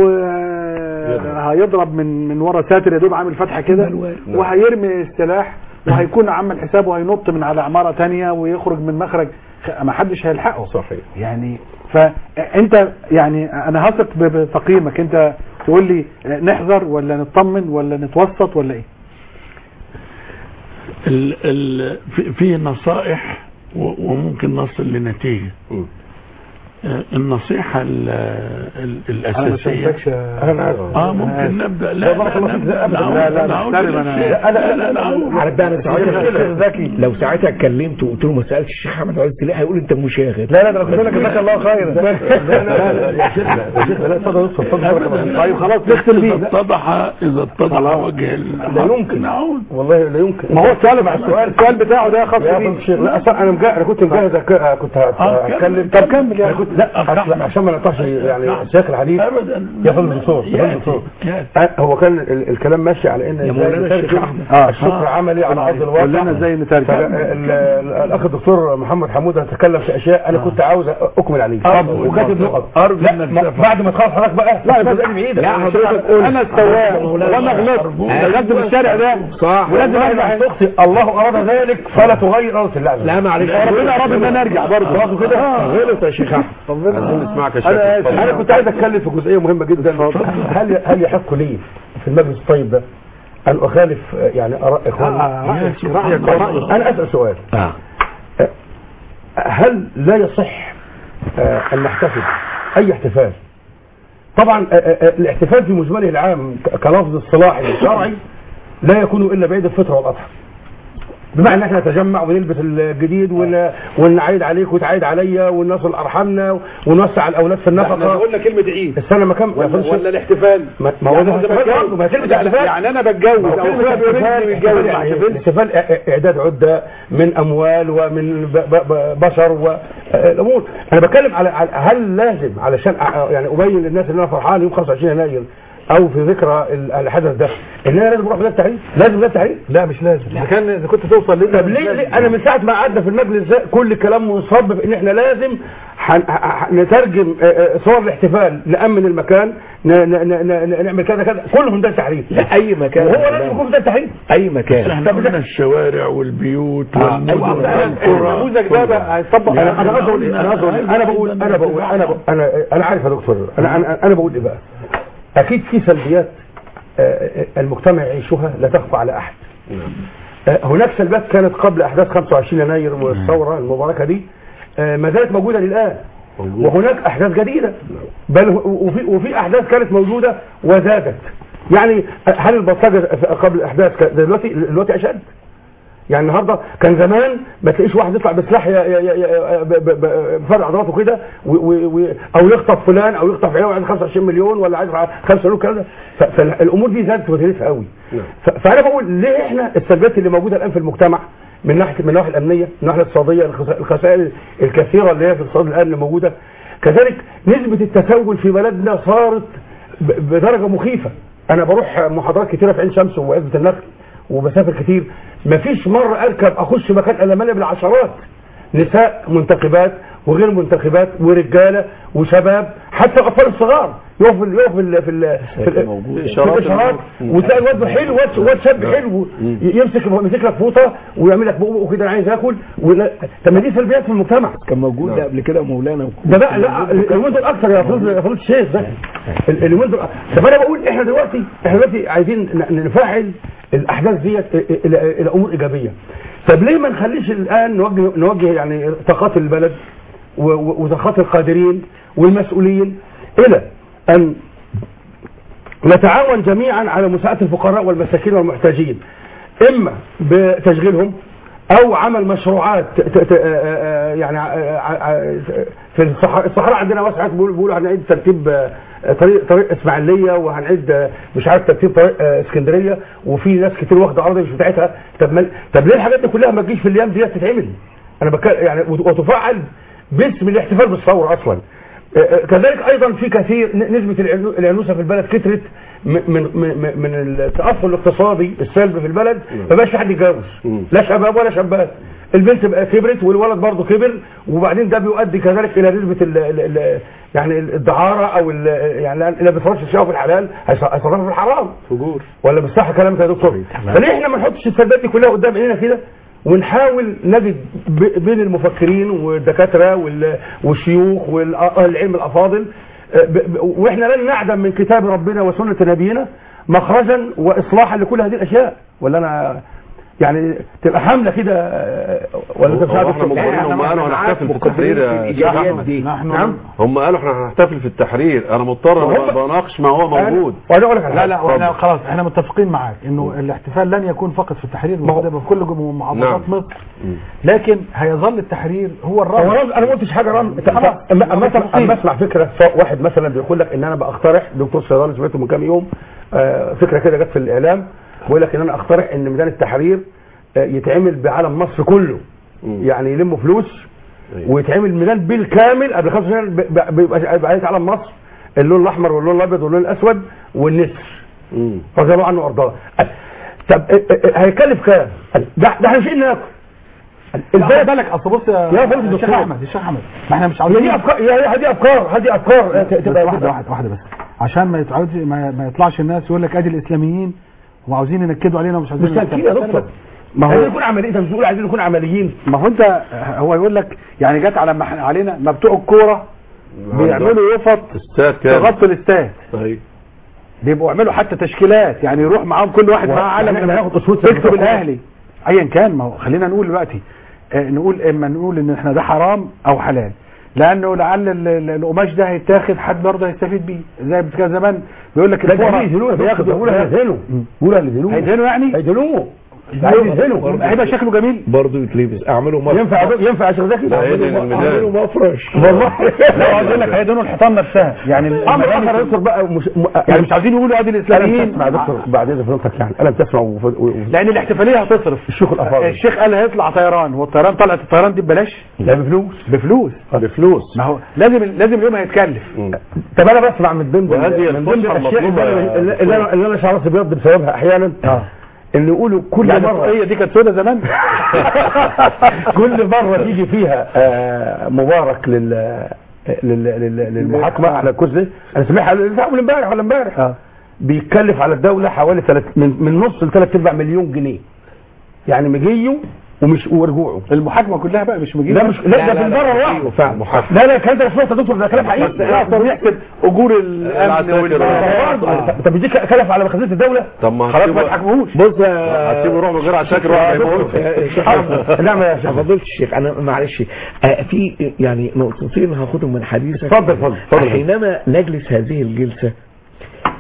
وهيضرب من من ورا ساتر يا دوب عامل فتحه كده وهيرمي السلاح وهيكون عمل حسابه هينط من على عماره تانية ويخرج من مخرج خ- ما حدش هيلحقه صحيح يعني فانت يعني انا هثق ب- بتقييمك انت تقول لي نحذر ولا نطمن ولا نتوسط ولا ايه ال ال في- في نصائح و- وممكن نصل لنتيجة مم. آه، النصيحة ال ال انا ما الأساسية شايفكش انا عارف اه ممكن نبدا لا بارك الله فيك. لا، أبداً. لا، لا، أعود محترم إلى أنا. الشيء. لا، لا، لا، لا، أعود. عارف بقى انا ساعتها الشيخ ذكي. لو ساعتها اتكلمت وقلت له ما سالتش الشيخ احمد عايز تلاقيه هيقول انت مشاغب لا لا ده انا كنت لك جزاك الله خيرا لا لا لا يا شيخ لا يا شيخ لا اتفضل اتفضل اتفضل بارك الله فيك. طيب خلاص نختم إذا بيه اتضح إذا اتضح وجه ال- لا يمكن. نعود والله لا يمكن ما هو السؤال مع السؤال السؤال بتاعه ده خاص يا بيه فضل الشيخ لا اصلا انا مجا... انا كنت مجهز أك... كنت آه، هتكلم كمل. طب كمل يا أنا كنت لا أصل عشان ما نقطعش يعني سياق الحديث ابدا يا فضل الدكتور يا فضل يأتي. الدكتور يأتي. آه، هو كان ال- الكلام ماشي على ان يا إزاي مولانا نترجم الشيخ أحمد. آه. الشكر عملي على ارض الواقع قول لنا ازاي نترجم فال- ال- ال- الاخ الدكتور محمد حموده تكلم في اشياء انا كنت عاوز اكمل عليه أرجو وكاتب نقط أرجو لا إنك ما- تفهم. بعد ما تخلص حضرتك بقى لا بس انا بعيد لا، حضرتك قول. انا السواق وانا غلطت دخلت في الشارع ده صح ولازم ارجع لازم تخطئ الله اراد ذلك فلا تغير ارض اللعبه لا معلش ربنا اراد ان انا ارجع برضه برضه كده غلط يا شيخ احمد عايزين نسمعك يا شيخ انا آسف. اتفضل. انا كنت عايز اتكلم في جزئيه مهمه جدا هل هل يحق لي في المجلس الطيب ده ان اخالف آه، يعني اراء اخواني رايك رايك رايك انا اسال سؤال اه هل لا يصح آه، ان نحتفل اي احتفال طبعا آه، آه، آه، الاحتفال في مجمله العام ك- كلفظ اصطلاحي شرعي لا يكون الا بعيد الفطر والاضحى بمعنى ان احنا نتجمع ونلبس الجديد ون- ونعيد عليك وتعيد عليا ونصل ارحامنا ونوسع الاولاد في احنا النفقه قلنا كلمه عيد السنه ما كم ولا, ولا الاحتفال ما ما هو يعني ده أنا احتفال بتجوز. برضه ما هي كلمه لا، احتفال يعني انا بتجوز او كلمة اخويا بيريد احتفال يتجوز يعني يعني احتفال اعداد عده من اموال ومن ب- ب- ب- بشر والامور انا بتكلم على على- هل لازم علشان أ- يعني ابين للناس ان انا فرحان يوم 25 يناير او في ذكرى ال- الحدث ده ان انا لازم اروح بلاد التحرير لازم بلاد التحرير لا مش لازم اذا كان اذا كنت توصل ليه طب ليه, ليه انا من ساعه ما قعدنا في المجلس ده كل كلام منصب في ان احنا لازم حن ح- ح- نترجم آه، آه، صور الاحتفال نامن المكان ن- ن- ن- ن- نعمل كذا كذا كلهم ده تحرير لا اي مكان وهو لازم يكون في ده تحرير اي مكان احنا قلنا الشوارع والبيوت آه. والمدن أيوة. والقرى النموذج ده بقى هيطبق لا. انا انا قصدي أقول إيه؟ انا قصدي أقول إيه؟ انا بقول انا بقول انا بقول انا انا عارف يا دكتور انا انا انا بقول ايه بقى اكيد في سلبيات آه، آه، المجتمع يعيشها لا تخفى على احد آه، هناك سلبيات كانت قبل احداث 25 يناير والثوره المباركه دي آه، ما زالت موجوده للان وهناك احداث جديده بل وفي وفي احداث كانت موجوده وزادت يعني هل البلطجه قبل الاحداث كان- زي دلوقتي دلوقتي اشد يعني النهارده كان زمان ما تلاقيش واحد يطلع بسلاح ي- ي- ي- ي- ب- ب- ب- بفرع عضلاته كده و- و- و- او يخطف فلان او يخطف عيال وعايز 25 مليون ولا عايز 5 مليون كده ف- فالامور دي زادت وتهريف قوي نعم. ف- فانا بقول ليه احنا السلبيات اللي موجوده الان في المجتمع من ناحيه من الناحيه الامنيه من الناحيه الاقتصاديه الخسا- الخسائر الكثيره اللي هي في الاقتصاد الان اللي موجوده كذلك نسبه التسول في بلدنا صارت ب- بدرجه مخيفه انا بروح محاضرات كتيره في عين شمس وعزبه النخل وبسافر كتير مفيش مره اركب اخش مكان الا مليء بالعشرات نساء منتخبات وغير منتخبات ورجاله وشباب حتى الاطفال الصغار يقف في يقف في ال- في ال- في ال- موجود. في إشارات الاشارات الموت. وتلاقي الواد حلو واد واد شاب حلو ي- يمسك يمسك لك فوطه ويعمل لك بقه وكده انا عايز اكل ولا- طب ما دي سلبيات في المجتمع كان موجود ده قبل كده مولانا ده بقى لا اليومين دول اكتر يا فضل يا فضل الشيخ ده ال- اليومين دول طب انا بقول احنا دلوقتي احنا دلوقتي عايزين ن- نفعل الاحداث ديت الى الى امور ايجابيه طب ليه ما نخليش الان نوجه نوجه يعني طاقات البلد و- و- وطاقات القادرين والمسؤولين الى ان نتعاون جميعا على مساعدة الفقراء والمساكين والمحتاجين إما بتشغيلهم أو عمل مشروعات ت- ت- ت- آه، آه، يعني آه، آه، في الصحراء الصحراء عندنا واسعة بيقولوا بيقولوا هنعيد ترتيب آه، طريق طريق إسماعيلية وهنعيد آه، مش عارف ترتيب طريق آه، اسكندرية وفي ناس كتير واخدة أرض مش بتاعتها طب ما- طب ليه الحاجات دي كلها ما تجيش في الأيام دي تتعمل؟ أنا بتكلم يعني وت- وتفعل باسم الاحتفال بالثورة أصلا كذلك ايضا في كثير ن- نسبه العنو- العنوسه في البلد كترت م- من من من التاثر الاقتصادي السلبي في البلد ما بقاش في حد يتجوز مم. لا شباب ولا شابات البنت بقى كبرت والولد برضه كبر وبعدين ده بيؤدي كذلك الى نسبه ال ال ال يعني الدعاره او ال يعني اللي بيصرفش الشهوه في الحلال هيص- هيصرفها في الحرام فجور ولا مش صح كلامك يا دكتور فليه احنا ما نحطش السلبيات دي كلها قدام عينينا كده ونحاول نجد ب- بين المفكرين والدكاتره وال- والشيوخ واهل العلم الافاضل آه، ب- ب- واحنا لن نعدم من كتاب ربنا وسنه نبينا مخرجا واصلاحا لكل هذه الاشياء ولا انا يعني تبقى حمله كده آه، ولا انت مش هو عارف احنا مجبرين هم قالوا هنحتفل في التحرير يا شيخ احمد دي نعم هم قالوا احنا هنحتفل في التحرير انا مضطر هم- أنا بناقش ما هو موجود وانا اقول لك على لا حاجة. لا واحنا اتفضل. خلاص احنا متفقين معاك انه الاحتفال لن يكون فقط في التحرير ما هو- المفروض يبقى في كل جم- محافظات نعم. مصر لكن هيظل التحرير هو هو الرمز رمز انا ما قلتش حاجه رمز خلاص. اما اما اسمع متفقين. اما اسمع فكره سواء واحد مثلا بيقول لك ان انا بقترح دكتور صيدلي سمعته من كام يوم آه، فكره كده جت في الاعلام بيقول لك ان انا اقترح ان ميدان التحرير آه، يتعمل بعلم مصر كله مم. يعني يلموا فلوس أيوة. ويتعمل ميدان بالكامل قبل 25 سنه ب- ب- بيبقى يبقى عليه علم مصر اللون الاحمر واللون الابيض واللون الاسود والنسر مم. رضي الله عنه وارضاه طب آه، آه، هيكلف كام؟ ده ده احنا مش قلنا ناكل لا، خد بالك اصل بص يا يا فندم يا شيخ دكتور. احمد يا شيخ احمد ما احنا مش هي عاوزين دي افكار يا- هذه افكار هذه افكار ت- بس تبقى واحده واحده واحده بس عشان ما يتعودش ما, ما يطلعش الناس يقول لك ادي الاسلاميين وعاوزين ينكدوا علينا ومش عاوزين مستنكرين يا دكتور ما عايزين هو نكون عمليين انت بتقول عايزين نكون عمليين ما هو انت هو يقول لك يعني جت على ما احنا علينا ما بتوع الكوره بيعملوا يفط استاد كامل تغطوا الاستاد أيوة. بيبقوا يعملوا حتى تشكيلات يعني يروح معاهم كل واحد معاه علم احنا هناخد اسود يكتب الاهلي ايا كان ما هو خلينا نقول دلوقتي آه، نقول اما نقول ان احنا ده حرام او حلال لانه لعل ال- ال- القماش ده هيتاخد حد برضه هيستفيد بيه زي كان زمان بيقول لك لا ده الفقراء هيدهنوه بياخدوا بيقولوا هيدهنوا بيقولوا هيدهنوه هيدهنوا يعني هيدهنوه هيدهنوا هيبقى شكله جميل برضه يتلبس اعملوا مفرش ينفع ينفع يا شيخ زكي لا، هيدهن الميدان. اعملوا مفرش والله لا عاوز اقول لك هيدهنوا الحيطان نفسها يعني امر المباني اخر يا دكتور بقى مش م- يعني مش عاوزين يقولوا ادي انا الاسلاميين بتسمع يا دكتور بعد اذن فضلتك يعني انا بتسمع وف- و- لان الاحتفاليه هتصرف الشيوخ الافاضل الشيخ قال هيطلع طيران والطيران طلعت الطيران دي ببلاش لا بفلوس بفلوس بفلوس ما هو لازم لازم اليوم هيتكلف مم. طب انا بسمع من ضمن وهذه من ضمن الفسحة الاشياء المطلوبة اللي يا أنا- اللي اللي انا اللي انا شعرت بيض بسببها احيانا اه ان يقولوا كل يعني مره هي دي كانت سودة زمان كل مره تيجي فيها آه، مبارك لل لل- لل- للمحاكمه على الكرسي انا سامعها لسه اول امبارح ولا امبارح اه بيتكلف على الدوله حوالي تلت من, من نص لثلاث ارباع مليون جنيه يعني مجيه ومش ورجوعه المحاكمه كلها بقى مش مجيب لا مش لا ده في المره الواحده فعلا لا لا الكلام ده مش يا دكتور ده كلام حقيقي اقدر يحسب اجور الامن العساكر. والبلد برضه طب دي كلف على خزينه الدوله طب ما خلاص ما هتسيبه تحاكموش بص يا هتسيبه يروح من غير عساكر واحد هيموت نعم يا شيخ فضلت الشيخ انا معلش آه، في يعني نقطتين هاخدهم من حديثك اتفضل اتفضل اتفضل حينما نجلس هذه الجلسة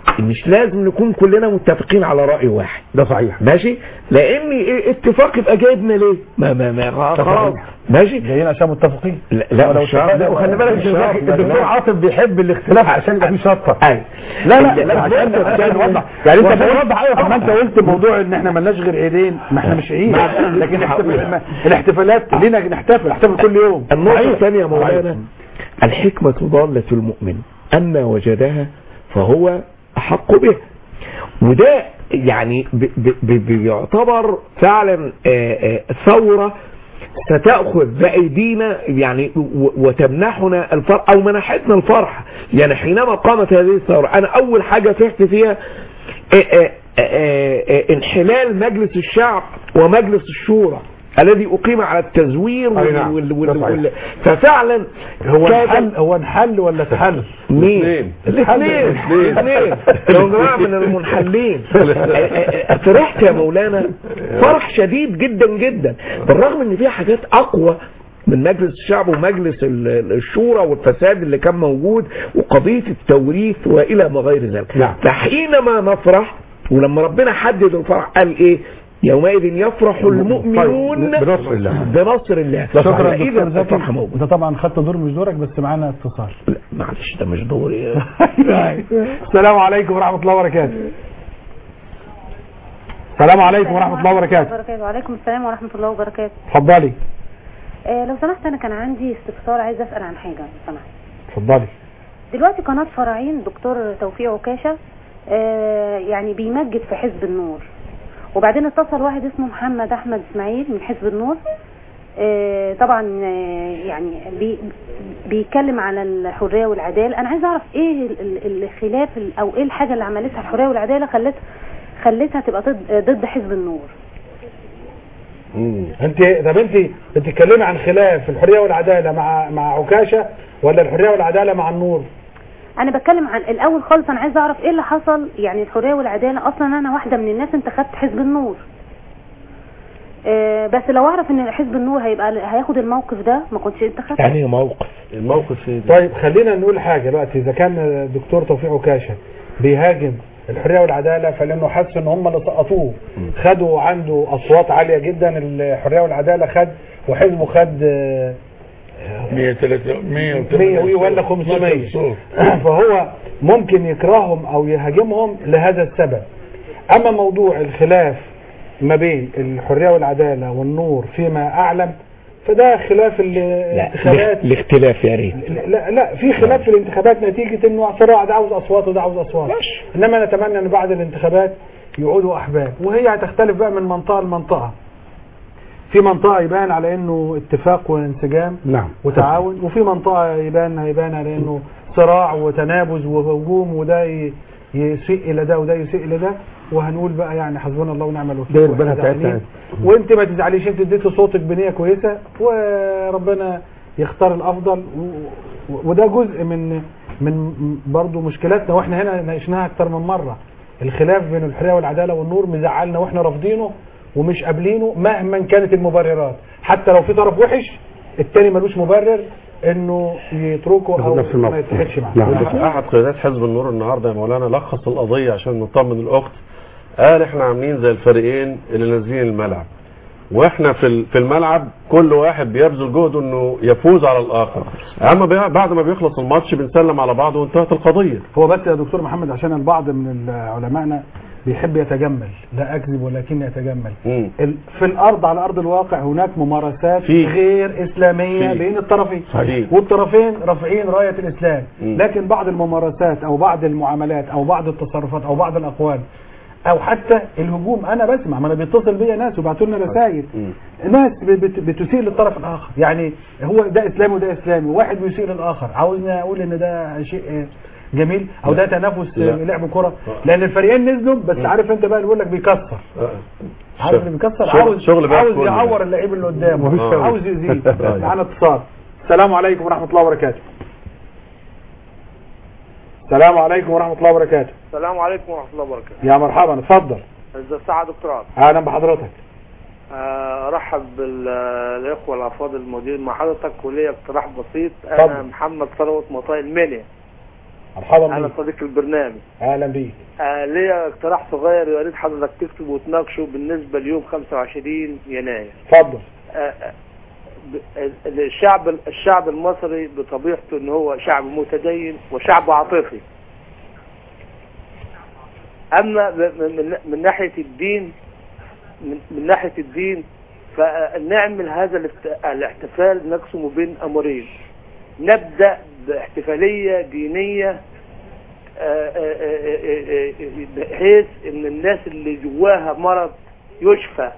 مش لازم نكون كلنا متفقين على راي واحد ده صحيح ماشي لان إيه اتفاق يبقى جايبنا ليه ما ما ما خلاص ماشي جايين عشان متفقين لا لا ولو مش شرط. اتفقنا- لا وخلي بالك مش شرط. الدكتور الدكتور عاطف بيحب الاختلاف عشان يبقى فيه شطه لا لا لا عشان عشان نوضح يعني انت بتوضح ايوه ما انت قلت موضوع ان احنا مالناش غير عيدين ما احنا مش عيد لكن احتفال ما- الاحتفالات لينا نحتفل نحتفل كل يوم النقطة صحيح. الثانية يا مولانا الحكمة ضالة المؤمن أما وجدها فهو أحق به وده يعني ب- ب- ب- بيعتبر فعلا آه، آه، ثورة ستأخذ بأيدينا يعني و- وتمنحنا الفرح أو منحتنا الفرح يعني حينما قامت هذه الثورة أنا أول حاجة فرحت فيها آه، آه، آه، آه، انحلال مجلس الشعب ومجلس الشورى الذي أقيم على التزوير أي وال نعم. وال ده وال صحيح. وال ففعلا هو كاد- انحل هو انحل ولا اتحل مين؟ الاثنين الاثنين لو جماعة من المنحلين فرحت يا مولانا فرح شديد جدا جدا بالرغم ان فيها حاجات اقوى من مجلس الشعب ومجلس ال- الشورى والفساد اللي كان موجود وقضية التوريث والى ما غير ذلك نعم. فحينما نفرح ولما ربنا حدد الفرح قال ايه يومئذ يفرح المؤمنون بنصر الله. بنصر الله شكرا فإذا دكتور زكي الفرح موجود انت طبعا خدت دور مش دورك بس معانا اتصال لا معلش ده مش دوري السلام عليكم ورحمة الله وبركاته السلام عليكم ورحمة الله وبركاته وبركاته وعليكم السلام ورحمة الله وبركاته اتفضلي آه لو سمحت أنا كان عندي استفسار عايز أسأل عن حاجة لو سمحت اتفضلي دلوقتي قناة فرعين دكتور توفيق عكاشة آه يعني بيمجد في حزب النور وبعدين اتصل واحد اسمه محمد أحمد إسماعيل من حزب النور آه طبعا آه يعني بي بيتكلم على الحرية والعدالة أنا عايز أعرف إيه ال- ال- الخلاف ال- أو إيه الحاجة اللي عملتها الحرية والعدالة خلت خلتها تبقى ضد ضد حزب النور انت طب انت بتتكلمي عن خلاف الحريه والعداله مع مع عكاشه ولا الحريه والعداله مع النور انا بتكلم عن الاول خالص انا عايزه اعرف ايه اللي حصل يعني الحريه والعداله اصلا انا واحده من الناس انتخبت حزب النور آه بس لو اعرف ان حزب النور هيبقى هياخد الموقف ده ما كنتش انتخبت يعني موقف الموقف ايه ده؟ طيب خلينا نقول حاجه دلوقتي اذا كان الدكتور توفيق عكاشه بيهاجم الحريه والعداله فلانه حس ان هم اللي سقطوه خدوا عنده اصوات عاليه جدا الحريه والعداله خد وحزبه خد آه، 100 100 100 ولا 500 فهو ممكن يكرههم او يهاجمهم لهذا السبب اما موضوع الخلاف ما بين الحريه والعداله والنور فيما اعلم فده خلاف الانتخابات الاختلاف يا ريت لا لا في خلاف في الانتخابات نتيجه انه صراع ده عاوز اصوات وده عاوز اصوات انما نتمنى ان بعد الانتخابات يعودوا احباب وهي هتختلف بقى من منطقه لمنطقه في منطقه يبان على انه اتفاق وانسجام نعم وتعاون وفي منطقة يبان هيبان على انه صراع وتنابز وهجوم وده ي- يسيء الى ده وده يسيء الى ده وهنقول بقى يعني حسبنا الله ونعم الوكيل داير بينها وإحنا بتاعتها. زعلانين. وانت ما تزعليش انت اديتي صوتك بنية كويسة وربنا يختار الافضل و- و- وده جزء من من برضه مشكلاتنا واحنا هنا ناقشناها اكتر من مرة الخلاف بين الحرية والعدالة والنور مزعلنا واحنا رافضينه ومش قابلينه مهما كانت المبررات حتى لو في طرف وحش التاني ملوش مبرر انه يتركه ياخد او نفس الموقف. ما يتحدش معاه نعم. احد قيادات حزب النور النهارده يا مولانا لخص القضيه عشان نطمن الاخت قال احنا عاملين زي الفريقين اللي نازلين الملعب واحنا في ال- في الملعب كل واحد بيبذل جهده انه يفوز على الاخر اما بي- بعد ما بيخلص الماتش بنسلم على بعض وانتهت القضيه هو بس يا دكتور محمد عشان البعض من علمائنا بيحب يتجمل لا اكذب ولكن يتجمل مم. ال- في الارض على ارض الواقع هناك ممارسات في. غير اسلاميه في. بين الطرفين صحيح. والطرفين رافعين رايه الاسلام مم. لكن بعض الممارسات او بعض المعاملات او بعض التصرفات او بعض الاقوال او حتى الهجوم انا بسمع ما انا بيتصل بيا ناس وبعتوا لنا رسائل مم. ناس بت- بت- بتسيء للطرف الاخر يعني هو ده اسلامي وده اسلامي واحد بيسيء للاخر عاوزني اقول ان ده شيء آه، جميل او ده تنافس آه، لا. لعب كره لان الفريقين نزلوا بس عارف انت بقى اللي بيقول لك بيكسر آه. عارف اللي بيكسر شغل- عاوز شغل بقى عاوز كله. يعور اللعيب اللي قدامه مفيش فاول. عاوز يزيد أيوة. معانا اتصال السلام عليكم ورحمه الله وبركاته السلام عليكم ورحمه الله وبركاته السلام عليكم ورحمة الله وبركاته يا مرحبا اتفضل ازي الساعة دكتور عاطف اهلا بحضرتك آه، ارحب بالاخوة الافاضل الموجودين مع حضرتك وليا اقتراح بسيط اتفضل. انا محمد ثروت مطاي المنيا مرحبا انا بيك صديق البرنامج اهلا بيك آه ليا اقتراح صغير يا ريت حضرتك تكتبه وتناقشه بالنسبه ليوم 25 يناير اتفضل آه، آه، ب- الشعب الشعب المصري بطبيعته ان هو شعب متدين وشعب عاطفي اما ب- من, من ناحيه الدين من, من ناحيه الدين فنعمل هذا الاحت- الاحتفال نقسمه بين امرين نبدا باحتفاليه دينيه آه، آه، آه، آه، آه، بحيث ان الناس اللي جواها مرض يشفى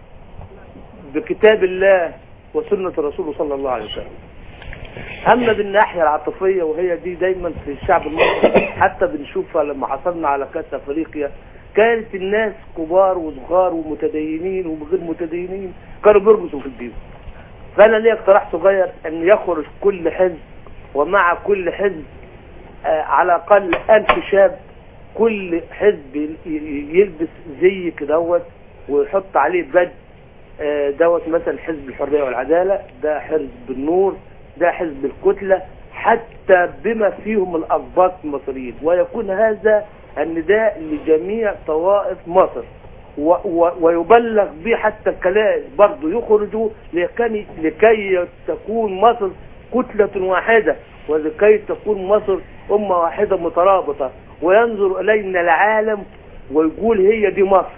بكتاب الله وسنة رسوله صلى الله عليه وسلم أما بالناحية العاطفية وهي دي دايما في الشعب المصري حتى بنشوفها لما حصلنا على كأس أفريقيا كانت الناس كبار وصغار ومتدينين وغير متدينين كانوا بيرقصوا في الدين فأنا لي اقتراح صغير أن يخرج كل حزب ومع كل حزب آه، على الأقل ألف شاب كل حزب ي- ي- يلبس زي كدهوت ويحط عليه بدء آه، دوت مثلا حزب الحرية والعدالة ده حزب النور ده حزب الكتلة حتى بما فيهم الأقباط المصريين ويكون هذا النداء لجميع طوائف مصر و و ويبلغ به حتى الكلام برضه يخرجوا لكي, لكي تكون مصر كتلة واحدة ولكي تكون مصر أمة واحدة مترابطة وينظر إلينا العالم ويقول هي دي مصر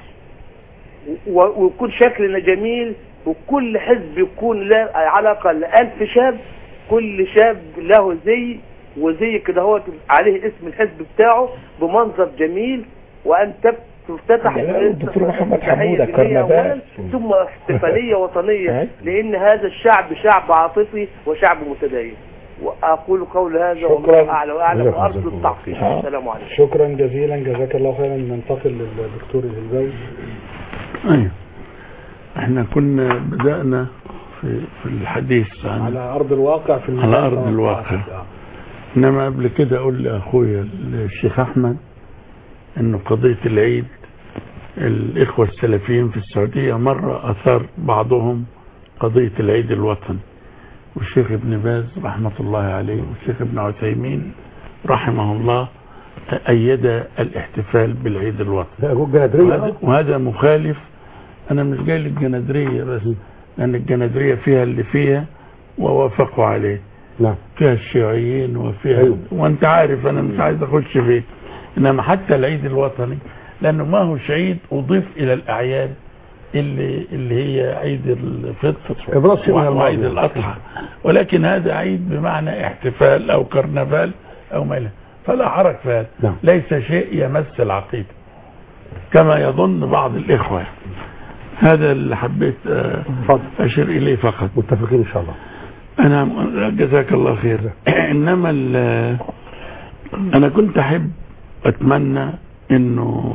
و- ويكون شكلنا جميل وكل حزب يكون له على الأقل ألف شاب كل شاب له زي وزي كده هو عليه اسم الحزب بتاعه بمنظر جميل وأن تف- تفتتح جلال الدكتور محمد افتتاحية حمودة دينية كرنفال. أولاً، ثم احتفالية وطنية أي. لأن هذا الشعب شعب عاطفي وشعب متدين وأقول قول هذا والله أعلى وأعلم جزاكم وأرجو الله التعقيب آه. السلام عليكم شكرا جزيلا جزاك الله خيرا ننتقل للدكتور الهلباوي ايوه احنا كنا بدأنا في, في الحديث عن على ارض الواقع في على أرض الواقع. آه. انما قبل كده اقول لاخويا الشيخ احمد انه قضية العيد الاخوة السلفيين في السعودية مرة اثار بعضهم قضية العيد الوطني والشيخ ابن باز رحمة الله عليه والشيخ ابن عثيمين رحمه الله أيد الاحتفال بالعيد الوطني لا أقول جنادرية وهذا, وهذا مخالف انا مش جاي للجنادرية بس لان الجنادرية فيها اللي فيها ووافقوا عليه نعم فيها الشيوعيين وفيها أيوة. وانت عارف انا مش عايز اخش فيه انما حتى العيد الوطني لانه ما هوش عيد اضيف الى الاعياد اللي اللي هي عيد الفطر إبراز شيء من وعيد الماضي. الاضحى ولكن هذا عيد بمعنى احتفال او كرنفال او ما إلى فلا حرج في هذا نعم. ليس شيء يمس العقيده كما يظن بعض الاخوه هذا اللي حبيت آه، اتفضل اشير اليه فقط متفقين إن شاء الله انا جزاك الله خير انما ال- انا كنت احب اتمنى انه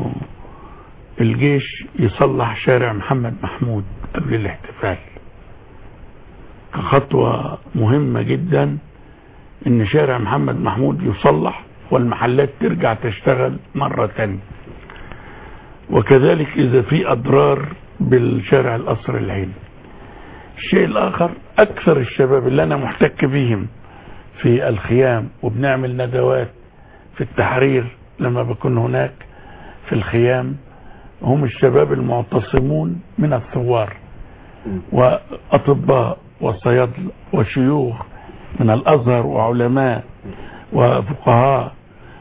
الجيش يصلح شارع محمد محمود قبل الاحتفال كخطوة مهمة جدا ان شارع محمد محمود يصلح والمحلات ترجع تشتغل مرة تانية وكذلك اذا في اضرار بالشارع القصر العيني الشيء الآخر أكثر الشباب اللي أنا محتك بهم في الخيام وبنعمل ندوات في التحرير لما بكون هناك في الخيام هم الشباب المعتصمون من الثوار وأطباء وصيادلة وشيوخ من الأزهر وعلماء وفقهاء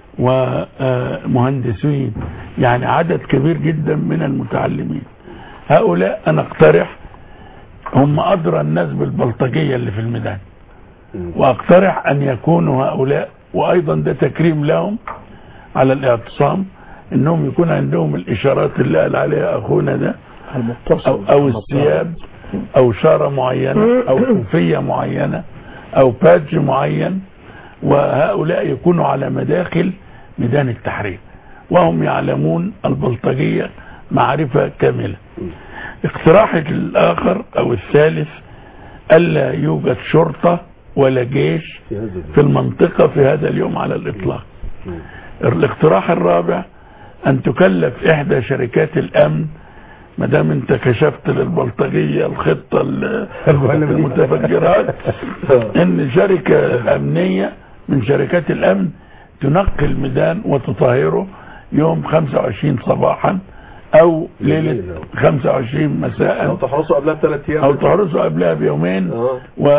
ومهندسين يعني عدد كبير جدا من المتعلمين هؤلاء أنا اقترح هم أدرى الناس بالبلطجية اللي في الميدان وأقترح أن يكونوا هؤلاء وأيضا ده تكريم لهم على الاعتصام أنهم يكون عندهم الإشارات اللي قال عليها أخونا ده أو, أو الثياب أو شارة معينة أو كوفية معينة أو بادج معين وهؤلاء يكونوا على مداخل ميدان التحرير وهم يعلمون البلطجية معرفة كاملة اقتراح الآخر أو الثالث ألا يوجد شرطة ولا جيش في هذا في المنطقة في هذا اليوم على الإطلاق الاقتراح الرابع أن تكلف إحدى شركات الأمن ما دام انت كشفت للبلطجية الخطة ال- المتفجرات ان شركة امنية من شركات الامن تنقي الميدان وتطهره يوم 25 صباحا او ليله بالليل. 25 مساء لو تحرصوا قبلها بثلاث ايام او تحرسوا قبلها بيومين اه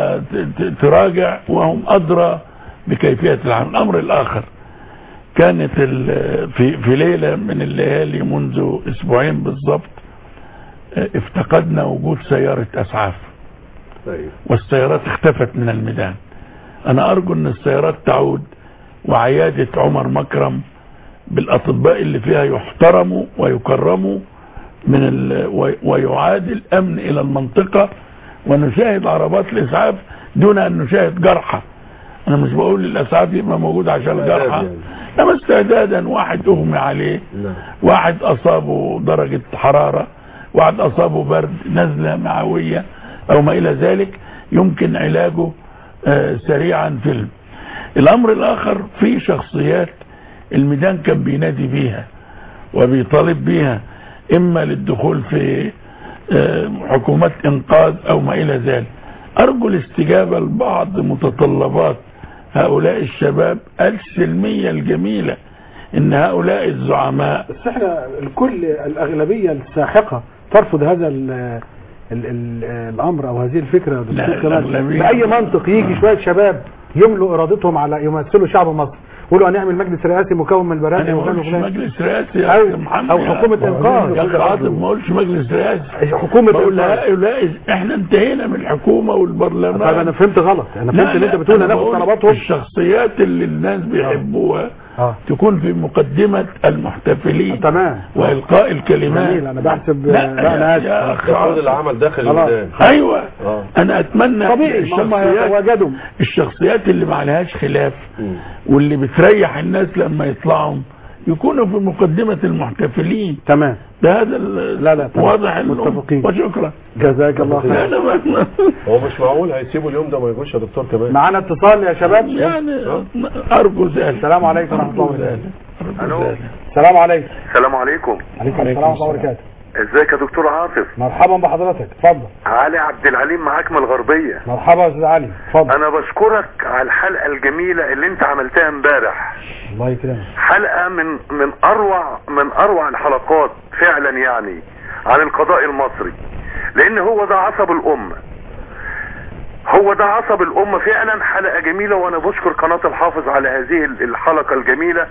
وتراجع وهم ادرى بكيفيه العمل الامر الاخر كانت ال- في في ليله من الليالي منذ اسبوعين بالضبط اه، افتقدنا وجود سياره اسعاف ايوه والسيارات اختفت من الميدان انا ارجو ان السيارات تعود وعيادة عمر مكرم بالاطباء اللي فيها يحترموا ويكرموا من ال... وي- ويعاد الامن الى المنطقة ونشاهد عربات الاسعاف دون ان نشاهد جرحى انا مش بقول الاسعاف يبقى موجود عشان استعداد جرحى يعني. انما استعدادا واحد اغمي عليه نعم واحد اصابه درجة حرارة واحد اصابه برد نزلة معوية او ما الى ذلك يمكن علاجه آه، سريعا في ال- الامر الاخر في شخصيات الميدان كان بينادي بيها وبيطالب بيها اما للدخول في آه، حكومات انقاذ او ما الى ذلك ارجو الاستجابة لبعض متطلبات هؤلاء الشباب السلمية الجميلة ان هؤلاء الزعماء بس احنا الكل الاغلبيه الساحقه ترفض هذا ال ال ال الامر او هذه الفكره يا لا، دكتور كمال الأغلبية- باي منطق يجي شويه شباب يملوا ارادتهم على يمثلوا شعب مصر يقولوا هنعمل مجلس رئاسي مكون من البنات انا ما وفلان اقولش وفلان مجلس رئاسي يا أو- أخي محمد أو حكومة إنقاذ. يا اخي عاطف ما اقولش مجلس رئاسي حكومه بقول إنقاذ. هؤلاء احنا انتهينا من الحكومه والبرلمان طيب انا فهمت غلط انا لا، فهمت اللي لا، انت بتقول أنا هناخد بقول طلباتهم الشخصيات اللي الناس بيحبوها اه تكون في مقدمة المحتفلين تمام وإلقاء الكلمات جميل انا بحسب لا لا انا يا, اسف يا أخي تقود عاطف. العمل داخل خلاص. الميدان أيوة اه أنا أتمنى طبيعي ما هم الشخصيات يتواجدوا الشخصيات اللي ما عليهاش خلاف مم. واللي بتريح الناس لما يطلعوا يكونوا في مقدمة المحتفلين تمام ده هذا ال- لا، لا، تمام. واضح إنه- متفقين. وشكرا جزاك الله لا، خير أنا ما- هو مش معقول هيسيبوا اليوم ده ما يجوش يا دكتور كمان معانا اتصال يا شباب يعني أرجو ذلك السلام عليكم ورحمه الله أرجو وبركاته ذلك أرجو ألو. ذلك السلام عليكم السلام عليكم عليكم السلام ورحمه الله وبركاته ازيك يا دكتور عاطف مرحبا بحضرتك اتفضل علي عبد العليم معاك من الغربيه مرحبا يا استاذ علي اتفضل انا بشكرك على الحلقه الجميله اللي انت عملتها امبارح الله يكرمك حلقه من من اروع من اروع الحلقات فعلا يعني عن القضاء المصري لان هو ده عصب الامه هو ده عصب الامه فعلا حلقه جميله وانا بشكر قناه الحافظ على هذه الحلقه الجميله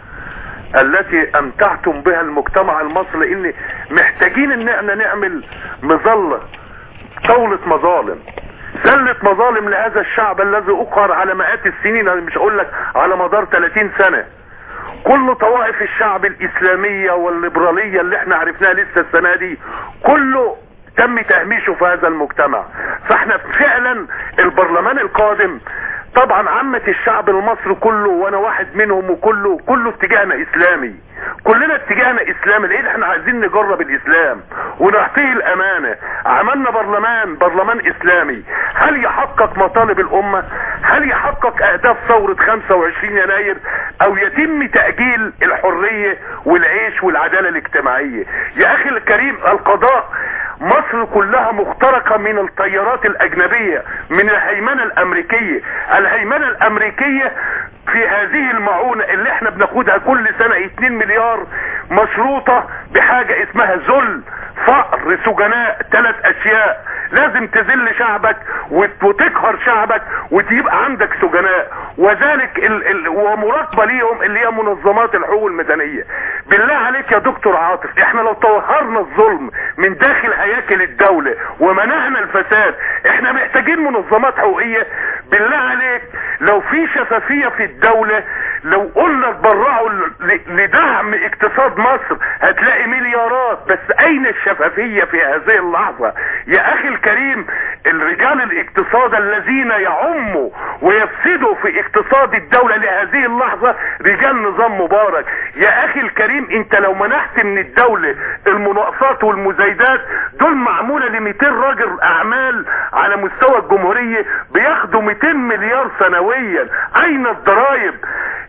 التي امتعتم بها المجتمع المصري لان محتاجين ان احنا نعمل مظله طاولة مظالم سلة مظالم لهذا الشعب الذي اقهر على مئات السنين انا مش اقول لك على مدار 30 سنة كل طوائف الشعب الاسلامية والليبرالية اللي احنا عرفناها لسه السنة دي كله تم تهميشه في هذا المجتمع فاحنا فعلا البرلمان القادم طبعا عامة الشعب المصري كله وانا واحد منهم وكله كله اتجاهنا اسلامي كلنا اتجاهنا اسلامي لان احنا عايزين نجرب الاسلام ونعطيه الامانة عملنا برلمان برلمان اسلامي هل يحقق مطالب الامة هل يحقق اهداف ثورة 25 يناير او يتم تأجيل الحرية والعيش والعدالة الاجتماعية يا اخي الكريم القضاء مصر كلها مخترقة من التيارات الاجنبية من الهيمنة الامريكية الهيمنة الامريكية في هذه المعونة اللي احنا بناخدها كل سنة 2 مليار مشروطة بحاجة اسمها ذل فقر سجناء ثلاث اشياء لازم تذل شعبك وت- وتقهر شعبك وتبقى عندك سجناء وذلك ال ال ومراقبة ليهم اللي هي منظمات الحقوق المدنية بالله عليك يا دكتور عاطف احنا لو طهرنا الظلم من داخل هياكل الدولة ومنعنا الفساد احنا محتاجين منظمات حقوقية بالله عليك لو في شفافية في الدولة لو قلنا تبرعوا ل- لدعم اقتصاد مصر هتلاقي مليارات بس اين الشفافية في هذه اللحظة يا اخي الكريم الرجال الاقتصاد الذين يعموا ويفسدوا في اقتصاد الدولة لهذه اللحظة رجال نظام مبارك يا اخي الكريم انت لو منحت من الدولة المناقصات والمزايدات دول معمولة ل 200 راجل اعمال على مستوى الجمهورية بياخدوا 200 مليار سنويا اين الضرائب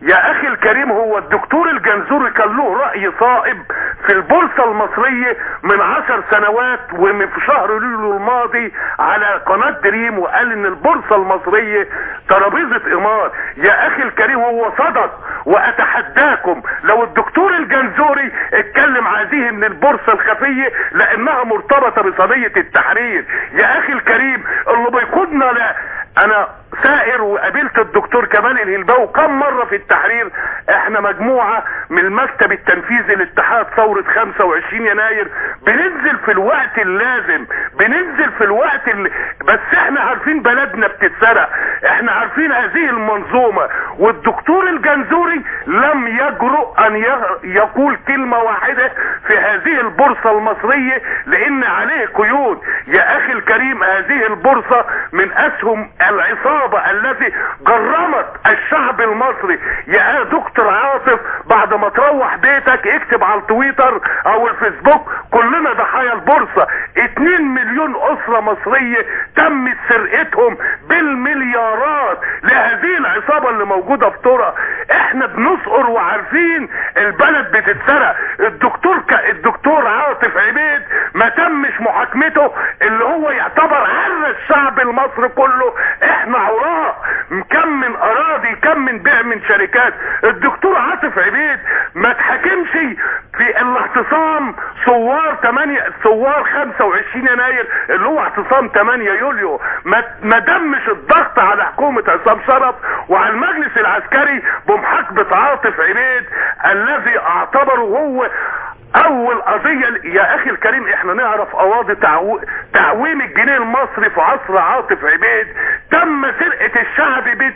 يا اخي الكريم هو الدكتور الجنزوري كان له رأي صائب في البورصة المصرية من عشر سنوات ومن في شهر يوليو الماضي على قناة دريم وقال ان البورصة المصرية ترابيزة قمار يا اخي الكريم هو صدق واتحداكم لو الدكتور الجنزوري اتكلم هذه من البورصة الخفية لانها مرتبطة بقضية التحرير يا اخي الكريم اللي بيقودنا لا انا سائر وقابلت الدكتور كمال الهلباوي كم مرة في التحرير احنا مجموعة من المكتب التنفيذي لاتحاد ثورة 25 يناير بننزل في الوقت اللازم بننزل في الوقت اللي بس احنا عارفين بلدنا بتتسرق احنا عارفين هذه المنظومة والدكتور الجنزوري لم يجرؤ ان ي- يقول كلمة واحدة في هذه البورصة المصرية لان عليه قيود يا اخي الكريم هذه البورصة من اسهم العصابة التي جرمت الشعب المصري يا دكتور عاطف بعد ما تروح بيتك اكتب على التويتر او الفيسبوك كلنا ضحايا البورصة 2 مليون اسرة مصرية تمت سرقتهم بالمليارات لهذه العصابة اللي موجودة في ترى احنا بنسقر وعارفين البلد بتتسرق الدكتور ك... الدكتور عاطف عبيد ما تمش محاكمته اللي هو يعتبر عر الشعب المصري كله احنا عراء كم من اراضي كم من بيع من شركات الدكتور عاطف عبيد ما تحاكمش في الاعتصام ثوار 8 ثوار 25 يناير اللي هو اعتصام 8 يوليو ما ما دمش الضغط على حكومة عصام شرف وعلى المجلس العسكري بمحاكمة عاطف عبيد الذي اعتبره هو اول قضية يا اخي الكريم احنا نعرف قواضي تعو... تعويم الجنيه المصري في عصر عاطف عبيد تم سرقة الشعب بت...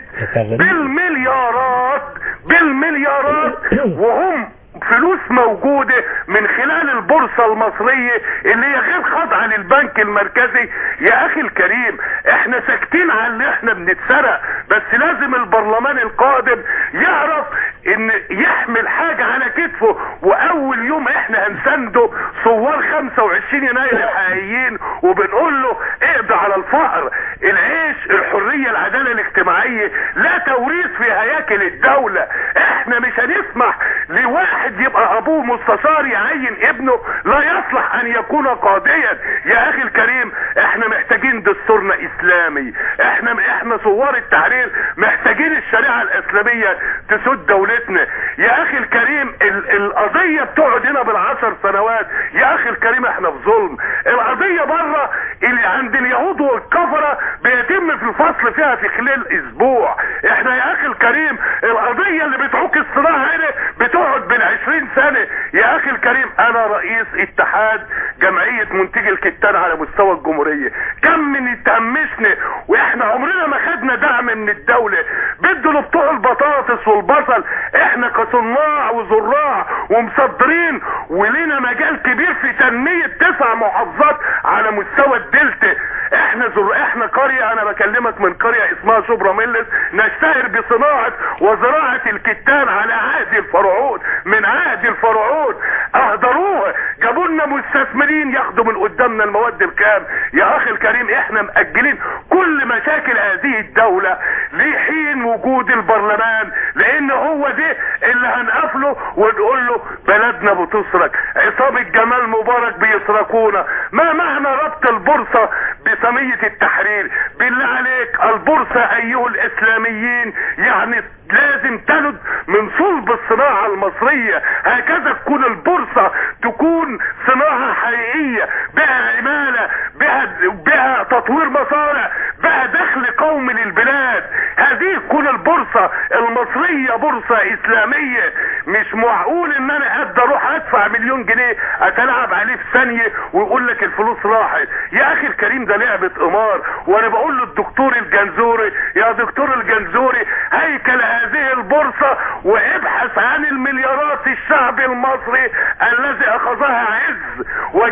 بالمليارات بالمليارات وهم فلوس موجودة من خلال البورصة المصرية اللي هي غير خاضعة للبنك المركزي يا اخي الكريم احنا ساكتين على اللي احنا بنتسرق بس لازم البرلمان القادم يعرف ان يحمل حاجة على كتفه واول يوم احنا هنسنده ثوار 25 يناير الحقيقيين وبنقول له اقضي على الفقر العيش الحرية العدالة الاجتماعية لا توريث في هياكل الدولة احنا مش هنسمح لواحد يبقى ابوه مستشار يعين ابنه لا يصلح ان يكون قاضيا يا اخي الكريم احنا محتاجين دستورنا اسلامي احنا احنا ثوار التحرير محتاجين الشريعة الاسلامية تسد دولتنا يا اخي الكريم ال القضية بتقعد هنا بالعشر سنوات يا اخي الكريم احنا في ظلم القضية بره اللي عند اليهود والكفرة بيتم في الفصل فيها في خلال اسبوع احنا يا اخي الكريم القضية اللي بتعوق الصراع هنا بتقعد بالعشرين سنة يا اخي الكريم انا رئيس اتحاد جمعية منتجي الكتان على مستوى الجمهورية كم من تهمشنا واحنا عمرنا ما خدنا دعم من الدولة بدوا بتوع البطاطس والبصل احنا كصناع وزراع ومصدرين ولينا مجال كبير في تنمية تسع محافظات على مستوى الدلتا احنا زر احنا قرية انا بكلمك من قرية اسمها شبرا ميلس نشتهر بصناعة وزراعة الكتان على عهد الفرعون من عهد الفرعون اهدروها جابوا لنا مستثمرين ياخدوا من قدامنا المواد الخام يا اخي الكريم احنا مأجلين كل مشاكل هذه الدولة لحين وجود البرلمان لان هو ده اللي هنقفله ونقول له بلدنا بتسرق عصابة جمال مبارك بيسرقونا ما معنى ربط البورصة بسمية التحرير بالله عليك البورصة ايها الاسلاميين يعني لازم تلد من صلب الصناعة المصرية هكذا تكون البورصة تكون صناعة حقيقية بها عمالة بها, بها تطوير مصانع بها دخل قومي للبلاد هذه تكون البورصة المصرية بورصة اسلامية مش معقول ان انا قد اروح ادفع مليون جنيه اتلعب عليه في ثانية ويقول لك الفلوس راحت يا اخي الكريم ده لعبة قمار وانا بقول للدكتور الجنزوري يا دكتور الجنزوري هيكل هذه البورصة وابحث عن المليارات الشعب المصري الذي اخذها عز وجمال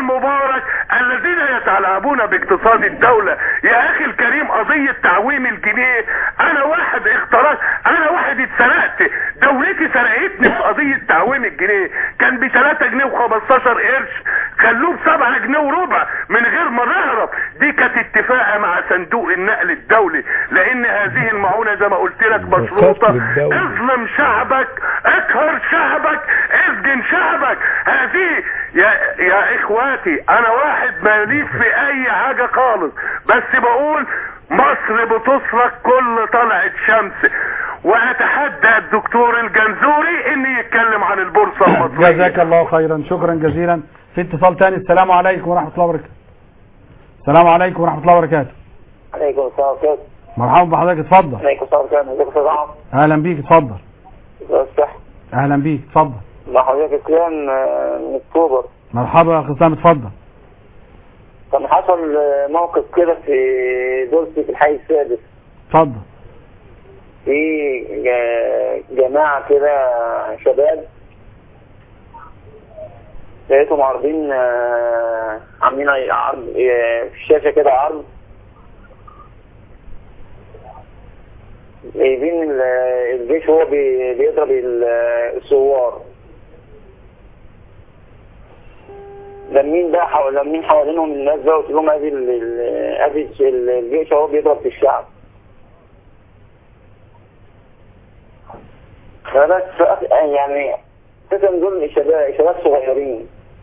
المبارك الذين يتلاعبون باقتصاد الدولة يا اخي الكريم قضية تعويم الجنيه انا واحد اخترت انا واحد اتسرقت دولتي سرقتني في قضية تعويم الجنيه كان ب 3 جنيه و15 قرش خلوه ب 7 جنيه وربع من غير ما نهرب دي كانت اتفاقه مع صندوق النقل الدولي لان هذه المعونة زي ما قلت لك مشروطة الدولي. اظلم شعبك اقهر شعبك اسجن شعبك هذه يا يا اخواتي انا واحد ماليش في اي حاجة خالص بس بقول مصر بتصرخ كل طلعت شمس واتحدى الدكتور الجنزوري ان يتكلم عن البورصة المصرية جزاك الله خيرا شكرا جزيلا في اتصال تاني السلام عليكم ورحمة الله وبركاته السلام عليكم ورحمة الله وبركاته عليكم السلام ورحمة الله مرحبا بحضرتك اتفضل عليكم السلام ورحمة الله ازيك يا استاذ عمرو اهلا بيك اتفضل الصح اهلا بيك اتفضل مع حضرتك اسلام آه، من اكتوبر مرحبا يا اخ اسلام اتفضل كان حصل آه، موقف كده في دولتي في الحي السادس اتفضل في جا- جماعة كده شباب لقيتهم عارضين آه، عاملين أي عرض آه، في الشاشة كده عرض جايبين ال- الجيش هو بي- بيضرب ال- الثوار لمين بقى حو... لمين حوالينهم الناس بقى وتقول لهم ادي ال- ال- ادي ال- الجيش اهو بيضرب في الشعب فبس فأس- يعني اساسا دول شباب شباب صغيرين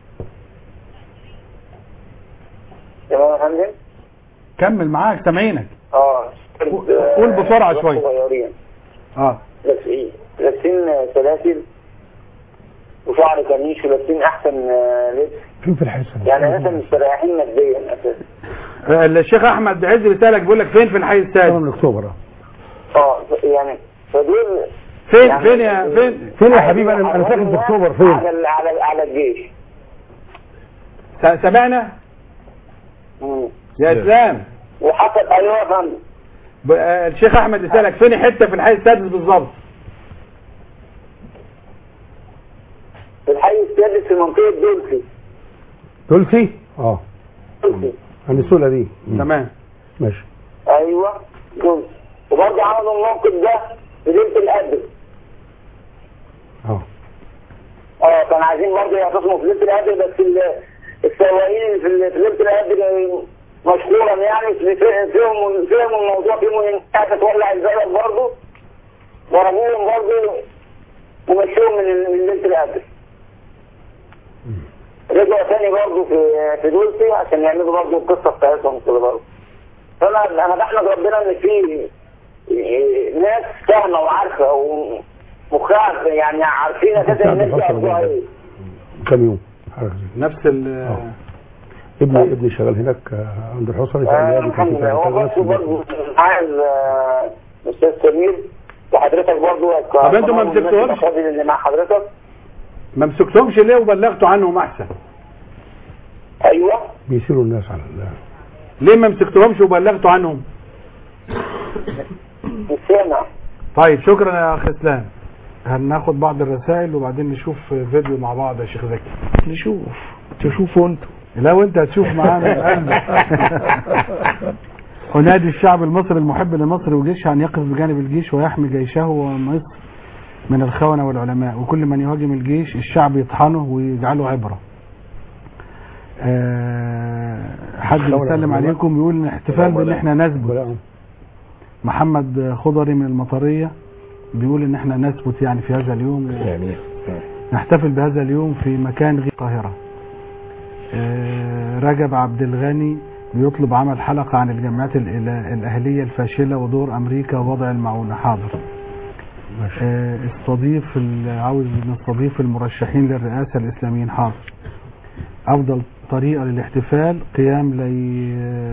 تمام يا فندم؟ كمل معاك سامعينك اه قول بسرعة شباب شوية. صغيرين اه بس ايه لابسين سلاسل وشعر كميش ولابسين احسن آه، لبس فين في الحسن يعني اساسا مستريحين ماديا اساسا آه، الشيخ احمد عز بيسالك بيقول لك فين في الحي السادس من اكتوبر آه. اه يعني فدول فين يعني- فين يا فين فين يا حبيبي انا انا ساكن في اكتوبر فين على ال- على ال- على الجيش س- سمعنا مم. يا اسلام وحصل ايوه يا فندم ب- آه، الشيخ احمد بيسالك فين حته في الحي السادس بالظبط في الحي السادس في منطقه دولفي دولفي اه دولفي عند السولة دي مم. تمام ماشي ايوه دولفي وبرضه عملوا الموقف ده في ليله القدر اه اه كان عايزين برضه يعتصموا في ليله القدر بس ال- السواقين اللي في ال- في ليله القدر مشكورا يعني في- في- فيهم فيهم الموضوع فيهم ان قاعده تولع البلد برضه ضربوهم برضه ومشوهم من ال- من ليله القدر رجعوا تاني برضه في في دولتي عشان يعملوا برضه القصه بتاعتهم كده برضه فانا انا بحمد ربنا ان في ناس فاهمه وعارفه ومخها يعني عارفين اساسا الناس دي قصدها ايه كم يوم حاجة زي كده. نفس ال ابني ابني شغال هناك آه، عند الحصري في آه، النادي الحمد كان في لله هو كذا برضه برضه معايا ال- الاستاذ سمير وحضرتك برضه طب انتوا ما مسكتوهمش؟ اللي مع حضرتك ما مسكتهمش ليه وبلغتوا عنهم احسن ايوه بيسيروا الناس على ال- ليه ما مسكتهمش وبلغتوا عنهم مش سامع طيب شكرا يا اخ اسلام هناخد بعض الرسائل وبعدين نشوف فيديو مع بعض يا شيخ زكي نشوف تشوفوا انتوا لو انت هتشوف معانا بقلبك. أنادي الشعب المصري المحب لمصر وجيشها أن يقف بجانب الجيش ويحمي جيشه ومصر من الخونة والعلماء وكل من يهاجم الجيش الشعب يطحنه ويجعله عبرة آه، حد بيسلم عليكم بيقول ان احتفال بان احنا نثبت محمد خضري من المطرية بيقول ان احنا نثبت يعني في هذا اليوم يعني نحتفل بهذا اليوم في مكان غير القاهرة آه، رجب عبد الغني بيطلب عمل حلقة عن الجامعات الإله- الأهلية الفاشلة ودور أمريكا ووضع المعونة حاضر آه، استضيف ال- عاوز نستضيف المرشحين للرئاسة الإسلاميين حاضر أفضل طريقة للاحتفال قيام لي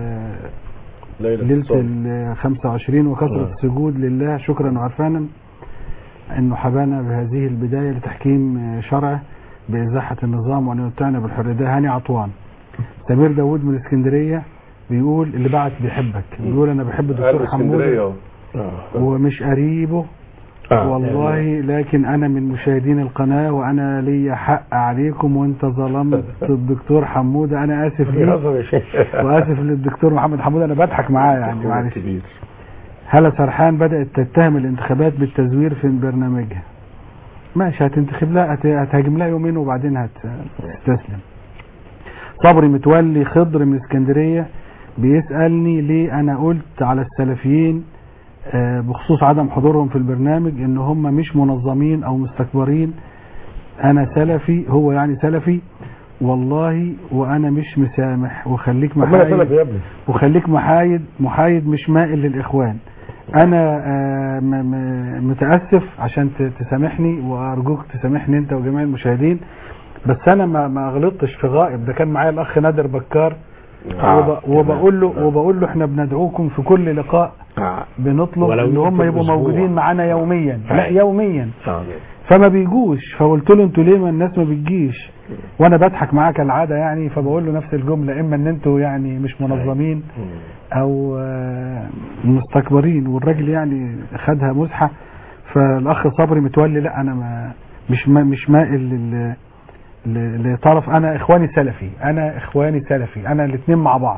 ليلة ال 25 وكثرة السجود لله شكرا وعرفانا انه حبانا بهذه البداية لتحكيم شرعه بإزاحة النظام وأن يمتعنا بالحرية ده هاني عطوان سمير داوود من اسكندرية بيقول اللي بعت بيحبك بيقول أنا بحب الدكتور قلب اسكندريه حمود اهو ومش قريبه آه. والله لكن انا من مشاهدين القناه وانا لي حق عليكم وانت ظلمت الدكتور حموده انا اسف ليه بيهزر يا شيخ واسف للدكتور محمد حموده انا بضحك معاه يعني معلش هلا سرحان بدات تتهم الانتخابات بالتزوير في برنامجها ماشي هتنتخب لها هت- هتهاجم لها يومين وبعدين هتستسلم صبري متولي خضر من اسكندريه بيسالني ليه انا قلت على السلفيين آه، بخصوص عدم حضورهم في البرنامج ان هم مش منظمين او مستكبرين انا سلفي هو يعني سلفي والله وانا مش مسامح وخليك طب ما انا سلف محايد يا ابني وخليك محايد محايد مش مائل للاخوان انا آه، م- م- متاسف عشان ت- تسامحني وارجوك تسامحني انت وجميع المشاهدين بس انا ما ما غلطتش في غائب ده كان معايا الاخ نادر بكار آه، وب- وبقول له وبقول له احنا بندعوكم في كل لقاء آه. بنطلب ولو ان يوم هم في يبقوا الأسبوع. موجودين معانا يوميا لا آه. يوميا آه. فما بيجوش فقلت له انتوا ليه ما الناس ما بتجيش وانا بضحك معاه كالعاده يعني فبقول له نفس الجمله اما ان انتوا يعني مش منظمين او آه، مستكبرين والراجل يعني خدها مزحه فالاخ صبري متولي لا انا ما مش ما مش مائل لل ل- لطرف انا اخواني سلفي انا اخواني سلفي انا الاثنين مع بعض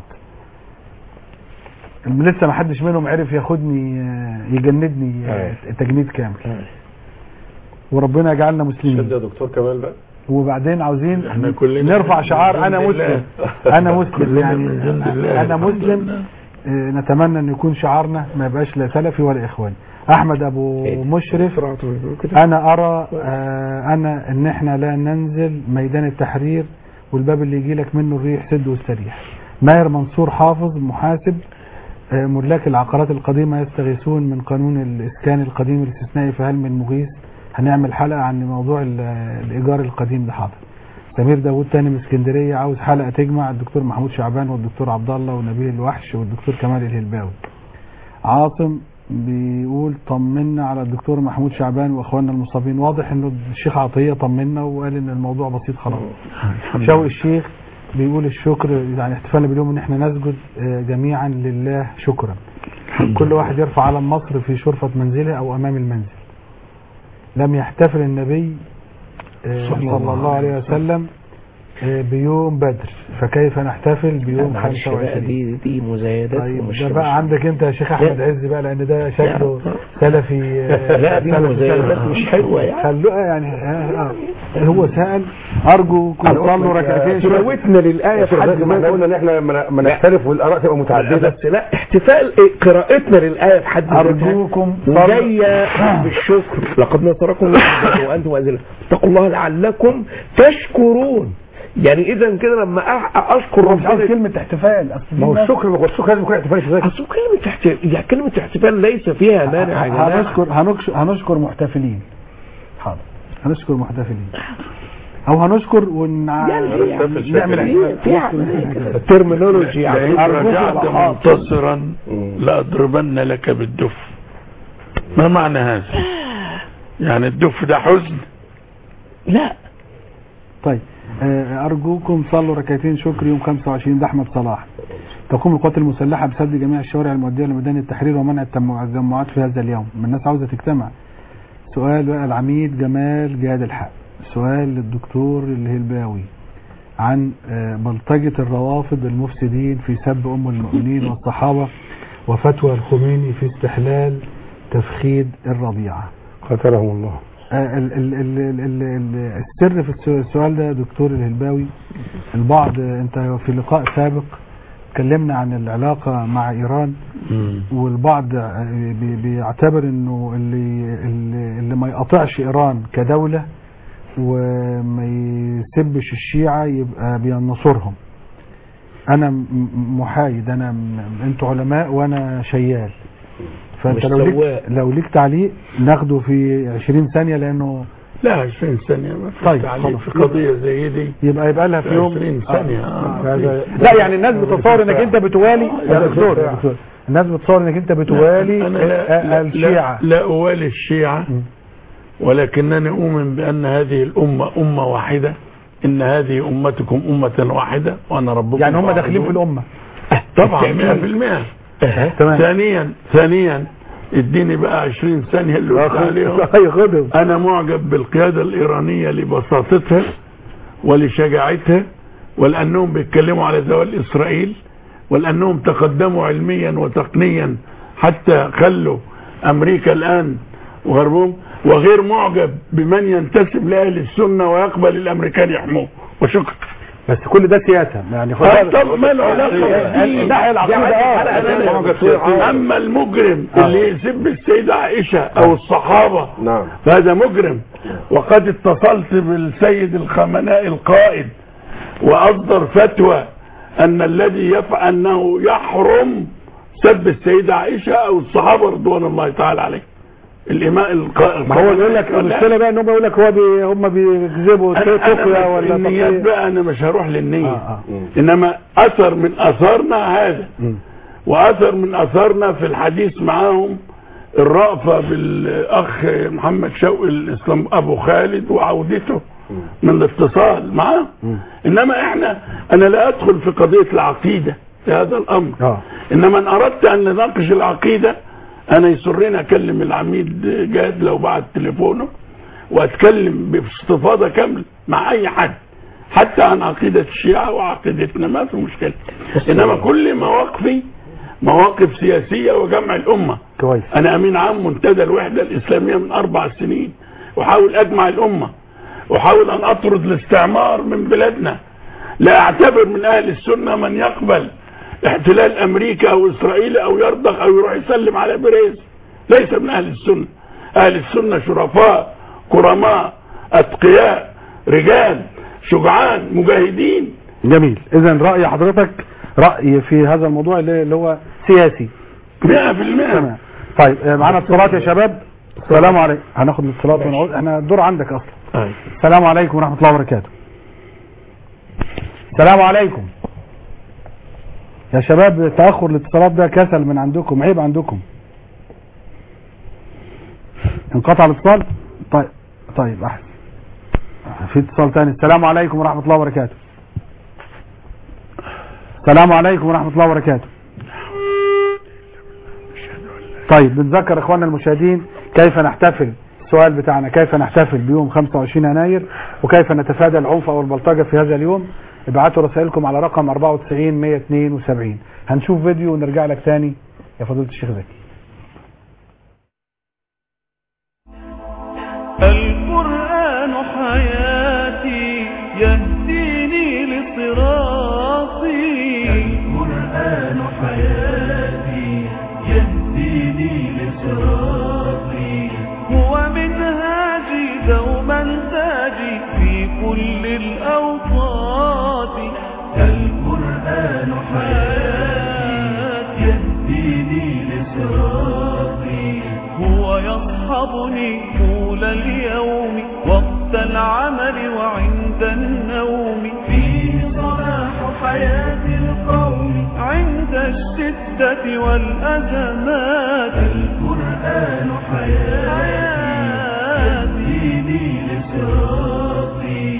لسه ما حدش منهم عرف ياخدني آه، يجندني آه، تجنيد كامل وربنا يجعلنا شد مسلمين يا دكتور كمال بقى وبعدين عاوزين احنا كلنا نرفع من شعار انا جند مسلم الله. انا مسلم كلنا يعني من جند الله. انا الحمد مسلم لله. آه، نتمنى ان يكون شعارنا ما يبقاش لا سلفي ولا اخواني احمد ابو مشرف انا ارى آه، انا ان احنا لا ننزل ميدان التحرير والباب اللي يجي لك منه الريح سد واستريح ماهر منصور حافظ محاسب آه، ملاك العقارات القديمة يستغيثون من قانون الإسكان القديم الاستثنائي فهل من مغيث هنعمل حلقة عن موضوع ال- الإيجار القديم ده حاضر سمير داوود تاني من اسكندرية عاوز حلقة تجمع الدكتور محمود شعبان والدكتور عبد الله ونبيل الوحش والدكتور كمال الهلباوي عاصم بيقول طمنا على الدكتور محمود شعبان واخواننا المصابين واضح انه الشيخ عطيه طمنا وقال ان الموضوع بسيط خلاص الحمد شوقي لله. الشيخ بيقول الشكر يعني احتفالنا باليوم ان احنا نسجد آه، جميعا لله شكرا الحمد كل لله. واحد يرفع علم مصر في شرفة منزله او امام المنزل لم يحتفل النبي آه، صلى صلى الله الله عليه وسلم آه، بيوم بدر فكيف نحتفل بيوم معلش بقى 25 دي دي مزايدات طيب ومش ده مش- بقى عندك انت يا شيخ احمد عز بقى لان ده شكله سلفي آه، لا، دي سلفي مزايدات سلفي. مش حلوة يعني. خلوها يعني آه، آه. هو سأل ارجو كن صلوا ركعتين شكر. تلاوتنا للآية في حد احنا ذاتها قلنا ان احنا ما ما نختلف والاراء تبقى متعدده بس لا احتفال إيه؟ قراءتنا للآية في حد ذاتها ارجوكم صلوا وجاية بالشكر لقد نصركم الله وأنتم أذلة اتقوا الله لعلكم تشكرون يعني إذا كده لما أح- أشكر هو مش عاوز ربنا كلمة احتفال أصل ما هو في ناس- الشكر ما هو الشكر لازم يكون احتفال كذلك أصل كلمة احتفال يعني كلمة احتفال ليس فيها مانع يا جماعة هنشكر هنشكر هنشكر محتفلين حاضر هنشكر محتفلين او هنشكر ون يعني نعمل احتفال في عملية ترمينولوجي لئن يعني رجعت منتصرا لأضربن لك بالدف ما معنى هذا يعني الدف ده حزن لا طيب آه، ارجوكم صلوا ركعتين شكر يوم 25 ده احمد صلاح تقوم القوات المسلحه بسد جميع الشوارع المؤديه لميدان التحرير ومنع التم- التجمعات في هذا اليوم ما الناس عاوزه تجتمع سؤال بقى العميد جمال جهاد الحق سؤال للدكتور الهلباوي عن آه، بلطجة الروافض المفسدين في سب أم المؤمنين والصحابة وفتوى الخميني في استحلال تفخيد الرضيعة قتلهم الله آه، ال- ال- ال- ال- ال- ال- السر في السو- السؤال ده دكتور الهلباوي البعض آه، انت في لقاء سابق اتكلمنا عن العلاقة مع ايران والبعض آه، بي- بيعتبر انه اللي, اللي, اللي ما يقاطعش ايران كدولة وما يسبش الشيعة يبقى بينصرهم انا م- م- محايد انا م- انتوا علماء وانا شيال فانت مش لو ليك سواق. لو ليك تعليق ناخده في 20 ثانية لانه لا 20 ثانية ما في طيب، تعليق خلاص. في قضية زي دي يبقى يبقى لها في يوم 20 ثانية آه. هذا- لا يعني الناس بتتصور انك انت بتوالي يا دكتور يا دكتور الناس بتتصور انك انت بتوالي أنا لا, آه، لا, الشيعة لا, لا أوالي الشيعة ولكنني أؤمن بأن هذه الأمة أمة واحدة إن هذه أمتكم أمة واحدة وأنا ربكم يعني هم داخلين في فاعبدون. الامة طبعا 100% تمام ثانيا ثانيا اديني بقى 20 ثانية اللي قلت عليهم هياخدهم انا معجب بالقيادة الايرانية لبساطتها ولشجاعتها ولانهم بيتكلموا على زوال اسرائيل ولانهم تقدموا علميا وتقنيا حتى خلوا امريكا الان وغربهم وغير معجب بمن ينتسب لاهل السنة ويقبل الامريكان يحموه وشكرا بس كل ده سياسة يعني آه، طب ما له علاقة بالدين؟ الناحية العقيدة اه اما المجرم اللي يسب السيدة عائشة او الصحابة نعم فهذا مجرم وقد اتصلت بالسيد الخمناء القائد واصدر فتوى ان الذي يفعل انه يحرم سب السيدة عائشة او الصحابة رضوان الله تعالى عليهم الامام القائد ما هو يقول لك المشكلة بقى ان هم يقول لك هو بي هم بيكذبوا تقيا ولا النيات تقية. بقى انا مش هروح للنية آه، انما اثر من اثارنا هذا مم. واثر من اثارنا في الحديث معاهم الرأفة بالاخ محمد شوقي الاسلام ابو خالد وعودته من الاتصال معاه مم. انما احنا انا لا ادخل في قضية العقيدة في هذا الامر اه انما ان اردت ان نناقش العقيدة انا يسرني اكلم العميد جاد لو بعت تليفونه واتكلم باستفاضة كاملة مع اي حد حتى عن عقيدة الشيعة وعقيدتنا ما في مشكلة انما كل مواقفي مواقف سياسية وجمع الامة كويس انا امين عام منتدى الوحدة الاسلامية من اربع سنين احاول اجمع الامة احاول ان اطرد الاستعمار من بلادنا لا اعتبر من اهل السنة من يقبل احتلال امريكا او اسرائيل او يرضخ او يروح يسلم على بريز ليس من اهل السنة اهل السنة شرفاء كرماء اتقياء رجال شجعان مجاهدين جميل اذا رأي حضرتك رأي في هذا الموضوع اللي اللي هو سياسي 100% تمام طيب آه، معانا اتصالات يا شباب السلام عليكم هناخد الاتصالات ونعود احنا الدور عندك اصلا أي. السلام عليكم ورحمة الله وبركاته السلام عليكم يا شباب تأخر الاتصالات ده كسل من عندكم عيب عندكم انقطع الاتصال طيب طيب احسن في اتصال تاني السلام عليكم ورحمة الله وبركاته السلام عليكم ورحمة الله وبركاته طيب بنذكر اخواننا المشاهدين كيف نحتفل السؤال بتاعنا كيف نحتفل بيوم 25 يناير وكيف نتفادى العنف او البلطجة في هذا اليوم ابعتوا رسائلكم على رقم 94 172 هنشوف فيديو ونرجع لك تاني يا فضيلة الشيخ زكي القرآن حياتي يهديني لصراطي القرآن حياتي يهديني لصراطي هو منهاجي دوما تاجي في كل الأوقات القرآن حياتي يهديني لصراطي هو يصحبني طول اليوم وقت العمل وعند النوم فيه صلاح حياة القوم عند الشدة والأزمات القرآن حياتي يهديني لصراطي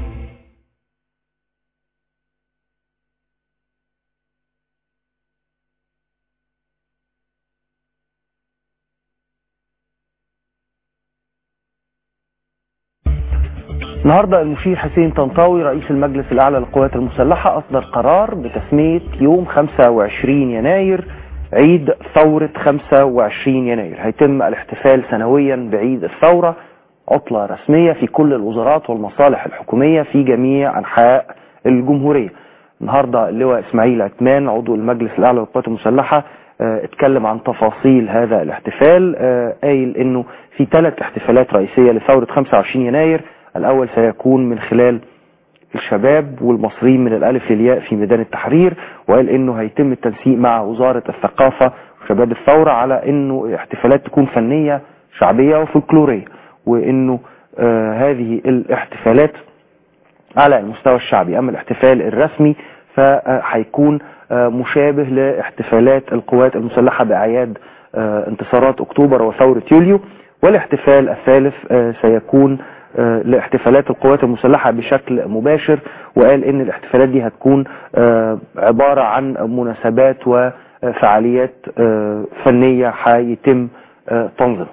النهارده المشير حسين طنطاوي رئيس المجلس الاعلى للقوات المسلحه اصدر قرار بتسميه يوم 25 يناير عيد ثوره 25 يناير هيتم الاحتفال سنويا بعيد الثوره عطله رسميه في كل الوزارات والمصالح الحكوميه في جميع انحاء الجمهوريه النهارده اللواء اسماعيل عثمان عضو المجلس الاعلى للقوات المسلحه آه، اتكلم عن تفاصيل هذا الاحتفال آه، قايل انه في ثلاث احتفالات رئيسيه لثوره 25 يناير الاول سيكون من خلال الشباب والمصريين من الالف للياء في ميدان التحرير وقال انه هيتم التنسيق مع وزاره الثقافه وشباب الثوره على انه احتفالات تكون فنيه شعبيه وفولكلوريه وانه آه هذه الاحتفالات على المستوى الشعبي اما الاحتفال الرسمي فهيكون آه، مشابه لاحتفالات القوات المسلحه باعياد آه، انتصارات اكتوبر وثوره يوليو والاحتفال الثالث آه، سيكون آه، لاحتفالات القوات المسلحه بشكل مباشر وقال ان الاحتفالات دي هتكون آه، عباره عن مناسبات آه، فعاليات آه، فنية هيتم آه، تنظيمها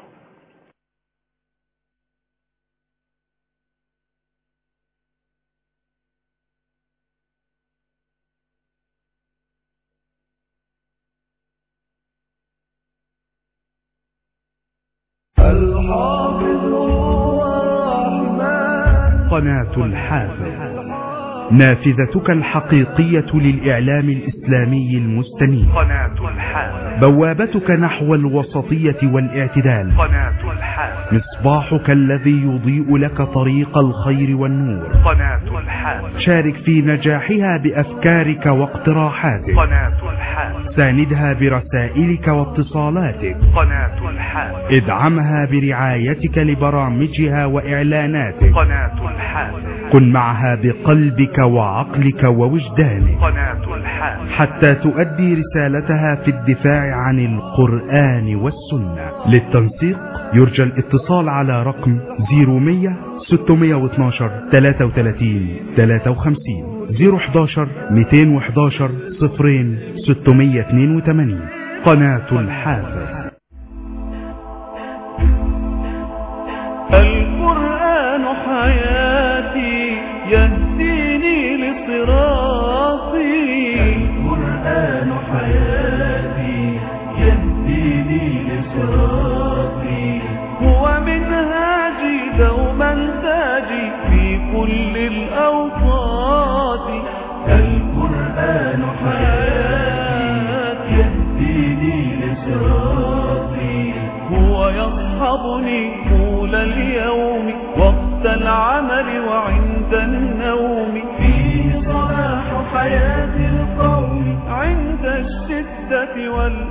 قناة الحافظ نافذتك الحقيقية للإعلام الإسلامي المستنير قناة الحافظ بوابتك نحو الوسطية والاعتدال قناة الحافظ مصباحك الذي يضيء لك طريق الخير والنور قناة الحافظ شارك في نجاحها بأفكارك واقتراحاتك قناة الحافظ ساندها برسائلك واتصالاتك قناة الحافظ ادعمها برعايتك لبرامجها وإعلاناتك قناة الحافظ كن معها بقلبك وعقلك ووجدانك قناة الحافظ حتى تؤدي رسالتها في الدفاع عن القرآن والسنة للتنسيق يرجى الاتصال على رقم 0100 612 33 53 011 211 صفرين 682 قناة الحافظ القرآن حياتي يهديني لصراطي القرآن حياتي يهديني لصراطي هو منهاجي دوما تاجي في كل الأوقات القرآن حياتي يهديني لصراطي هو يصحبني طول اليوم وقت العمل وعند النوم فيه صلاح حياة القوم عند الشدة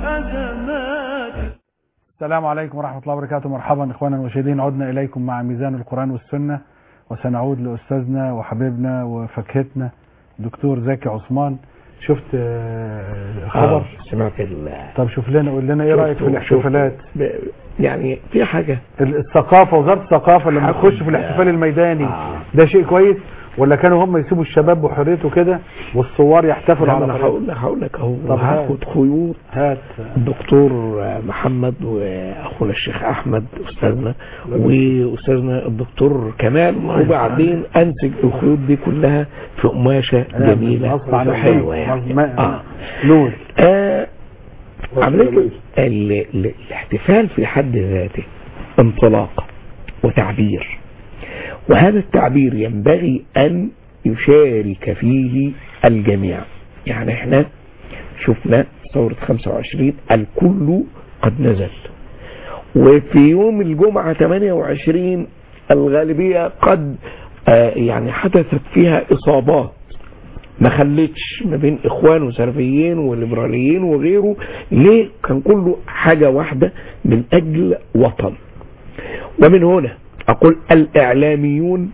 والأزمات السلام عليكم ورحمة الله وبركاته مرحبا إخوانا المشاهدين عدنا إليكم مع ميزان القرآن والسنة وسنعود لأستاذنا وحبيبنا وفكهتنا دكتور زكي عثمان شفت آه، خبر آه، سمعت ال طب شوف لنا قول لنا ايه رايك في شفته- الاحتفالات شفته. ب- يعني في حاجة الثقافه وزاره الثقافه لما هاخد- تخش في الاحتفال الميداني آه. ده شيء كويس ولا كانوا هم يسيبوا الشباب بحريته كده والثوار يحتفلوا لا، على انا حريته هقول لك هقول لك اهو طب هات. هاخد خيوط هات الدكتور محمد واخونا الشيخ احمد استاذنا واستاذنا الدكتور كمال وبعدين انسج الخيوط دي كلها في قماشه جميله غصب عن وحلوه الحلو. يعني ما- اه نور آه عمليه ال- ال- الاحتفال في حد ذاته انطلاق وتعبير وهذا التعبير ينبغي أن يشارك فيه الجميع يعني احنا شفنا ثورة 25 الكل قد نزل وفي يوم الجمعة 28 الغالبية قد آه يعني حدثت فيها إصابات ما خلتش ما بين إخوان وسلفيين وليبراليين وغيره ليه كان كله حاجة واحدة من أجل وطن ومن هنا أقول الإعلاميون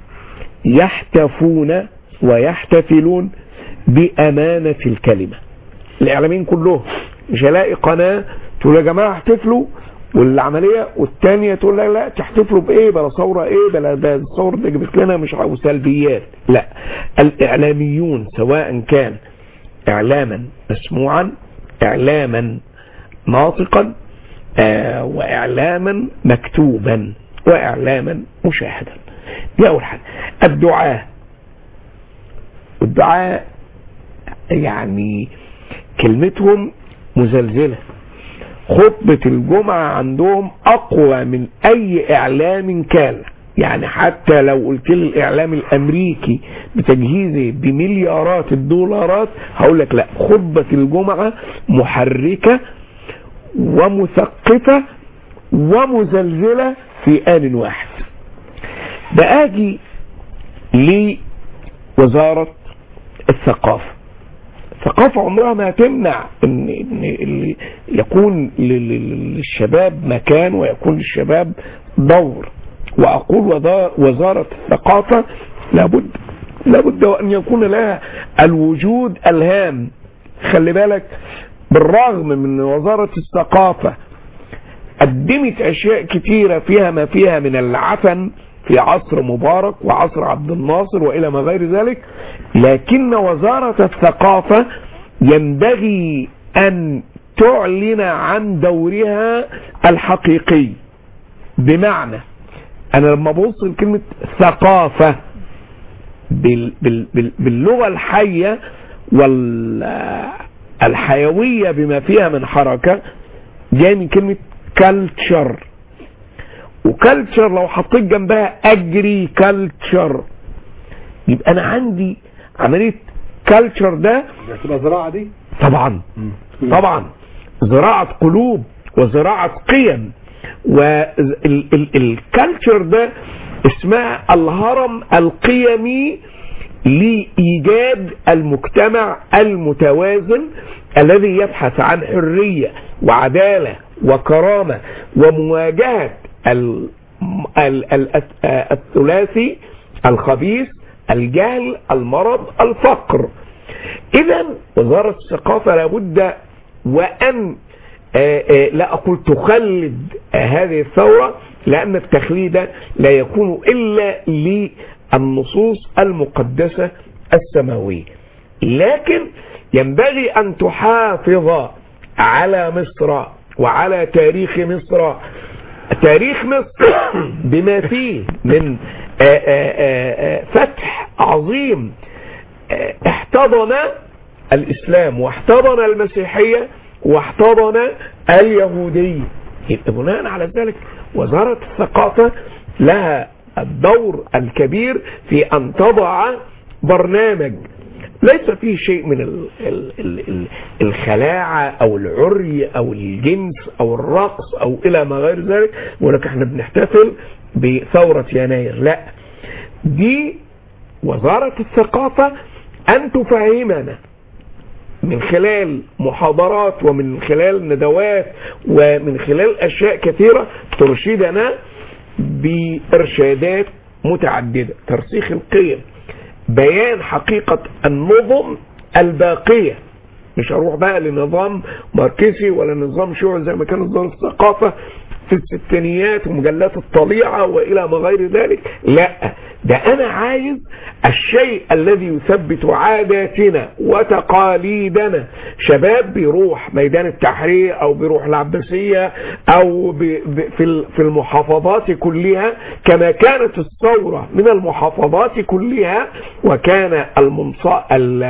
يحتفون ويحتفلون بأمانة الكلمة الإعلاميين كلهم مش هلاقي قناة تقول يا جماعة احتفلوا والعملية والتانية تقول لا لا تحتفلوا بإيه بلا ثورة إيه بلا ده الثورة دي جابت لنا مش عاوز سلبيات لا الإعلاميون سواء كان إعلاما مسموعا إعلاما ناطقا آه وإعلاما مكتوبا وإعلاما مشاهدا دي أول حاجة الدعاء الدعاء يعني كلمتهم مزلزلة خطبة الجمعة عندهم أقوى من أي إعلام كان يعني حتى لو قلت لي الإعلام الأمريكي بتجهيزه بمليارات الدولارات هقول لك لا خطبة الجمعة محركة ومثقفة ومزلزلة في آن واحد ده آجي لوزارة الثقافة الثقافة عمرها ما تمنع ان, إن اللي يكون لل- للشباب مكان ويكون للشباب دور واقول وزا- وزارة الثقافة لابد لابد وان يكون لها الوجود الهام خلي بالك بالرغم من وزارة الثقافة قدمت اشياء كتيرة فيها ما فيها من العفن في عصر مبارك وعصر عبد الناصر والى ما غير ذلك لكن وزارة الثقافة ينبغي ان تعلن عن دورها الحقيقي بمعنى انا لما ببص لكلمه ثقافه بال بال بال باللغه الحيه والحيويه بما فيها من حركه جاي من كلمه كالتشر وكالتشر لو حطيت جنبها اجري كالتشر يبقى انا عندي عمليه كالتشر ده هتبقى زراعه دي طبعا طبعا زراعة قلوب وزراعة قيم والكالتشر ده اسمها الهرم القيمي لإيجاد المجتمع المتوازن الذي يبحث عن حرية وعدالة وكرامة ومواجهة ال- ال- ال- الثلاثي الخبيث الجهل المرض الفقر اذا وزارة الثقافة لابد وان آه، آه، لا اقول تخلد آه، هذه الثورة لان التخليد لا يكون الا للنصوص المقدسة السماوية لكن ينبغي ان تحافظ على مصر وعلى تاريخ مصر تاريخ مصر بما فيه من آه، آه، آه، آه، فتح عظيم آه، احتضن الاسلام واحتضن المسيحيه واحتضن اليهوديه يبقى بناء على ذلك وزاره الثقافه لها الدور الكبير في ان تضع برنامج ليس فيه شيء من ال ال ال ال الخلاعة أو العري أو الجنس أو الرقص أو إلى ما غير ذلك ولكن احنا بنحتفل بثورة يناير لا دي وزارة الثقافة أن تفهمنا من خلال محاضرات ومن خلال ندوات ومن خلال أشياء كثيرة ترشدنا بإرشادات متعددة ترسيخ القيم بيان حقيقة النظم الباقية مش هروح بقى لنظام ماركسي ولا نظام شيوعي زي ما كان نظام الثقافة في الستينيات ومجلات الطليعة وإلى ما غير ذلك لا ده أنا عايز الشيء الذي يثبت عاداتنا وتقاليدنا شباب بيروح ميدان التحرير أو بيروح العباسية أو بي بي في ال- في المحافظات كلها كما كانت الثورة من المحافظات كلها وكان المنصب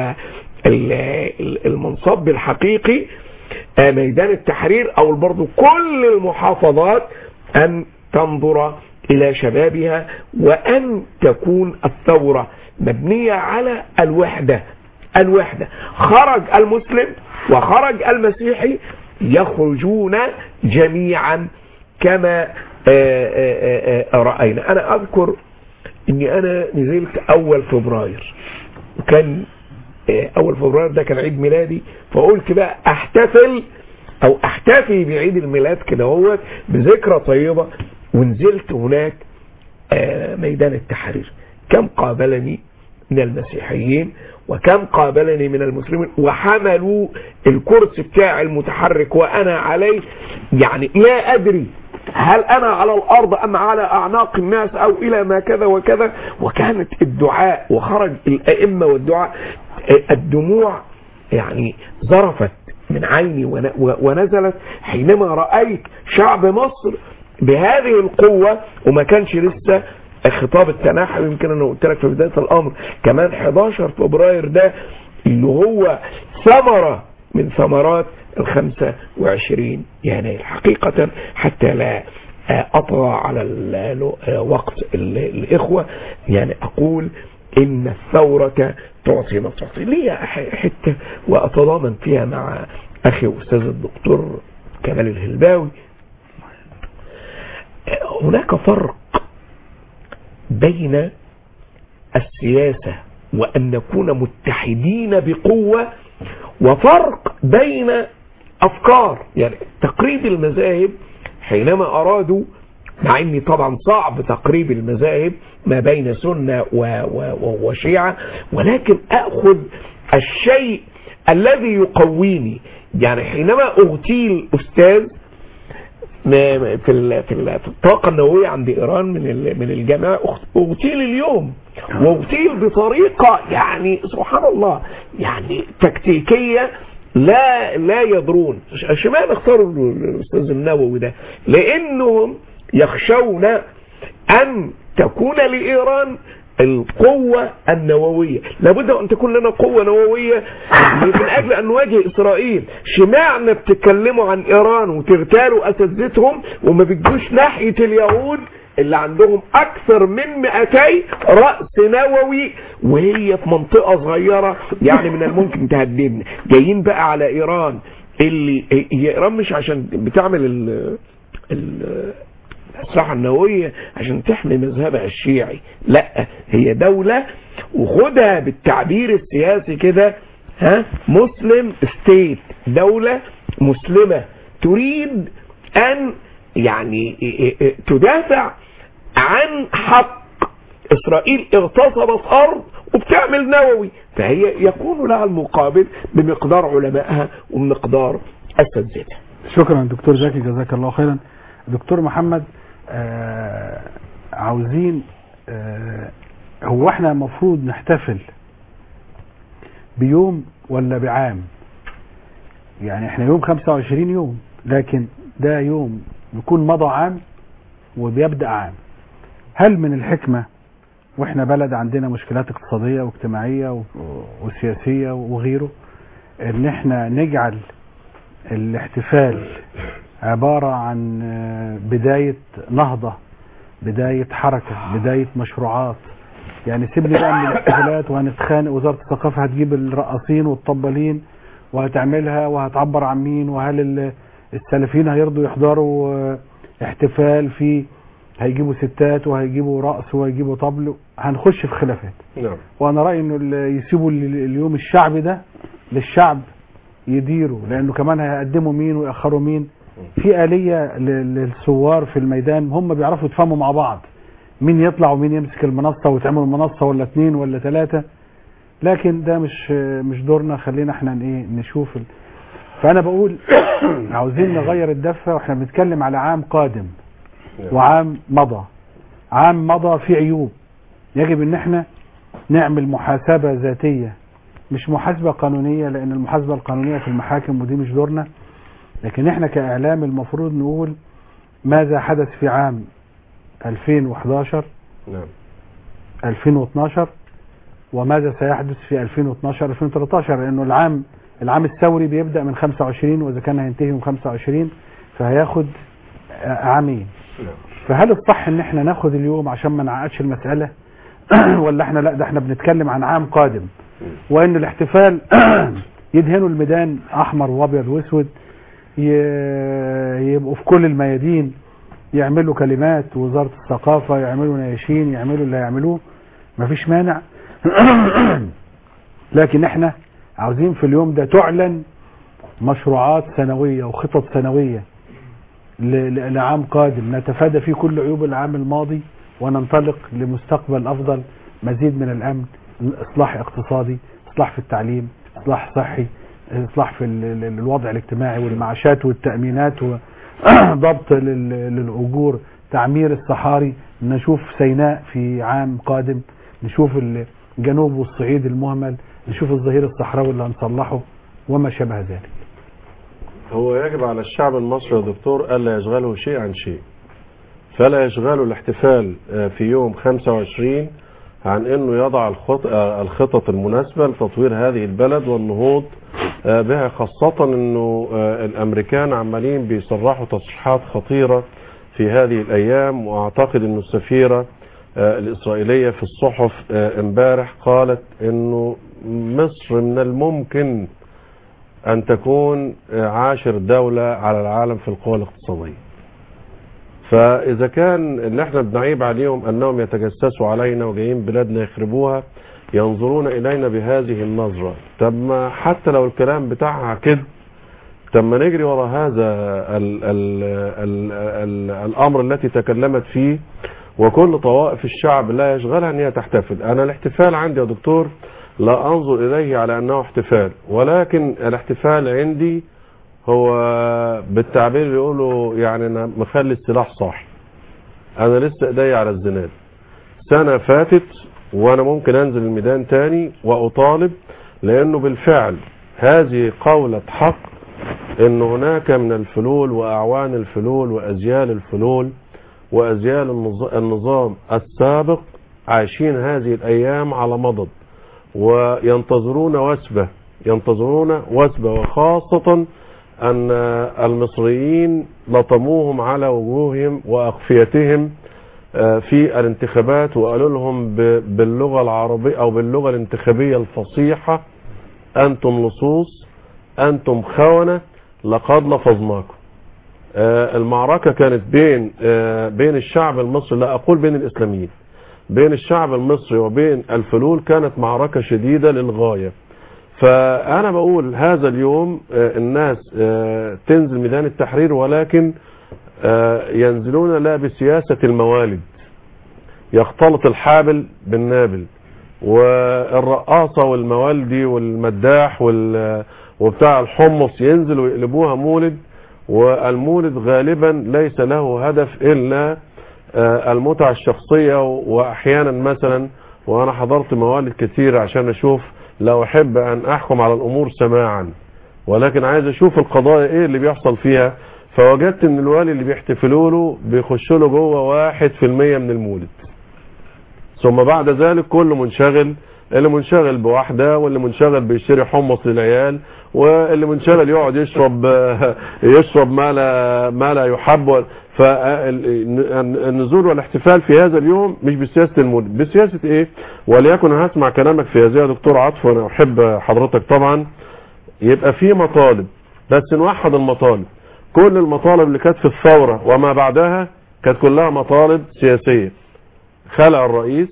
المنصب الحقيقي آه، ميدان التحرير او برضو كل المحافظات ان تنظر الى شبابها وان تكون الثورة مبنية على الوحدة الوحدة خرج المسلم وخرج المسيحي يخرجون جميعا كما آه، آه، آه، رأينا انا اذكر اني انا نزلت اول فبراير وكان آه، اول فبراير ده كان عيد ميلادي فقلت بقى احتفل او احتفي بعيد الميلاد كده هو بذكرى طيبة ونزلت هناك آه، ميدان التحرير كم قابلني من المسيحيين وكم قابلني من المسلمين وحملوا الكرسي بتاعي المتحرك وانا عليه يعني لا ادري هل انا على الارض ام على اعناق الناس او الى ما كذا وكذا وكانت الدعاء وخرج الائمه والدعاء الدموع يعني ظرفت من عيني ون- ونزلت حينما رايت شعب مصر بهذه القوه وما كانش لسه خطاب التنحي يمكن انا قلت لك في بدايه الامر كمان 11 فبراير ده اللي هو ثمره من ثمرات ال 25 يناير حقيقه حتى لا اطغى على ال- وقت ال- الاخوه يعني اقول ان الثوره تعطي ما تعطي لي حته واتضامن فيها مع اخي واستاذ الدكتور كمال الهلباوي هناك فرق بين السياسة وأن نكون متحدين بقوة وفرق بين أفكار يعني تقريب المذاهب حينما أرادوا مع أني طبعا صعب تقريب المذاهب ما بين سنة و و و وشيعة ولكن أخذ الشيء الذي يقويني يعني حينما أغتيل أستاذ ما- ما- في ال- في ال- في الطاقة النووية عند إيران من ال- من الجماعة أخت- اغتيل اليوم واغتيل بطريقة يعني سبحان الله يعني تكتيكية لا لا يدرون اشمعنى اختاروا الاستاذ النووي ده لانهم يخشون ان تكون لايران القوة النووية لابد أن تكون لنا قوة نووية من أجل أن نواجه إسرائيل شمعنا بتتكلموا عن إيران وتغتالوا أساتذتهم وما بتجوش ناحية اليهود اللي عندهم أكثر من 200 رأس نووي وهي في منطقة صغيرة يعني من الممكن تهددنا جايين بقى على إيران اللي هي إيران مش عشان بتعمل ال ال الأسلحة النووية عشان تحمي مذهبها الشيعي لا هي دولة وخدها بالتعبير السياسي كده ها مسلم ستيت دولة مسلمة تريد أن يعني تدافع عن حق إسرائيل اغتصبت أرض وبتعمل نووي فهي يكون لها المقابل بمقدار علمائها ومقدار أساتذتها شكرا دكتور زكي جزاك الله خيرا دكتور محمد آه عاوزين آه هو احنا المفروض نحتفل بيوم ولا بعام يعني احنا يوم 25 يوم لكن ده يوم يكون مضى عام وبيبدأ عام هل من الحكمة واحنا بلد عندنا مشكلات اقتصادية واجتماعية و- وسياسية وغيره ان احنا نجعل الاحتفال عبارة عن آه، بداية نهضة بداية حركة بداية مشروعات يعني سيبني بقى من الاحتفالات وهنتخانق وزارة الثقافة هتجيب الرقاصين والطبالين وهتعملها وهتعبر عن مين وهل ال- السلفيين هيرضوا يحضروا آه، احتفال في هيجيبوا ستات وهيجيبوا رقص وهيجيبوا طبل هنخش في خلافات نعم وانا رايي انه ال- يسيبوا ال- اليوم الشعبي ده للشعب يديروا لانه كمان هيقدموا مين ويأخروا مين في آلية ل- للثوار في الميدان هم بيعرفوا يتفاهموا مع بعض مين يطلع ومين يمسك المنصة وتعمل منصة ولا اتنين ولا تلاتة لكن ده مش مش دورنا خلينا احنا ن- ايه نشوف ال... فانا بقول عاوزين نغير الدفة واحنا بنتكلم على عام قادم وعام مضى عام مضى فيه عيوب يجب ان احنا نعمل محاسبة ذاتية مش محاسبة قانونية لان المحاسبة القانونية في المحاكم ودي مش دورنا لكن احنا كاعلام المفروض نقول ماذا حدث في عام 2011 نعم 2012 وماذا سيحدث في 2012 2013 لانه العام العام الثوري بيبدا من 25 واذا كان هينتهي من 25 فهياخد آه، عامين فهل الصح ان احنا ناخد اليوم عشان ما نعقدش المساله ولا احنا لا ده احنا بنتكلم عن عام قادم وان الاحتفال يدهنوا الميدان احمر وابيض واسود ي- يبقوا في كل الميادين يعملوا كلمات وزارة الثقافة يعملوا نياشين يعملوا اللي هيعملوه مفيش مانع لكن احنا عاوزين في اليوم ده تعلن مشروعات سنوية وخطط سنوية ل- ل- لعام قادم نتفادى فيه كل عيوب العام الماضي وننطلق لمستقبل أفضل مزيد من الأمن إصلاح اقتصادي إصلاح في التعليم إصلاح صحي إصلاح في ال- ال- الوضع الاجتماعي والمعاشات والتأمينات وضبط لل- للأجور تعمير الصحاري نشوف سيناء في عام قادم نشوف الجنوب والصعيد المهمل نشوف الظهير الصحراوي اللي هنصلحه وما شابه ذلك هو يجب على الشعب المصري يا دكتور ألا يشغله شيء عن شيء فلا يشغله الاحتفال آه، في يوم 25 عن انه يضع الخط- آه، الخطط المناسبة لتطوير هذه البلد والنهوض آه، بها خاصة انه آه، الامريكان عمالين بيصرحوا تصريحات خطيرة في هذه الايام واعتقد انه السفيرة آه، الاسرائيلية في الصحف آه، امبارح قالت انه مصر من الممكن أن تكون عاشر دولة على العالم في القوى الاقتصادية فإذا كان اللي احنا بنعيب عليهم أنهم يتجسسوا علينا وجايين بلادنا يخربوها ينظرون إلينا بهذه النظرة طب ما حتى لو الكلام بتاعها كده طب ما نجري ورا هذا ال ال ال ال الأمر التي تكلمت فيه وكل طوائف الشعب لا يشغلها أن هي تحتفل أنا الاحتفال عندي يا دكتور لا أنظر إليه على أنه احتفال ولكن الاحتفال عندي هو بالتعبير اللي يقولوا يعني أنا مخلي السلاح صاحي أنا لسه إيدي على الزناد سنة فاتت وأنا ممكن أنزل الميدان تاني وأطالب لأنه بالفعل هذه قولة حق ان هناك من الفلول واعوان الفلول واجيال الفلول واجيال النظ- النظام السابق عايشين هذه الايام على مضض وينتظرون وثبة ينتظرون وثبة وخاصة ان المصريين لطموهم على وجوههم واقفيتهم آه، في الانتخابات وقالوا لهم ب- باللغة العربية او باللغة الانتخابية الفصيحة انتم لصوص انتم خونة لقد لفظناكم آه، المعركة كانت بين آه، بين الشعب المصري لا اقول بين الاسلاميين بين الشعب المصري وبين الفلول كانت معركة شديدة للغاية فانا بقول هذا اليوم آه، الناس آه، تنزل ميدان التحرير ولكن آه، ينزلون لا بسياسة الموالد يختلط الحابل بالنابل والرقاصة والموالدي والمداح وال وبتاع الحمص ينزلوا يقلبوها مولد والمولد غالبا ليس له هدف الا آه، المتعة الشخصية واحيانا مثلا وانا حضرت موالد كتير عشان اشوف لو احب ان احكم على الامور سماعا ولكن عايز اشوف القضايا ايه اللي بيحصل فيها فوجدت ان الوالي اللي بيحتفلوا له بيخش له جوه واحد في المية من المولد ثم بعد ذلك كله منشغل اللي منشغل بواحدة واللي منشغل بيشتري حمص للعيال واللي منشغل يقعد يشرب يشرب ما لا ما لا يحب فالنزول والاحتفال في هذا اليوم مش بسياسة المولد بسياسة ايه وليكن أنا هسمع كلامك في هذه يا دكتور عطف وانا احب حضرتك طبعا يبقى في مطالب بس نوحد المطالب كل المطالب اللي كانت في الثورة وما بعدها كانت كلها مطالب سياسية خلع الرئيس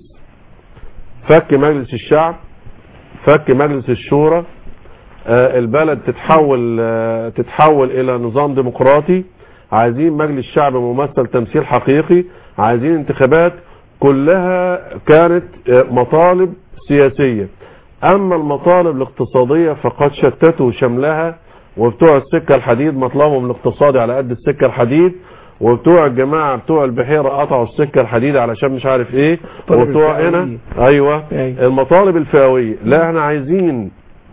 فك مجلس الشعب فك مجلس الشورى آه، البلد تتحول آه، تتحول الى نظام ديمقراطي عايزين مجلس شعب ممثل تمثيل حقيقي عايزين انتخابات كلها كانت آه، مطالب سياسية اما المطالب الاقتصادية فقد شتتوا شملها وبتوع السكة الحديد مطلبهم الاقتصادي على قد السكة الحديد وبتوع الجماعة بتوع البحيرة قطعوا السكة الحديد علشان مش عارف ايه طالب وبتوع هنا الفئوية. ايوه أيوة. المطالب الفئوية لا احنا عايزين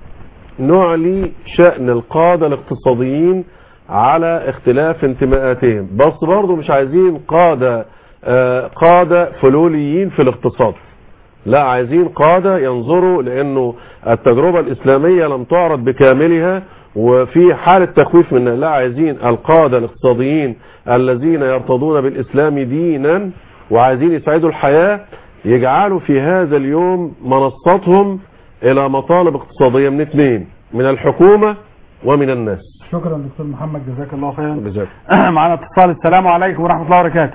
نعلي شأن القادة الاقتصاديين على اختلاف انتماءاتهم بس برضه مش عايزين قادة آه، قادة فلوليين في الاقتصاد لا عايزين قادة ينظروا لانه التجربة الاسلامية لم تعرض بكاملها وفي حالة تخويف منها لا عايزين القادة الاقتصاديين الذين يرتضون بالاسلام دينا وعايزين يسعدوا الحياة يجعلوا في هذا اليوم منصتهم الى مطالب اقتصادية من اثنين من الحكومة ومن الناس شكرا دكتور محمد جزاك الله خيرا بذلك معنا اتصال السلام عليكم ورحمة الله وبركاته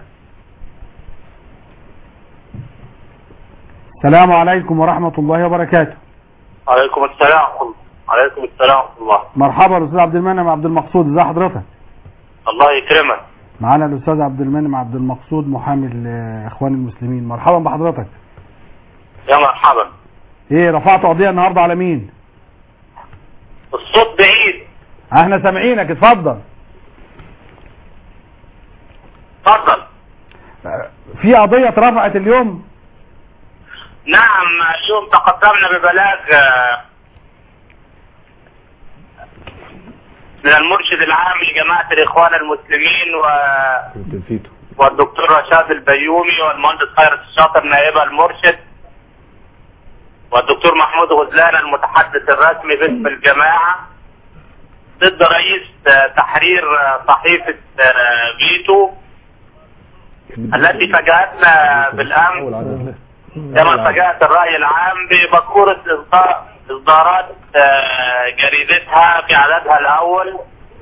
السلام عليكم ورحمة الله وبركاته عليكم السلام عليكم السلام ورحمة الله مرحبا الاستاذ عبد المنعم عبد المقصود ازي حضرتك الله يكرمك معانا الاستاذ عبد المنعم عبد المقصود محامي الاخوان المسلمين مرحبا بحضرتك يا مرحبا ايه رفعت قضيه النهارده على مين الصوت بعيد احنا سامعينك اتفضل اتفضل في قضيه اترفعت اليوم نعم اليوم تقدمنا ببلاغ آه، من المرشد العام لجماعة الإخوان المسلمين و... والدكتور رشاد البيومي والمهندس خيرت الشاطر نائب المرشد والدكتور محمود غزلان المتحدث الرسمي باسم الجماعة ضد رئيس آه، تحرير آه، صحيفة آه، فيتو التي فاجأتنا بالأمس كما فاجأت الرأي العام بمذكورة إصدار إصدارات آه، جريدتها في عددها الأول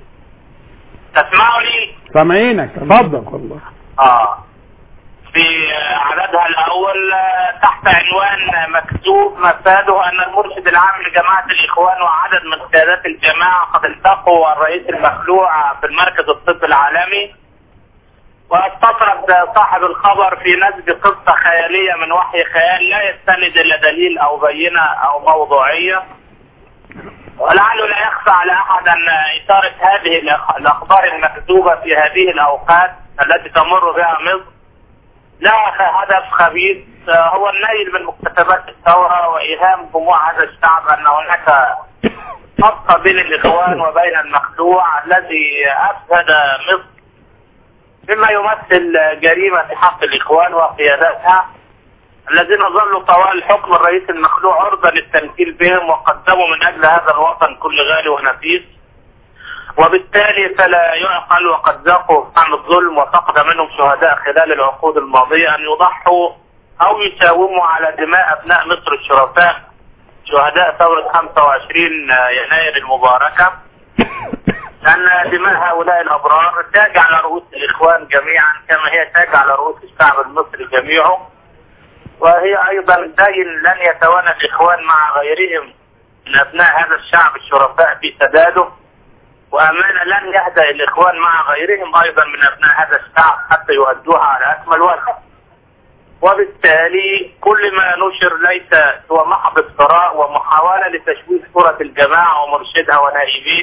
تسمعني؟ سامعينك اتفضل آه في آه، عددها الأول آه، تحت عنوان آه، مكتوب مفاده أن المرشد العام لجماعة الإخوان وعدد من قيادات الجماعة قد التقوا الرئيس المخلوع في المركز الطبي العالمي واستطرد صاحب الخبر في نسج قصة خيالية من وحي خيال لا يستند إلى دليل أو بينة أو موضوعية ولعله لا يخفى على أحد أن إثارة هذه الأخ- الأخبار المكتوبة في هذه الأوقات التي تمر بها مصر لها خ- هدف خبيث آه، هو النيل من مكتسبات الثورة وإيهام جموع هذا الشعب أن هناك خاصة بين الإخوان وبين المخلوع الذي أفسد مصر مما يمثل جريمة في حق الإخوان وقيادتها الذين ظلوا طوال حكم الرئيس المخلوع عرضة للتمثيل بهم وقدموا من أجل هذا الوطن كل غالي ونفيس وبالتالي فلا يعقل وقد ذاقوا طعم الظلم وفقد منهم شهداء خلال العقود الماضية أن يضحوا أو يساوموا على دماء أبناء مصر الشرفاء شهداء ثورة 25 يناير المباركة لأن دماء هؤلاء الأبرار تاج على رؤوس الإخوان جميعا كما هي تاج على رؤوس الشعب المصري جميعه وهي أيضا دين لن يتوانى الإخوان مع غيرهم من أبناء هذا الشعب الشرفاء في سداده وأمانة لن يهدأ الإخوان مع غيرهم أيضا من أبناء هذا الشعب حتى يؤدوها على أكمل وجه وبالتالي كل ما نشر ليس هو محض افتراء ومحاولة لتشويه صورة الجماعة ومرشدها ونائبيه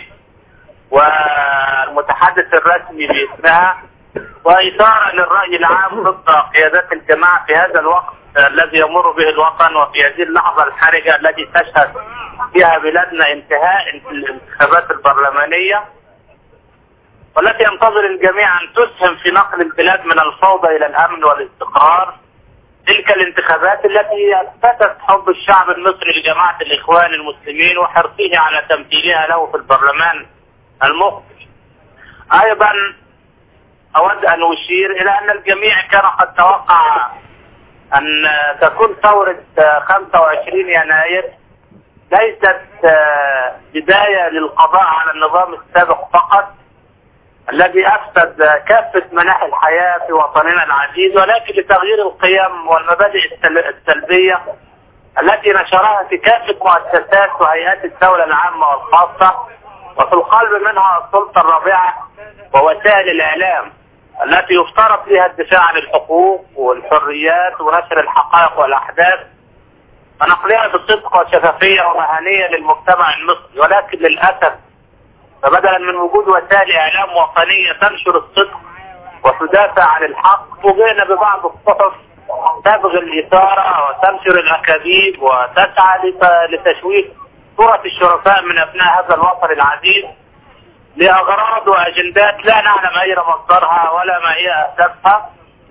والمتحدث الرسمي باسمها وإثارة للرأي العام ضد قيادات الجماعة في هذا الوقت الذي يمر به الوطن وفي هذه اللحظة الحرجة التي تشهد فيها بلادنا انتهاء الانتخابات البرلمانية والتي ينتظر الجميع أن تسهم في نقل البلاد من الفوضى إلى الأمن والاستقرار تلك الانتخابات التي اثبتت حب الشعب المصري لجماعة الإخوان المسلمين وحرصه على تمثيلها له في البرلمان المقبل أيضا أود أن أشير إلى أن الجميع كان قد توقع أن تكون ثورة 25 يناير ليست بداية للقضاء على النظام السابق فقط الذي أفسد كافة مناحي الحياة في وطننا العزيز ولكن لتغيير القيم والمبادئ السلبية التي نشرها في كافة مؤسسات وهيئات الدولة العامة والخاصة وفي القلب منها السلطة الرابعة ووسائل الإعلام التي يفترض فيها الدفاع عن الحقوق والحريات ونشر الحقائق والأحداث ونقلها بصدق وشفافية ومهنية للمجتمع المصري ولكن للأسف فبدلا من وجود وسائل إعلام وطنية تنشر الصدق وتدافع عن الحق فوجئنا ببعض الصحف تبغي الإثارة وتنشر الأكاذيب وتسعى لتشويه صورة الشرفاء من أبناء هذا الوطن العزيز لأغراض وأجندات لا نعلم أين مصدرها ولا ما هي أهدافها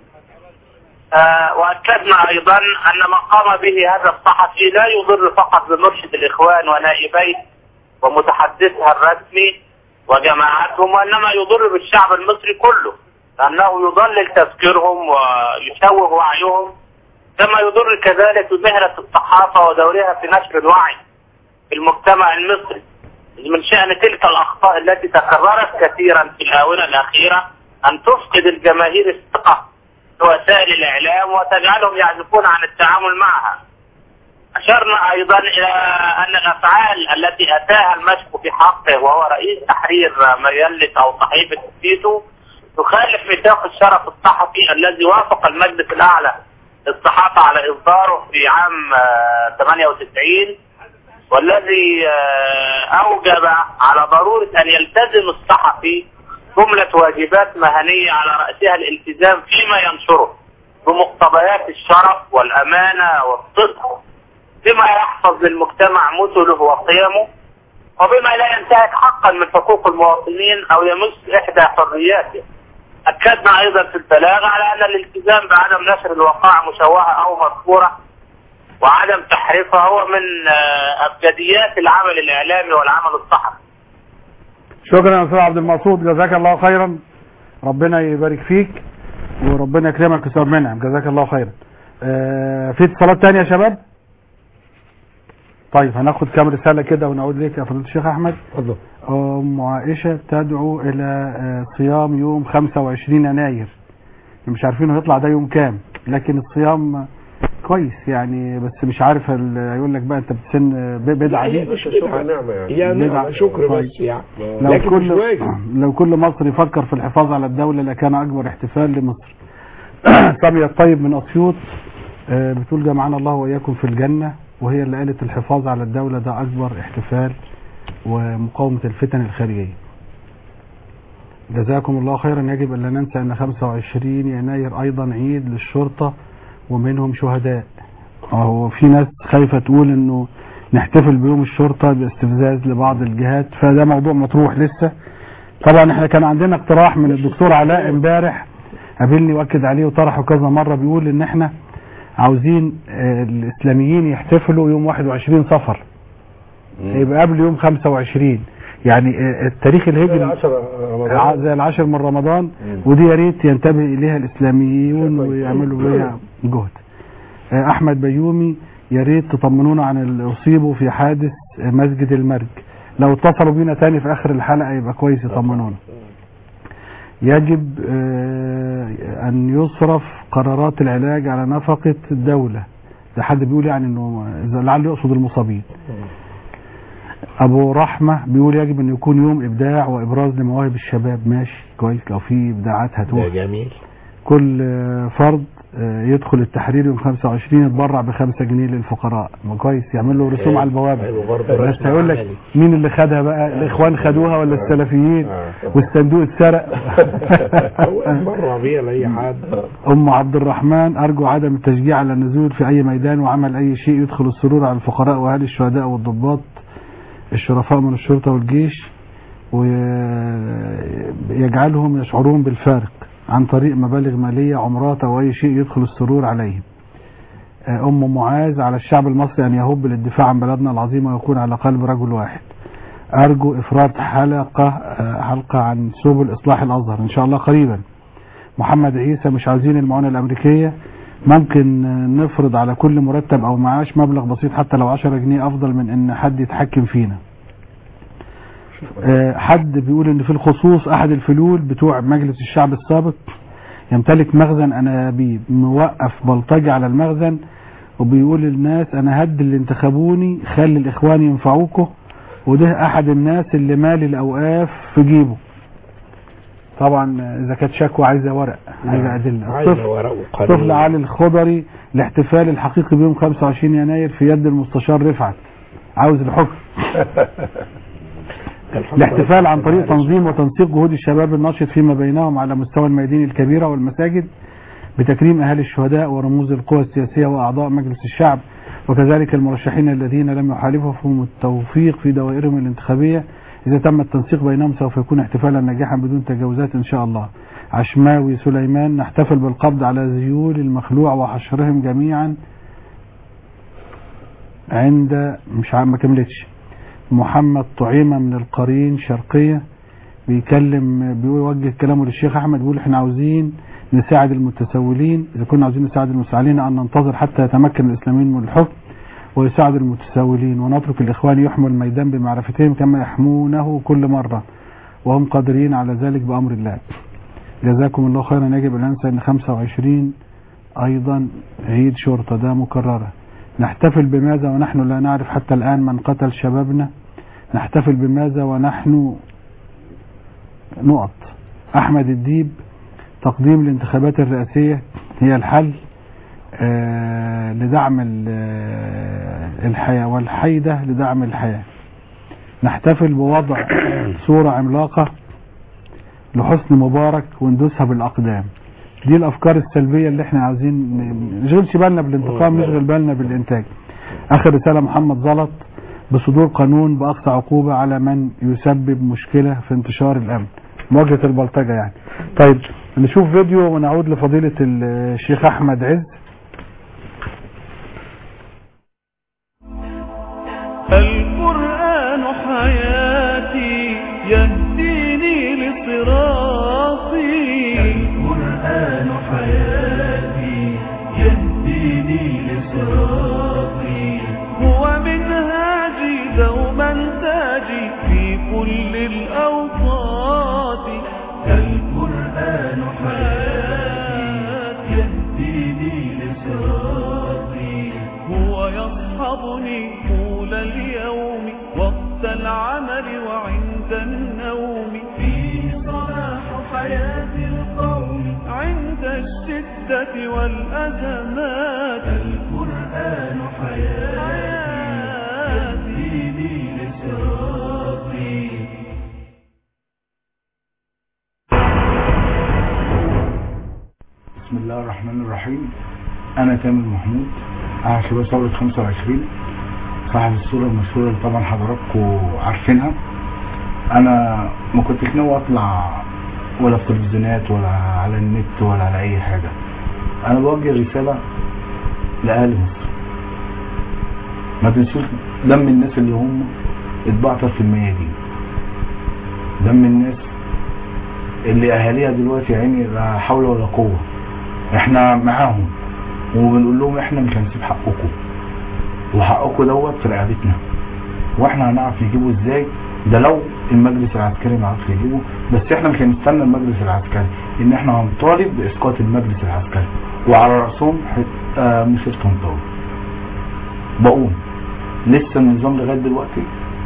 آه وأكدنا أيضا أن ما قام به هذا الصحفي لا يضر فقط بمرشد الإخوان ونائبيه ومتحدثها الرسمي وجماعتهم وإنما يضر بالشعب المصري كله لأنه يضلل تفكيرهم ويشوه وعيهم كما يضر كذلك بمهنة الصحافة ودورها في نشر الوعي في المجتمع المصري من شأن تلك الأخطاء التي تكررت كثيرا في الآونة الأخيرة أن تفقد الجماهير الثقة في وسائل الإعلام وتجعلهم يعزفون عن التعامل معها أشرنا أيضا إلى أن الأفعال التي أتاها المشك في حقه وهو رئيس تحرير مجلة أو صحيفة تيتو تخالف ميثاق الشرف الصحفي الذي وافق المجلس الأعلى للصحافة على إصداره في عام 98 والذي أوجب على ضرورة أن يلتزم الصحفي جملة واجبات مهنية على رأسها الالتزام فيما ينشره بمقتضيات الشرف والأمانة والصدق بما يحفظ للمجتمع مثله وقيمه وبما لا ينتهك حقا من حقوق المواطنين أو يمس إحدى حرياته أكدنا أيضا في البلاغ على أن الالتزام بعدم نشر الوقائع مشوهة أو مذكورة وعدم تحريفها هو من أبجديات العمل الإعلامي والعمل الصحفي شكرا يا استاذ عبد المقصود جزاك الله خيرا ربنا يبارك فيك وربنا يكرمك يا استاذ منعم جزاك الله خيرا آه في اتصالات تانية يا شباب طيب هناخد كام رسالة كده ونعود ليك يا فضيلة الشيخ أحمد اتفضل أم عائشة تدعو إلى آه، صيام يوم 25 يناير مش عارفين هيطلع ده يوم كام لكن الصيام كويس يعني بس مش عارف ال- هيقول لك بقى انت بتسن ب- بدعة هي دي مش شكر بدعة. نعمة يعني. هي بدعة. نعمة شكر طيب. بس يعني لو لكن مش كل واجب لو كل مصري فكر في الحفاظ على الدولة لكان أكبر احتفال لمصر سامية الطيب من أسيوط آه، بتقول جمعنا الله وإياكم في الجنة وهي اللي قالت الحفاظ على الدولة ده أكبر احتفال ومقاومة الفتن الخارجية جزاكم الله خيرا يجب أن لا ننسى أن 25 يناير أيضا عيد للشرطة ومنهم شهداء هو في ناس خايفة تقول أنه نحتفل بيوم الشرطة باستفزاز لبعض الجهات فده موضوع مطروح لسه طبعا احنا كان عندنا اقتراح من الدكتور علاء امبارح قابلني واكد عليه وطرحه كذا مرة بيقول ان احنا عاوزين آه، الاسلاميين يحتفلوا يوم 21 صفر يبقى قبل يوم 25 يعني آه، التاريخ الهجري ع- زي العاشر من رمضان ودي يا ريت ينتبه اليها الاسلاميون ويعملوا بيها جهد آه، احمد بيومي يا ريت تطمنونا عن اللي اصيبوا في حادث آه، مسجد المرج لو اتصلوا بينا تاني في اخر الحلقه يبقى كويس يطمنونا يجب آه، ان يصرف قرارات العلاج على نفقه الدوله ده حد بيقول يعني انه لعله يقصد المصابين ابو رحمه بيقول يجب ان يكون يوم ابداع وابراز لمواهب الشباب ماشي كويس لو في ابداعات هتوح ده جميل كل آه، فرد آه، يدخل التحرير يوم 25 يتبرع بخمسة جنيه للفقراء ما كويس يعمل له رسوم حلو. على البوابه حلو برضه بس رسم هيقول لك عملي. مين اللي خدها بقى الاخوان خدوها ولا السلفيين والصندوق اتسرق هو اتبرع بيها لاي حد ام عبد الرحمن ارجو عدم التشجيع على النزول في اي ميدان وعمل اي شيء يدخل السرور على الفقراء واهالي الشهداء والضباط الشرفاء من الشرطه والجيش ويجعلهم يشعرون بالفارق عن طريق مبالغ ماليه عمرات او اي شيء يدخل السرور عليهم آه، ام معاذ على الشعب المصري ان يهب للدفاع عن بلدنا العظيمه ويكون على قلب رجل واحد ارجو افراد حلقه آه، حلقه عن سبل اصلاح الازهر ان شاء الله قريبا محمد عيسى مش عايزين المعونة الأمريكية ممكن آه، نفرض على كل مرتب أو معاش مبلغ بسيط حتى لو 10 جنيه أفضل من إن حد يتحكم فينا آه، حد بيقول إن في الخصوص أحد الفلول بتوع مجلس الشعب السابق يمتلك مخزن أنابيب موقف بلطجي على المخزن وبيقول للناس أنا هد اللي انتخبوني خلي الإخوان ينفعوكوا وده أحد الناس اللي مال الأوقاف في جيبه طبعا اذا كانت شكوى عايزه ورق عايزه ادله عايزة الطفل- ورق وقانون. طفل علي الخضري الاحتفال الحقيقي بيوم 25 يناير في يد المستشار رفعت عاوز الحكم الاحتفال عن طريق تنظيم وتنسيق جهود الشباب الناشط فيما بينهم على مستوى الميادين الكبيرة والمساجد بتكريم أهالي الشهداء ورموز القوى السياسية وأعضاء مجلس الشعب وكذلك المرشحين الذين لم يحالفهم التوفيق في دوائرهم الانتخابية إذا تم التنسيق بينهم سوف يكون احتفالا ناجحا بدون تجاوزات إن شاء الله عشماوي سليمان نحتفل بالقبض على ذيول المخلوع وحشرهم جميعا عند مش عارف ما كملتش محمد طعيمة من القرين شرقية بيكلم بيقول وجه كلامه للشيخ احمد بيقول احنا عاوزين نساعد المتسولين اذا كنا عاوزين نساعد المتسولين ان ننتظر حتى يتمكن الاسلاميين من الحكم ويساعد المتسولين ونترك الاخوان يحموا الميدان بمعرفتهم كما يحمونه كل مرة وهم قادرين على ذلك بامر الله جزاكم الله خيرا يجب ان ننسى ان 25 ايضا عيد شرطة ده مكررة نحتفل بماذا ونحن لا نعرف حتى الآن من قتل شبابنا نحتفل بماذا ونحن نقط أحمد الديب تقديم الانتخابات الرئاسية هي الحل آه، لدعم ال- آه، الحياة والحيدة لدعم الحياة نحتفل بوضع صورة عملاقة لحسن مبارك وندوسها بالأقدام دي الافكار السلبيه اللي احنا عايزين ن- نشغلش بالنا بالانتقام نشغل بالنا بالانتاج اخر رساله محمد زلط بصدور قانون باقصى عقوبه على من يسبب مشكله في انتشار الامن مواجهه البلطجه يعني طيب نشوف فيديو ونعود لفضيله الشيخ احمد عز القرآن حياتي يهديني لصراطي القرآن حياتي يهديني لصراطي هو منهاجي دوما تاجي في كل الأوقات القرآن حياتي يهديني لصراطي هو يصحبني طول اليوم وقت العمل وعند النوم فيه صلاح حياة القوم عند الشدة والأزمات القرآن حياتي يهديني لصراطي بسم الله الرحمن الرحيم أنا تامر محمود أعرف شباب ثورة 25 صاحب الصورة المشهورة اللي طبعا حضراتكم عارفينها انا ما كنتش ناوي اطلع ولا في تلفزيونات ولا على النت ولا على اي حاجة انا بوجه رسالة لاهل مصر ما تنسوش دم الناس اللي هم اتبعتر في الميادين دم الناس اللي اهاليها دلوقتي يا عيني لا حول ولا قوة احنا معاهم وبنقول لهم احنا مش هنسيب حقكم وحقكم دوت في رقبتنا واحنا هنعرف نجيبه ازاي ده لو المجلس العسكري ما عرفش يجيبه بس احنا مش هنستنى المجلس العسكري ان احنا هنطالب باسقاط المجلس العسكري وعلى راسهم حت- آه، مشير طنطاوي بقول لسه النظام لغايه دلوقتي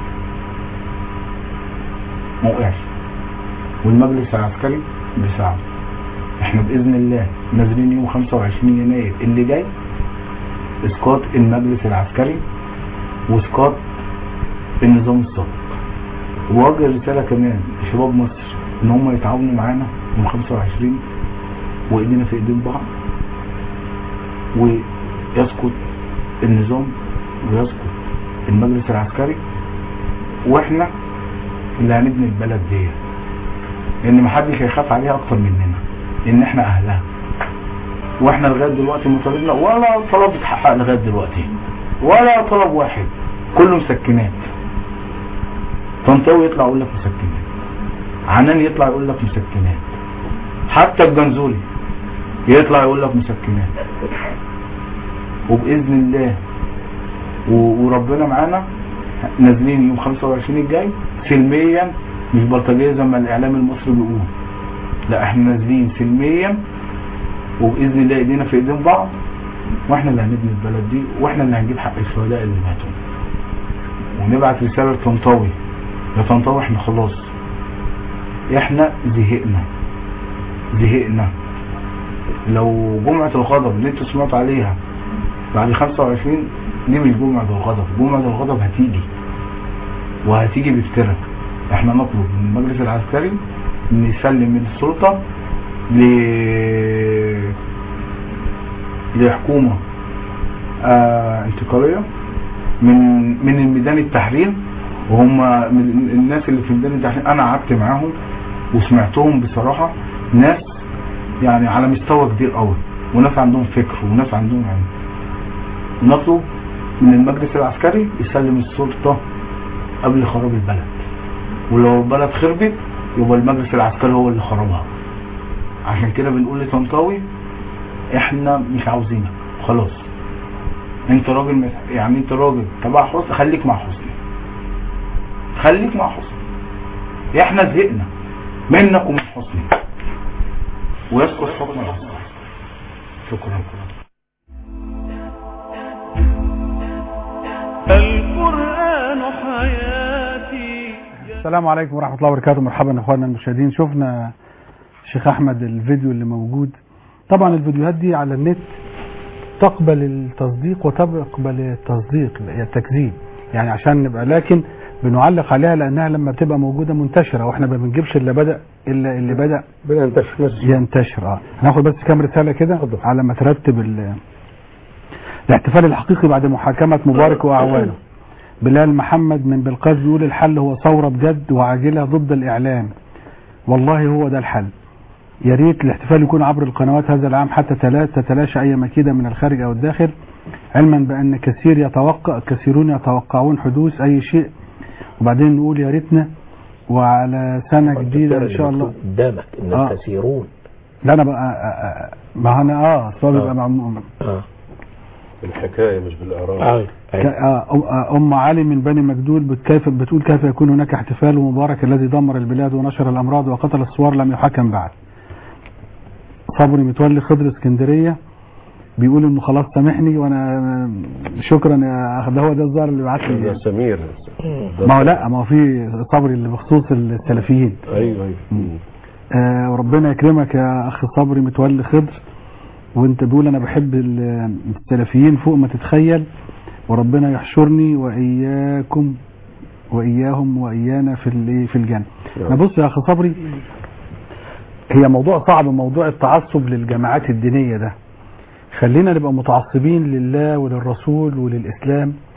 ما وقعش والمجلس العسكري بيساعده احنا باذن الله نازلين يوم 25 يناير اللي جاي اسقاط المجلس العسكري واسقاط النظام السابق ووجه رساله كمان لشباب مصر ان هم يتعاونوا معانا يوم 25 وايدينا في ايدين بعض ويسقط النظام ويسقط المجلس العسكري واحنا اللي هنبني البلد دي لان محدش هيخاف عليها اكتر مننا لان احنا اهلها واحنا لغايه دلوقتي مطالبنا ولا طلب اتحقق لغايه دلوقتي ولا طلب واحد كله مسكنات طنطاوي يطلع يقول لك مسكنات عنان يطلع يقول لك مسكنات حتى الجنزولي يطلع يقول لك مسكنات وباذن الله و- وربنا معانا نازلين يوم 25 الجاي سلميا مش بلطجيه زي ما الاعلام المصري بيقول لا احنا نازلين سلميا وباذن الله ايدينا في ايدين بعض واحنا اللي هنبني البلد دي واحنا اللي هنجيب حق الشهداء اللي ماتوا ونبعت رساله لطنطاوي يا طنطاوي احنا خلاص احنا زهقنا زهقنا لو جمعة الغضب اللي انتوا سمعتوا عليها بعد 25 دي مش جمعة الغضب جمعة الغضب هتيجي وهتيجي بافتراء احنا نطلب من المجلس العسكري ان يسلم السلطة ل لحكومة آه انتقالية من من الميدان التحرير وهم من الناس اللي في ميدان التحرير انا قعدت معاهم وسمعتهم بصراحة ناس يعني على مستوى كبير قوي وناس عندهم فكر وناس عندهم علم نطلب من المجلس العسكري يسلم السلطة قبل خراب البلد ولو البلد خربت يبقى المجلس العسكري هو اللي خربها عشان كده بنقول لطنطاوي احنا مش عاوزينك خلاص انت راجل مس- يعني انت راجل تبع حسن خليك مع حسني خليك مع حسني احنا زهقنا منك ومن حسني ويسقط حكم العسكري شكرا القرآن حياتي السلام عليكم ورحمة الله وبركاته مرحبا يا اخواننا المشاهدين شفنا الشيخ احمد الفيديو اللي موجود طبعا الفيديوهات دي على النت تقبل التصديق وتقبل التصديق التكذيب يعني عشان نبقى لكن بنعلق عليها لانها لما بتبقى موجوده منتشره واحنا ما بنجيبش اللي بدا الا اللي بدا بينتشر ينتشر اه هناخد بس كام رساله كده على ما ترتب ال- الاحتفال الحقيقي بعد محاكمه مبارك واعوانه بلال محمد من بلقاس بيقول الحل هو ثوره بجد وعاجله ضد الاعلام والله هو ده الحل يا ريت الاحتفال يكون عبر القنوات هذا العام حتى تلا- تتلاشى اي مكيده من الخارج او الداخل علما بان كثير يتوقع كثيرون يتوقعون حدوث اي شيء وبعدين نقول يا ريتنا وعلى سنه جديده ان شاء الله قدامك ان آه. الكثيرون لا انا بقى آه، آه، ما انا اه أصل هو بيبقى معمول اه الحكاية مش بالإعراب آه. ك- آه، أم- آه، ام علي من بني مجدول بت- كيف بتقول كيف يكون هناك احتفال مبارك الذي دمر البلاد ونشر الامراض وقتل الثوار لم يحكم بعد صبري متولي خضر اسكندريه بيقول انه خلاص سامحني وانا شكرا يا اخ ده هو ده الظاهر اللي بعت ده لي سمير ما هو لا ما هو في صبري اللي بخصوص السلفيين ايوه ايوه آه وربنا يكرمك يا اخ صبري متولي خضر وانت بيقول انا بحب ال- السلفيين فوق ما تتخيل وربنا يحشرني واياكم واياهم وايانا في ال- في الجنه انا بص يا اخ صبري هي موضوع صعب موضوع التعصب للجماعات الدينيه ده خلينا نبقى متعصبين لله وللرسول وللاسلام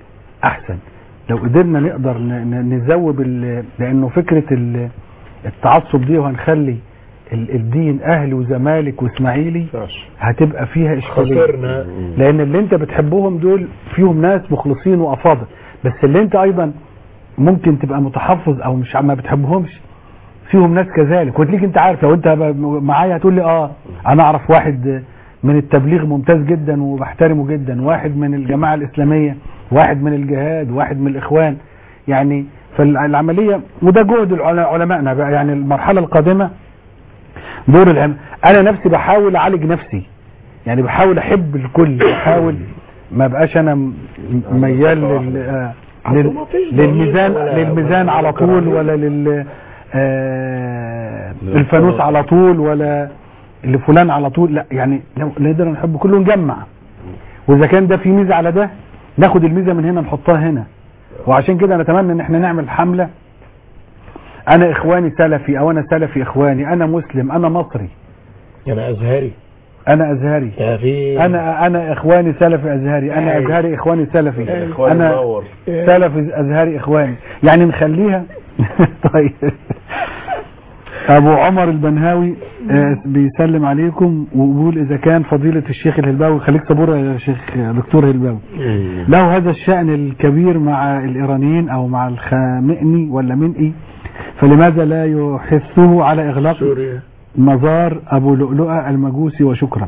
احسن لو قدرنا نقدر ن- ن- نذوب ال- لانه فكره ال- التعصب دي وهنخلي ال- الدين اهلي وزمالك واسماعيلي هتبقى فيها اشكاليه خسرنا. لان اللي انت بتحبهم دول فيهم ناس مخلصين وافاضل بس اللي انت ايضا ممكن تبقى متحفظ او مش ما بتحبهمش فيهم ناس كذلك وتليك انت عارف لو انت ب- معايا هتقول لي اه انا اعرف واحد من التبليغ ممتاز جدا وبحترمه جدا واحد من الجماعه الاسلاميه واحد من الجهاد واحد من الاخوان يعني فالعمليه وده جهد العل- علمائنا بقى يعني المرحله القادمه دور العلم انا نفسي بحاول اعالج نفسي يعني بحاول احب الكل بحاول ما بقاش انا م- ميال لل آه، لل- للميزان للميزان على طول ولا لل آه، الفانوس على طول ولا لفلان على طول لا يعني لو نقدر نحب كله نجمع واذا كان ده في ميزه على ده ناخد الميزه من هنا نحطها هنا وعشان كده نتمنى ان احنا نعمل حمله انا اخواني سلفي او انا سلفي اخواني انا مسلم انا مصري انا ازهري انا ازهري يا في انا انا اخواني سلفي ازهري انا أيوة. ازهري اخواني سلفي الإخوان انا المنور. سلفي ازهري اخواني يعني نخليها طيب ابو عمر البنهاوي آه، بيسلم عليكم وبيقول اذا كان فضيلة الشيخ الهلباوي خليك صبور يا شيخ دكتور هلباوي له هذا الشأن الكبير مع الإيرانيين أو مع الخامئني ولا منئي فلماذا لا يحثه على إغلاق سوريا مزار أبو لؤلؤة المجوسي وشكرا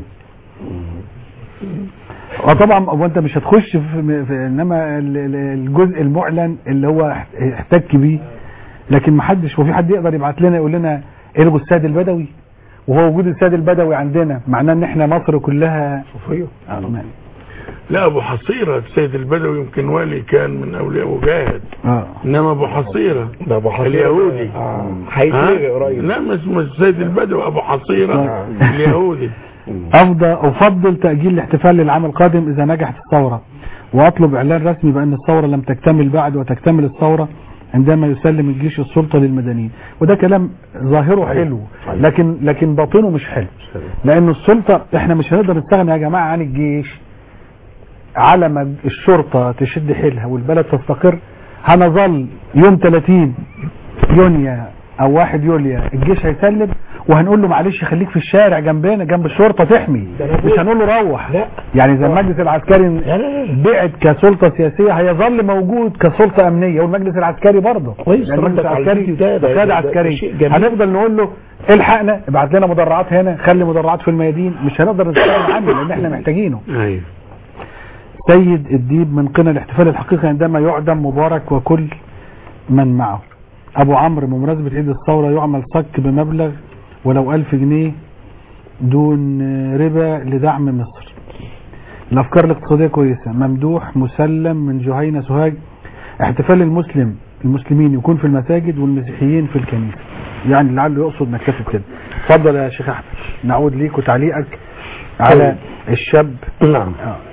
وطبعا هو انت مش هتخش في, في انما ال- ال- الجزء المعلن اللي هو احت- احتك بيه لكن ما حدش وفي حد يقدر يبعت لنا يقول لنا الغوا الساد البدوي وهو وجود الساد البدوي عندنا معناه ان احنا مصر كلها صوفيه آه، ما- لا ابو حصيرة السيد البدوي يمكن والي كان من اولياء مجاهد اه انما ابو حصيرة ده ابو حصيرة اليهودي آه. ها؟ هيتلغي قريب لا ما اسمه السيد البدوي ابو حصيرة اليهودي أفضل أفضل تأجيل الاحتفال للعام القادم إذا نجحت الثورة وأطلب إعلان رسمي بأن الثورة لم تكتمل بعد وتكتمل الثورة عندما يسلم الجيش السلطة للمدنيين وده كلام ظاهره حلو لكن لكن باطنه مش حلو لأن السلطة إحنا مش هنقدر نستغنى يا جماعة عن الجيش على ما الشرطة تشد حيلها والبلد تستقر هنظل يوم 30 يونيو او 1 يوليو الجيش هيسلم وهنقول له معلش خليك في الشارع جنبنا جنب الشرطه تحمي مش هنقول له روح لا يعني اذا المجلس العسكري بعد كسلطه سياسيه هيظل موجود كسلطه امنيه والمجلس العسكري برضه كويس، يعني المجلس ردك على العسكري الفيديو ده- ده- قياده ده- ده عسكريه شيء جميل. هنفضل نقول له الحقنا ابعت لنا مدرعات هنا خلي مدرعات في الميادين مش هنقدر نستغنى عنه لان احنا محتاجينه ايوه سيد الديب من قنا الاحتفال الحقيقي عندما يعدم مبارك وكل من معه ابو عمرو بمناسبة عيد الثورة يعمل صك بمبلغ ولو ألف جنيه دون ربا لدعم مصر الافكار الاقتصادية كويسة ممدوح مسلم من جهينة سوهاج احتفال المسلم المسلمين يكون في المساجد والمسيحيين في الكنيسة يعني لعله يقصد نكتفي بكده اتفضل يا شيخ احمد نعود ليك وتعليقك على الشاب نعم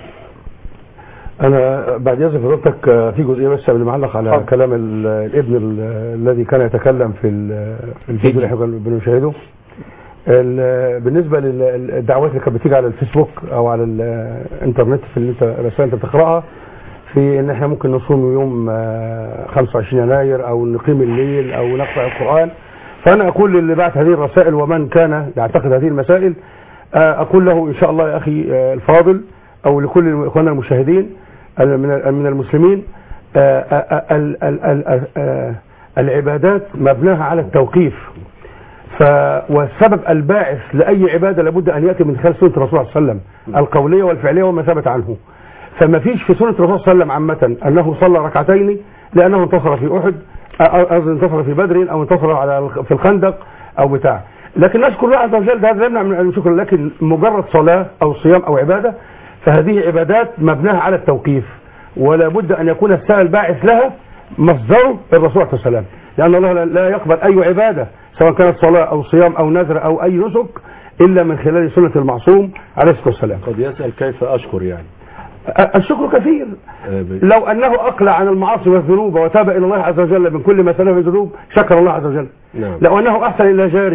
انا بعد اذن حضرتك آه، في جزئيه بس قبل ما اعلق على اتفضل. كلام ال- الابن ال- الذي كان يتكلم في ال- في الفيديو اللي احنا كنا بنشاهده ال- بالنسبه للدعوات اللي كانت بتيجي على الفيسبوك او على الانترنت في اللي انت الرسائل انت بتقراها في ان احنا ممكن نصوم يوم آه، 25 يناير او نقيم الليل او نقرا القران فانا اقول للي بعت هذه الرسائل ومن كان يعتقد هذه المسائل آه، اقول له ان شاء الله يا اخي آه، الفاضل او لكل اخواننا المشاهدين ال- من من المسلمين آه، آه، ال- ال- ال- آه، العبادات مبناها على التوقيف ف والسبب الباعث لاي عباده لابد ان ياتي من خلال سنه الرسول صلى الله عليه وسلم القوليه والفعليه وما ثبت عنه فما فيش في سنه الرسول صلى الله عليه وسلم عامه انه صلى ركعتين لانه انتصر في احد أو- قصدي انتصر في بدر او انتصر على الخ- في الخندق او بتاع لكن نشكر الله عز وجل ده هذا لا يمنع من الشكر لكن مجرد صلاه او صيام او عباده فهذه عبادات مبناها على التوقيف ولا بد ان يكون السبب الباعث لها مصدره الرسول صلى الله عليه وسلم لان الله لا- لا يقبل اي عباده سواء كانت صلاه او صيام او نذر او اي نسك الا من خلال سنه المعصوم عليه الصلاه والسلام قد يسأل كيف أشكر يعني أ- الشكر كثير آه، ب- لو انه اقلع عن المعاصي والذنوب وتاب الى الله عز وجل من كل ما سلف من ذنوب شكر الله عز وجل نعم لو انه احسن الى جاره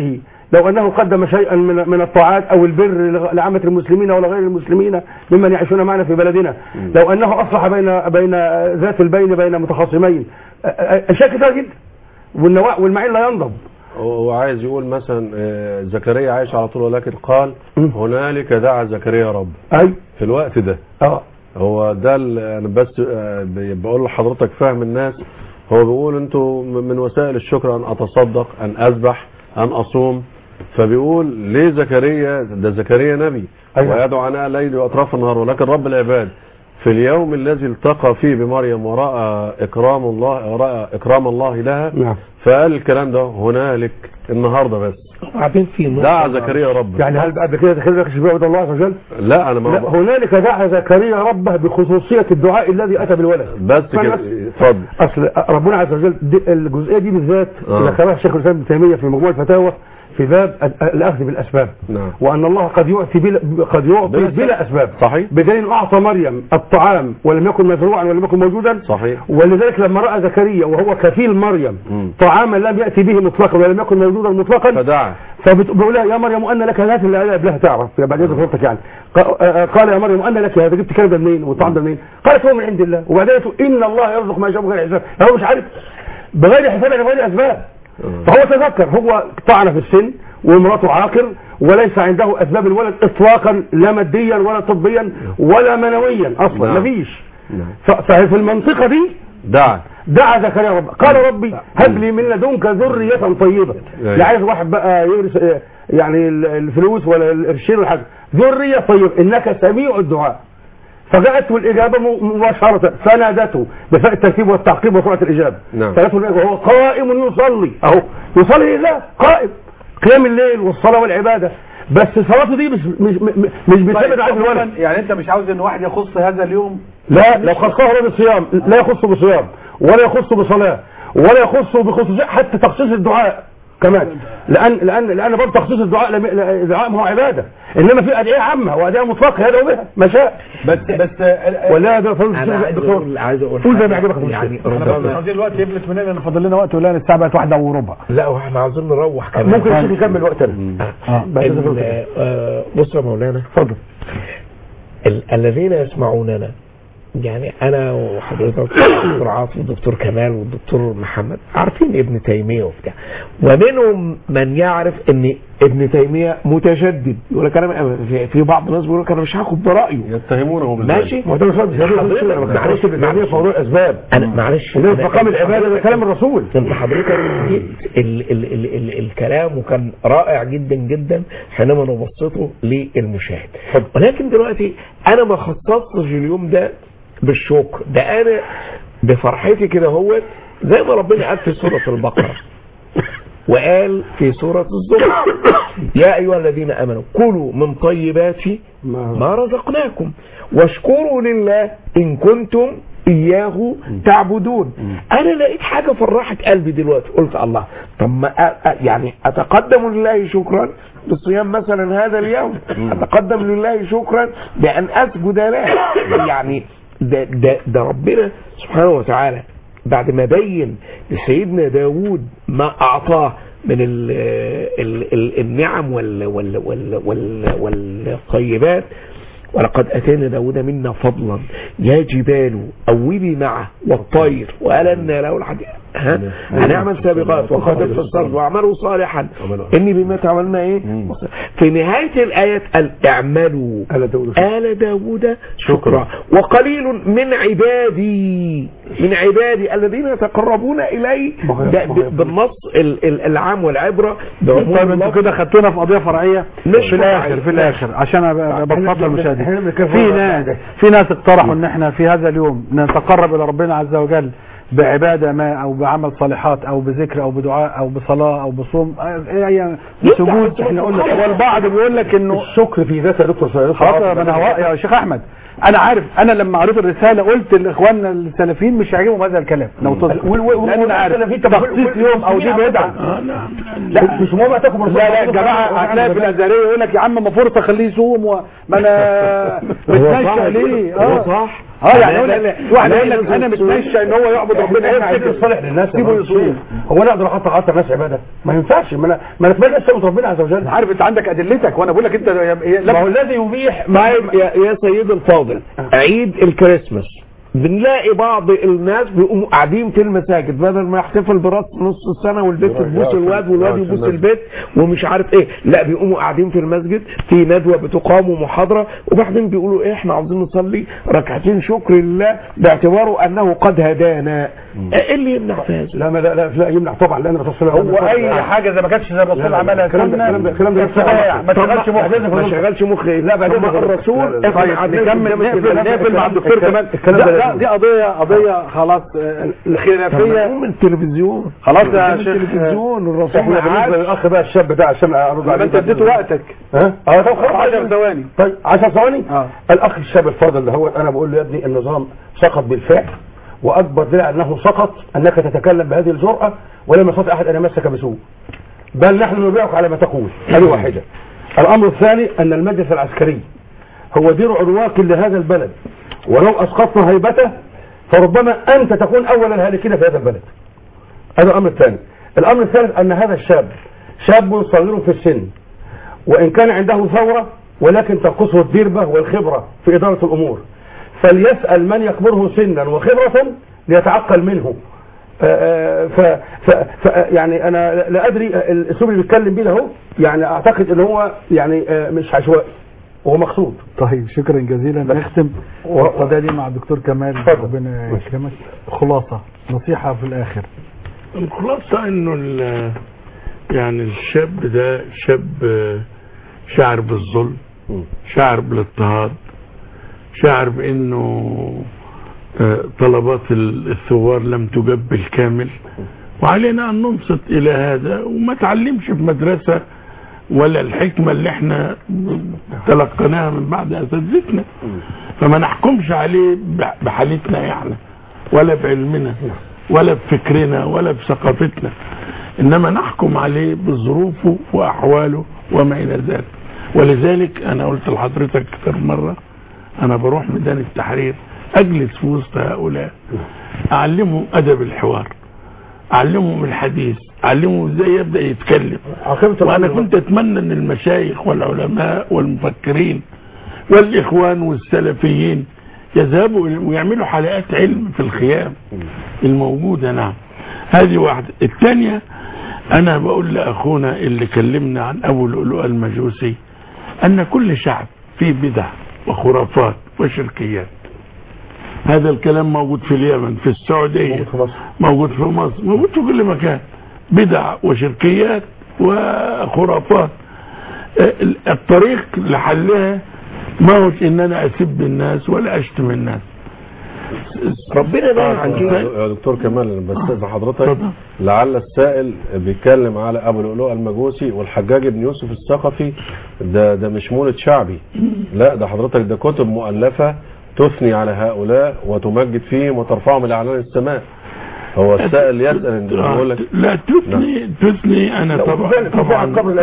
لو انه قدم شيئا من من الطاعات او البر لغ- لعامه المسلمين ولا غير المسلمين ممن يعيشون معنا في بلدنا لو انه اصلح بين بين ذات البين بين متخاصمين أ- أ- اشياء كثيره جدا والنواء والمعين لا ينضب هو عايز يقول مثلا آه، زكريا عايش على طول ولكن قال هنالك دعا زكريا رب اي في الوقت ده اه هو ده ال- انا بس آه، ب- بقول لحضرتك فهم الناس هو بيقول انتوا م- من وسائل الشكر ان اتصدق ان اذبح ان اصوم فبيقول ليه زكريا ده زكريا نبي أيوة. ويدعو عناء الليل واطراف النهار ولكن رب العباد في اليوم الذي التقى فيه بمريم وراى اكرام الله وراى اكرام الله لها نعم فقال الكلام ده هنالك النهارده بس وبعدين في نقطة دعا زكريا ربه يعني هل بعد كده كده يكشف بعد الله عز وجل؟ لا انا ما لا هنالك دعا زكريا ربه بخصوصيه الدعاء الذي اتى بالولد بس فأنا كده بس- اتفضل اصل ربنا عز وجل دي الجزئيه دي بالذات آه. ذكرها الشيخ الاسلام ابن تيميه في مجموع الفتاوى في باب ال- الاخذ بالاسباب نعم وان الله قد يعطي بلا قد يعطي بلا بلا اسباب صحيح بدليل اعطى مريم الطعام ولم يكن مزروعا ولم يكن موجودا صحيح ولذلك لما راى زكريا وهو كفيل مريم مم. طعاما لم ياتي به مطلقا ولم يكن موجودا مطلقا فدعا فبتقول لها يا مريم ان لك هذا اللي قبلها تعرف بعد اذن حضرتك يعني ق- آه، قال يا مريم ان لك هذا جبت الكلام ده منين والطعام ده منين قالت هو من عند الله وبعدين تقول ان الله يرزق ما يشاء بغير حساب هو مش عارف بغير حساب يعني بغير اسباب فهو تذكر هو طعن في السن وامراته عاقر وليس عنده اسباب الولد اطلاقا لا ماديا ولا طبيا ولا منويا اصلا نعم. مفيش نعم ف- ففي المنطقه دي دعا دعا زكريا رب قال ربي هب لي من لدنك ذرية طيبة أيوة. لا عايز واحد بقى يورث آه، يعني ال- الفلوس ولا القرشين ولا حاجة ذرية طيبة إنك سميع الدعاء فجاءته الإجابة م- مباشرة فنادته بفاء الترتيب والتعقيب وسرعة الإجابة نعم. فجاءته الإجابة وهو قائم يصلي أهو يصلي لله قائم قيام الليل والصلاة والعبادة بس صلاته دي مش مش مش- مش بسبب عن الولد يعني انت مش عاوز ان واحد يخص هذا اليوم لا لو خصه هو بالصيام لا يخص بصيام ولا يخص بصلاة ولا يخص بخصوصية حتى تخصيص الدعاء كمان لان لان لان برضه تخصيص الدعاء لم- لا- الدعاء ما هو عباده انما في ادعيه عامه وادعيه مطلقه يدعو بها ما شاء بس بس ولا ده فضل انا عايز اقول عايز اقول قول زي ما حاجة يعجبك يا يعني دكتور. ربنا- عاوزين الوقت يفلت مننا لان فاضل لنا وقت ولا الساعه بقت واحده وربع لا واحنا عاوزين نروح كمان ممكن الشيخ يكمل وقتنا اه بعد إذن ال- حضرتك. آه، بص يا مولانا اتفضل ال- الذين يسمعوننا يعني انا وحضرتك والدكتور عاطف والدكتور كمال والدكتور محمد عارفين ابن تيميه وبتاع ومنهم من يعرف ان ابن تيميه متشدد يقول لك انا في- في بعض الناس بيقول لك انا مش هاخد برايه يتهمونه بالذات ماشي ما هو ده مش رد حضرتك معلش معلش في موضوع الاسباب انا معلش وده أنا- مقام العباده ده كلام الرسول انت حضرتك جبت ال ال ال ال الكلام وكان رائع جدا جدا حينما نبسطه للمشاهد ولكن دلوقتي انا ما خصصتش اليوم ده بالشكر ده انا بفرحتي كده هو زي ما ربنا قال في سوره البقره وقال في سورة الزمر يا أيها الذين آمنوا كلوا من طيبات ما رزقناكم واشكروا لله إن كنتم إياه تعبدون أنا لقيت حاجة فرحت قلبي دلوقتي قلت الله طب ما أ- أ- يعني أتقدم لله شكرا بصيام مثلا هذا اليوم أتقدم لله شكرا بأن أسجد له يعني ده, ده, ده ربنا سبحانه وتعالى بعد ما بين لسيدنا داود ما أعطاه من ال ال ال النعم وال وال وال وال والطيبات ولقد أتينا داود منا فضلا يا جبال أوبي معه والطير وألنا له الحديد ها هنعمل سابقات وخاطب في الصرف واعملوا صالحا إني بما تعملون إيه في نهاية الآية قال اعملوا آل داود آل داود شكرا وقليل من عبادي من عبادي الذين يتقربون إلي ده ب- بالنص ال- ال- العام والعبرة بعموم طيب انتوا اللفظ. كده خدتونا في قضيه فرعيه مش في الاخر فرعية. في الاخر عشان أبقى بتفضل المشاهدين احنا بنتكلم في في ناس في ناس اقترحوا ان احنا في هذا اليوم نتقرب الى ربنا عز وجل بعباده ما او بعمل صالحات او بذكر او بدعاء او بصلاه او بصوم اي أي سجود احنا قلنا والبعض بيقول لك انه الشكر في ذاته يا دكتور سيد خاطر من هواء يا شيخ احمد انا عارف انا لما قريت الرساله قلت لاخواننا السلفيين مش هيعجبهم هذا الكلام لو تذكر لان انا عارف تخصيص يوم او دي بدعه لا مش مهم تاكل لا لا يا جماعه هتلاقي في الازهريه يقول لك يا عم ما فرصه خليه يصوم وما انا هو صح بتنشأ ليه هو اه صح اه يعني يقول لا- لك لا- واحد لا يقول لك ينزل انا الصور. متمشى ان هو يعبد ربنا احنا عايزين يمسك نصالح للناس سيبه يصوم هو انا اقدر احط اكتر ناس عباده ما ينفعش ما انا ما انا اتمنى سبب ربنا عز وجل عارف انت عندك ادلتك وانا بقول لك انت ما هو الذي يبيح طيب يا, يا سيد الفاضل عيد الكريسماس بنلاقي بعض الناس بيقوموا قاعدين في المساجد بدل ما يحتفل براس نص السنه والبنت يروح تبوس يقعد- الواد والواد يقعد في يبوس المسجد. البيت ومش عارف ايه لا بيقوموا قاعدين في المسجد في ندوه بتقام ومحاضره وبعدين بيقولوا ايه احنا عاوزين نصلي ركعتين شكر لله باعتباره انه قد هدانا ايه اللي يمنع في هذا؟ لا ما لا لا, لا يمنع طبعا لان الرسول هو اي حاجه زي ما كانتش زي الرسول عملها الكلام ده الكلام ده الكلام ده اتباع. ما طب تشغلش مخك ما شغلش مخي لا بعدين طب الرسول- الرسول طيب نكمل نقفل نقفل مع الدكتور كمال الكلام لا ده لا دي قضيه قضيه خلاص آه، خلافيه من التلفزيون خلاص يا من شيخ التلفزيون الرسول احنا ما بالنسبه عادش للاخ بقى الشاب ده عشان ارد ما انت اديته وقتك ها اه طب خلاص 10 ثواني طيب 10 ثواني اه الاخ الشاب الفاضل ده هو انا بقول له يا ابني النظام سقط بالفعل واكبر دليل انه سقط انك تتكلم بهذه الجرأه ولم يستطع احد ان يمسك بسوء بل نحن نبيعك على ما تقول هذه واحده الامر الثاني ان المجلس العسكري هو درع الواكل لهذا البلد ولو اسقطنا هيبته فربما انت تكون اول الهالكين في هذا البلد هذا الامر الثاني الامر الثالث ان هذا الشاب شاب صغير في السن وان كان عنده ثوره ولكن تنقصه الدربه والخبره في اداره الامور فليسال من يكبره سنا وخبره ليتعقل منه آه، ف ف ف يعني انا لا ادري الاسلوب اللي بيتكلم بيه ده اهو يعني اعتقد ان هو يعني آه، مش عشوائي هو مقصود طيب شكرا جزيلا نختم القضيه دي مع الدكتور كمال ربنا يكرمك خلاصه نصيحه في الاخر الخلاصة انه ال- يعني الشاب ده شاب آه، شاعر بالظلم شاعر بالاضطهاد شاعر بانه آه، طلبات ال- الثوار لم تجب بالكامل وعلينا ان ننصت الى هذا وما تعلمش في مدرسة ولا الحكمة اللي احنا تلقيناها من بعد اساتذتنا فما نحكمش عليه ب- بحالتنا يعني ولا بعلمنا ولا بفكرنا ولا بثقافتنا انما نحكم عليه بظروفه واحواله وما الى ذلك ولذلك انا قلت لحضرتك كتير مره انا بروح ميدان التحرير اجلس في وسط هؤلاء اعلمهم ادب الحوار اعلمهم الحديث اعلمهم ازاي يبدا يتكلم وانا كنت اتمنى ان المشايخ والعلماء والمفكرين والاخوان والسلفيين يذهبوا ويعملوا حلقات علم في الخيام الموجودة نعم هذه واحدة الثانية انا بقول لاخونا اللي كلمنا عن ابو لؤلؤ المجوسي ان كل شعب فيه بدع وخرافات وشركيات هذا الكلام موجود في اليمن في السعودية موجود في مصر موجود في كل مكان بدع وشركيات وخرافات آه، الطريق لحلها ما هو ان انا اسب الناس ولا اشتم الناس ربنا آه، يا دكتور كمال انا بستاذن حضرتك لعل السائل بيتكلم على ابو لؤلؤ المجوسي والحجاج بن يوسف الثقفي ده ده مش مولد شعبي لا ده حضرتك ده كتب مؤلفه تثني على هؤلاء وتمجد فيهم وترفعهم الى اعلان السماء هو السائل يسال ان بيقول لك لا تثني تثني انا طبعا طبعا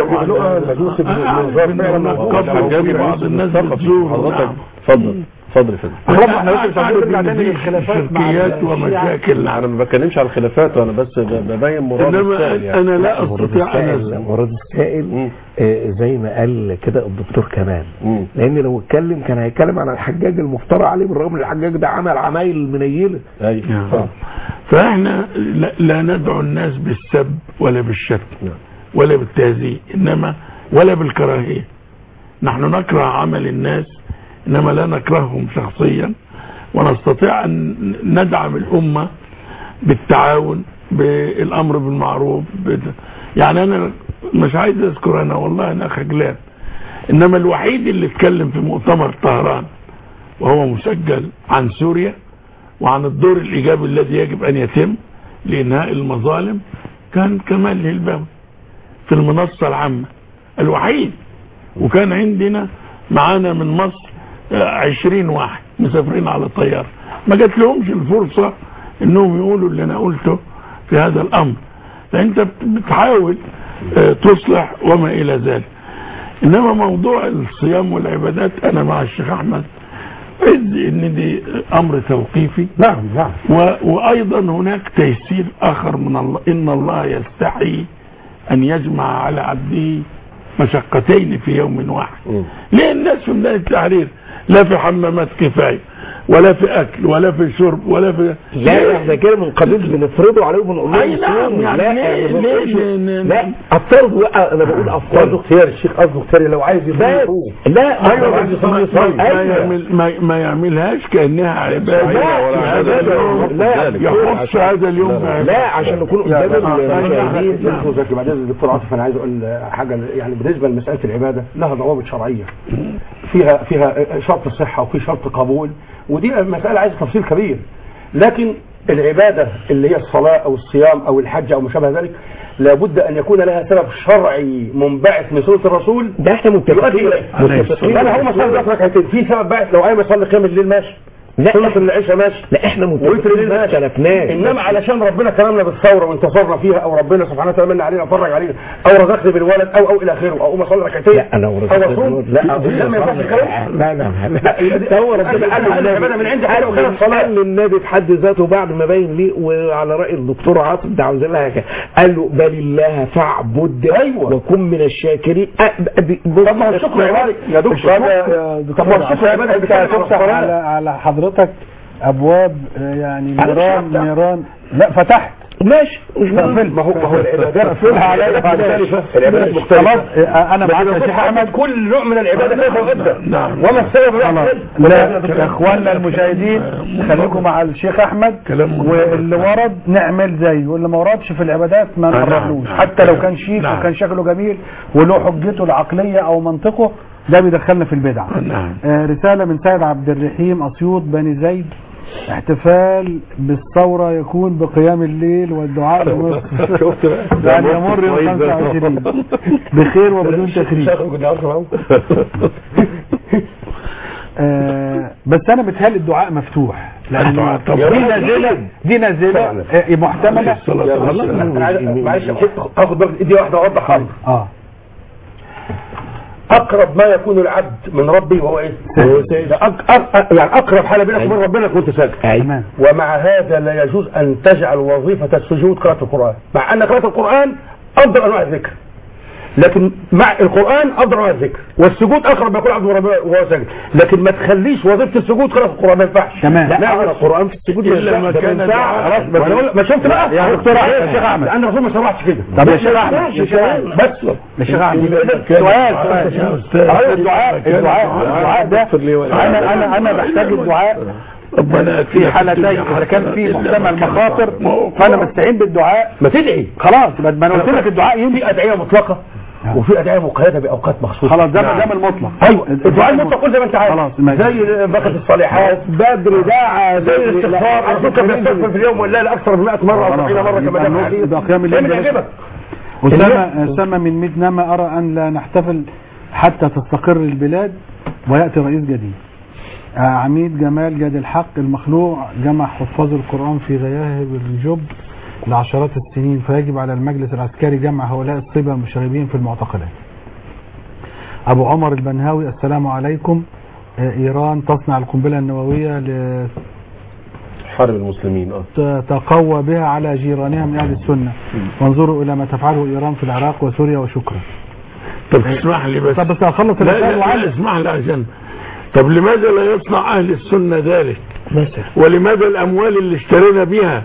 حجاج بعض الناس بتزور حضرتك اتفضل اتفضل يا فندم خلاص احنا بس عايزين نرجع تاني للخلافات مع شركيات ومشاكل انا ما بتكلمش على الخلافات وانا بس ب- ببين مراد إنما السائل يعني أنا لا مراد أستطيع أن السائل مراد السائل آه، زي ما قال كده الدكتور كمال مم. لان لو اتكلم كان هيتكلم عن الحجاج المفترى عليه بالرغم ان الحجاج ده عمل عمايل منيله ايوه فاحنا لا, لا ندعو الناس بالسب ولا بالشتم ولا بالتهزيء انما ولا بالكراهيه نحن نكره عمل الناس انما لا نكرههم شخصيا ونستطيع ان ندعم الامه بالتعاون بالامر بالمعروف بت... يعني انا مش عايز اذكر انا والله انا خجلان انما الوحيد اللي اتكلم في مؤتمر طهران وهو مسجل عن سوريا وعن الدور الايجابي الذي يجب ان يتم لانهاء المظالم كان كمال الهلباوي في المنصه العامه الوحيد وكان عندنا معانا من مصر آه، عشرين واحد مسافرين على طيارة ما جات لهمش الفرصة انهم يقولوا اللي انا قلته في هذا الامر فانت بت- بتحاول آه، تصلح وما الى ذلك انما موضوع الصيام والعبادات انا مع الشيخ احمد عز ان دي امر توقيفي نعم نعم و... وايضا هناك تيسير اخر من الله ان الله يستحي ان يجمع على عبده مشقتين في يوم واحد ليه الناس في ميدان التحرير لا في حمامات كفايه ولا في اكل ولا في شرب ولا في لا احنا كده من قبيل بنفرضه عليهم ونقول لهم أي نعم، صوموا. يعني لا ليه- أنا ما ليه بقولش- ن- ن- لا افترض بقى انا بقول قصده افترض اختياري الشيخ قصده اختياري لو عايز يصوم بس يصوم لا ايوه أنا بس عايز ما, يصوم. ما, أيوة. يعمل ما, ما يعملهاش كانها عباده لا، ولا في عبادة هذا اليوم لا، يخص هذا اليوم بعبادة. لا عشان نكون قدام المشاهدين دكتور زكي بعد اذن الدكتور عاطف انا عايز اقول حاجه يعني بالنسبه لمساله العباده لها ضوابط شرعيه فيها فيها شرط الصحه وفي شرط قبول ودي مساله عايزه تفصيل كبير لكن العباده اللي هي الصلاه او الصيام او الحج او ما شابه ذلك لابد ان يكون لها سبب شرعي منبعث من سنه الرسول ده احنا متفقين يؤدي إليه. متفقين انا هو صلي ركعتين في سبب باعث لو قايم يصلي قيام الليل ماشي لا سنه العشاء ماشي لا احنا ويتر متفقين الليل ما ماشي اختلفناش انما علشان ربنا كرمنا بالثوره وانتصرنا فيها او ربنا سبحانه وتعالى من علينا وفرج علينا او رزقني بالولد او او الى اخره او اقوم اصلي ركعتين لا انا او ورزقت اصوم لا لا ما ينفعش الكلام لا لا لا هو ربنا قال قال العباده من عندي حاجه وكان الصلاه قال للنبي في حد ذاته بعد ما باين ليه وعلى راي الدكتور عاطف ده عاوز لها كده. قال له بل الله فاعبد أيوة. وكن من الشاكرين أ- ب- طب ما هو الشكر عباده يا دكتور طب ما هو الشكر عباده انت بتاعت هتفتح على على حضرتك ابواب آه، يعني أنا مش نيران هفتح. نيران لا فتحت ماشي مش ما هو ما هو العبادات اقفلها عليا بعد مختلفه ذلك. العبادات مختلفه خلاص آه، انا معاك يا شيخ احمد كل نوع من العباده كيف يؤدى نعم وما السبب خلاص لا يا اخواننا المشاهدين خليكم مع الشيخ احمد كلام مهم. واللي ورد نعمل زيه واللي ما وردش في العبادات ما نعم. نقربلوش حتى لو كان شيك نعم. وكان شكله جميل وله حجته العقليه او منطقه ده بيدخلنا في البدعه نعم آه، رسالة من سيد عبد الرحيم أسيوط بني زيد احتفال بالثورة يكون بقيام الليل والدعاء لمصر شفت بقى يعني يمر يوم 25 بخير وبدون تخريج آه بس انا بتهيألي الدعاء مفتوح لأن الدعاء طبعا. دي نازلة دي نازلة آه، محتملة أنا عايز- معلش اخد بالك دي واحده اوضح امر اه اقرب ما يكون العبد من ربي وهو ايه؟ ده أق- أق- يعني اقرب حاله بينك وبين ربنا كنت ساجد تمام ومع هذا لا يجوز ان تجعل وظيفه السجود قراءه القران مع ان قراءه القران افضل انواع الذكر لكن مع القران افضل انواع الذكر والسجود اقرب ما يكون العبد من ربنا وهو ساجد لكن ما تخليش وظيفه السجود قراءه القران ما ينفعش تمام. لا لا القران في السجود إلا ما كان دعاء. خلاص بس أنا أقول- ما شفت بقى يا دكتور أحمد، يا شيخ أحمد. لان الرسول ما شرعش كده طب يا شيخ أحمد، ماشي، يا شيخ أحمد. بس يا شيخ أحمد كان سؤال دعاء سؤال يا أستاذ. أيوة، الدعاء الدعاء الدعاء ده اغفر لي ولي. انا انا انا بحتاج الدعاء ربنا في حالتين اذا كان في محتمل مخاطر فانا بستعين بالدعاء ما تدعي خلاص يبقى ما انا قلت لك الدعاء يمشي في ادعيه مطلقه وفي ادعيه مقيده باوقات مخصوصه خلاص ده ده من المطلق ايوه الدعاء المطلق قول زي ما انت عايز خلاص ماشي. زي بقيه الصالحات بدر دعا زي الاستغفار على فكره بيستغفر في اليوم والليله اكثر من 100 مره او 70 مره كما جاء في يبقى قيام الحديث الليل زي ما بلاش. يعجبك أسامة أسامة من ميدنما أرى أن لا نحتفل حتى تستقر البلاد ويأتي رئيس جديد آه، عميد جمال جاد الحق المخلوع جمع حفاظ القرآن في غياهب الجب لعشرات السنين فيجب على المجلس العسكري جمع هؤلاء الصبا المشاغبين في المعتقلات أبو عمر البنهاوي السلام عليكم آه، إيران تصنع القنبلة النووية حرب المسلمين اه لتقوى بها على جيرانها من أهل السنة وانظروا إلى ما تفعله إيران في العراق وسوريا وشكرا طب اسمح لي بس طب بس أخلص لا لا, الرسالة لا وعلق اسمح لي عشان طب لماذا لا يصنع اهل السنه ذلك مثلا ولماذا الاموال اللي اشترينا بها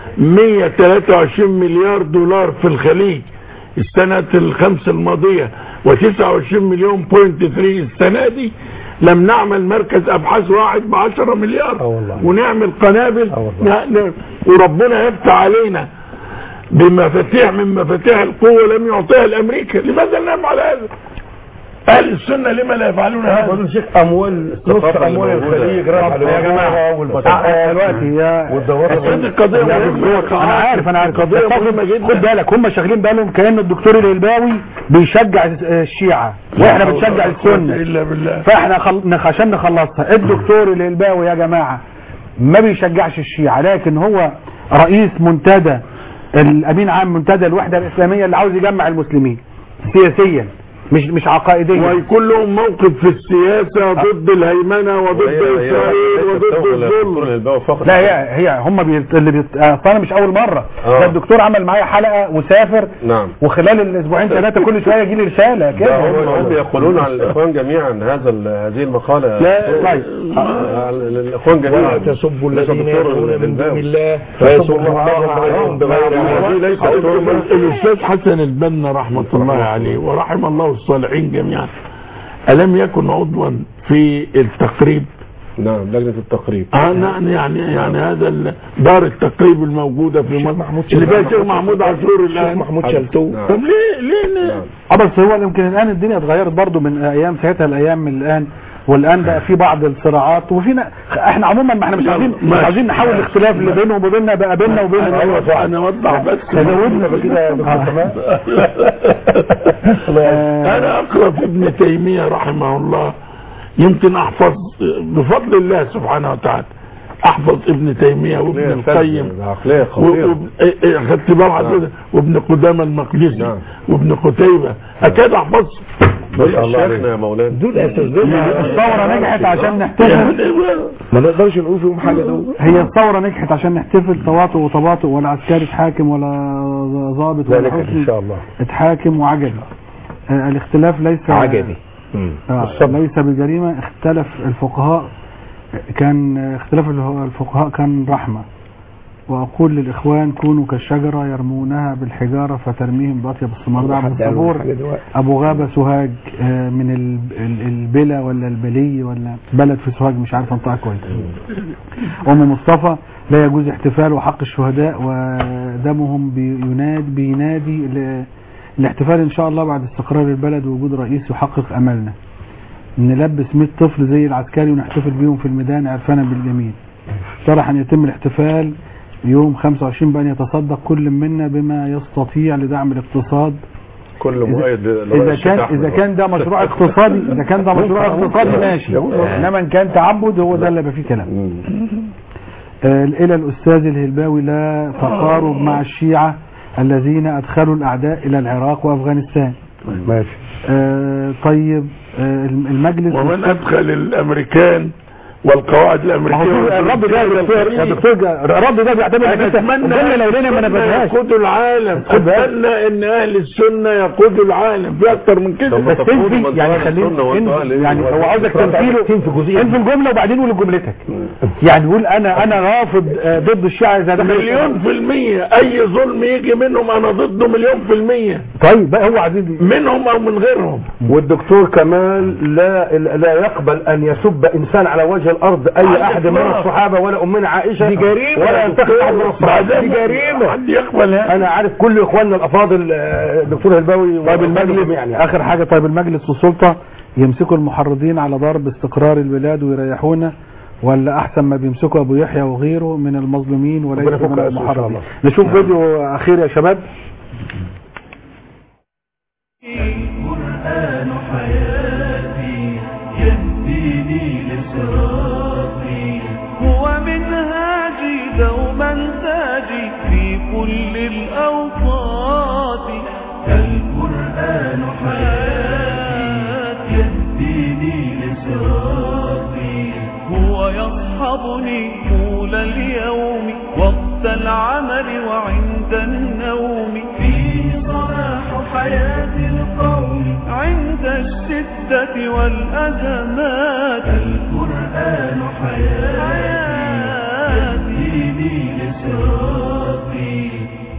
123 مليار دولار في الخليج السنة الخمس الماضية و29 مليون بوينت 3 السنة دي لم نعمل مركز ابحاث واحد ب 10 مليار ونعمل قنابل ن- ن- وربنا يفتح علينا بمفاتيح من مفاتيح القوة لم يعطيها لامريكا لماذا لا نفعل هذا؟ اهل السنه لما لا يفعلون هذا؟ بقول شيخ اموال نص اموال الخليج راح يا جماعة آه، دلوقتي يا الصدق قضية مهمة انا عارف انا عارف قضية بس مهمة جدا خد بالك هم شغالين بالهم كان الدكتور الهلباوي بيشجع الشيعة واحنا بنشجع السنة الا بالله فاحنا خل... نخ- عشان نخلصها الدكتور الهلباوي يا جماعة ما بيشجعش الشيعة لكن هو رئيس منتدى الامين عام منتدى الوحدة الاسلامية اللي عاوز يجمع المسلمين سياسيا مش مش عقائديه ويكون لهم موقف في السياسه ضد الهيمنه وضد اسرائيل وضد الظلم لا هي هي هم بيت... اللي بيت... اصل انا مش اول مره آه. ده الدكتور عمل معايا حلقه وسافر نعم وخلال الاسبوعين ثلاثه كل شويه يجي لي رساله لا كده هم هم يقولون عن الاخوان جميعا هذا ال- هذه المقاله لا، طيب. آه، الاخوان جميعا ولا تسبوا ليس الذين دكتور يدعون من دون الباوي. الله فيسبوا فيسبوا الله الله عليهم بغير علم هذه ليست تهمه الاستاذ حسن البنا رحمه الله عليه ورحم الله الصالحين جميعا الم يكن عضوا في التقريب نعم لجنه التقريب اه نعم يعني يعني هذا ال- دار التقريب الموجوده في مصر اللي فيها الشيخ محمود عاشور الان محمود شلتوت نعم. طب ليه ليه نعم. اه بس هو يمكن الان الدنيا اتغيرت برضو من ايام ساعتها الايام من الان والان بقى في بعض الصراعات وفينا احنا عموما ما احنا مش عايزين مش ماشي. عايزين نحول الاختلاف اللي بينهم وبيننا بقى بيننا وبين انا انا اوضح بس تزودنا بكده يا دكتور كمان انا اقرا في ابن تيميه رحمه الله يمكن احفظ بفضل الله سبحانه وتعالى احفظ ابن تيميه وابن القيم عقليه و- خطيره وابن- إيه- إيه، خدت بال حضرتك وابن قدامه المقدسي نعم. وابن قتيبه اكاد احفظ دول شيخنا يا مولانا دول اساتذتنا الثوره نجحت عشان نحتفل ما نقدرش نقول فيهم حاجه دول هي الثوره نجحت عشان نحتفل تواطؤ وتباطؤ ولا عسكري اتحاكم ولا ضابط ولا ذلك ان حسني شاء الله اتحاكم وعجبي آه، الاختلاف ليس عجبي آه ليس بالجريمة اختلف الفقهاء كان اختلاف اله- الفقهاء كان رحمة وأقول للإخوان كونوا كالشجرة يرمونها بالحجارة فترميهم بأطيب الثمار ده عبد حد قال الصبور حاجة دلوقتي. أبو غابة سوهاج آه، من ال- ال- البلا ولا البلي ولا بلد في سوهاج مش عارف انطقها كويس أم مصطفى لا يجوز احتفال وحق الشهداء ودمهم بينادي بينادي ل- الاحتفال ان شاء الله بعد استقرار البلد ووجود رئيس يحقق املنا نلبس 100 طفل زي العسكري ونحتفل بيهم في الميدان عرفانا بالجميل طرح ان يتم الاحتفال يوم 25 بأن يتصدق كل منا بما يستطيع لدعم الاقتصاد كل إذا- مؤيد اذا كان اذا كان ده مشروع اقتصادي اذا كان ده مشروع اقتصادي ماشي انما ان كان تعبد هو ده اللي يبقى فيه كلام آه، الى الاستاذ الهلباوي لا تقارب مع الشيعة الذين ادخلوا الاعداء الى العراق وافغانستان ماشي آه، طيب آه، المجلس ومن ادخل الامريكان والقواعد ما هو الامريكيه في- الرد ده يا دكتور يا دكتور جا- الرد ده بيعتمد انا انك انت اتمنى الجمله لو لنا ما نبذهاش يقودوا العالم خد بالك. اتمنى ان اهل السنه يقودوا العالم في اكتر من كده طب ما بس تفوضوا تنفي من يعني أهل خلينا السنة والله ليه؟ يعني هو عاوزك تنفيله تنفي جزئية. تنفي الجمله وبعدين قول جملتك يعني قول انا انا رافض آه، ضد الشيعة اذا دخل مليون في المية اي ظلم يجي منهم انا ضده مليون في المية طيب بقى هو عزيزي منهم او من غيرهم والدكتور كمال لا لا يقبل ان يسب انسان على وجه الارض اي على احد من الإطلاق. الصحابه ولا امنا عائشه دي جريمة ولا يا ينتقد دكتور. احد من الصحابه دي جريمه حد يقبل هذا انا عارف كل اخواننا الافاضل آه، الدكتور الباوي طيب المجلس يعني اخر حاجه طيب المجلس والسلطه يمسكوا المحرضين على ضرب استقرار البلاد ويريحونا ولا احسن ما بيمسكوا ابو يحيى وغيره من المظلومين وليس ربنا يفك من أسره إن شاء المحرضين الله. نشوف فيديو اخير يا شباب القرآن حياتي يهديني لصراطي هو منهاجي دوما تاجي في كل الأوقات القرآن حياتي يهديني لصراطي هو يصحبني طول اليوم وقت العمل وعند النوم فيه صلاح حياة القوم عند الشدة والأزمات القرآن حياتي يهديني لصراطي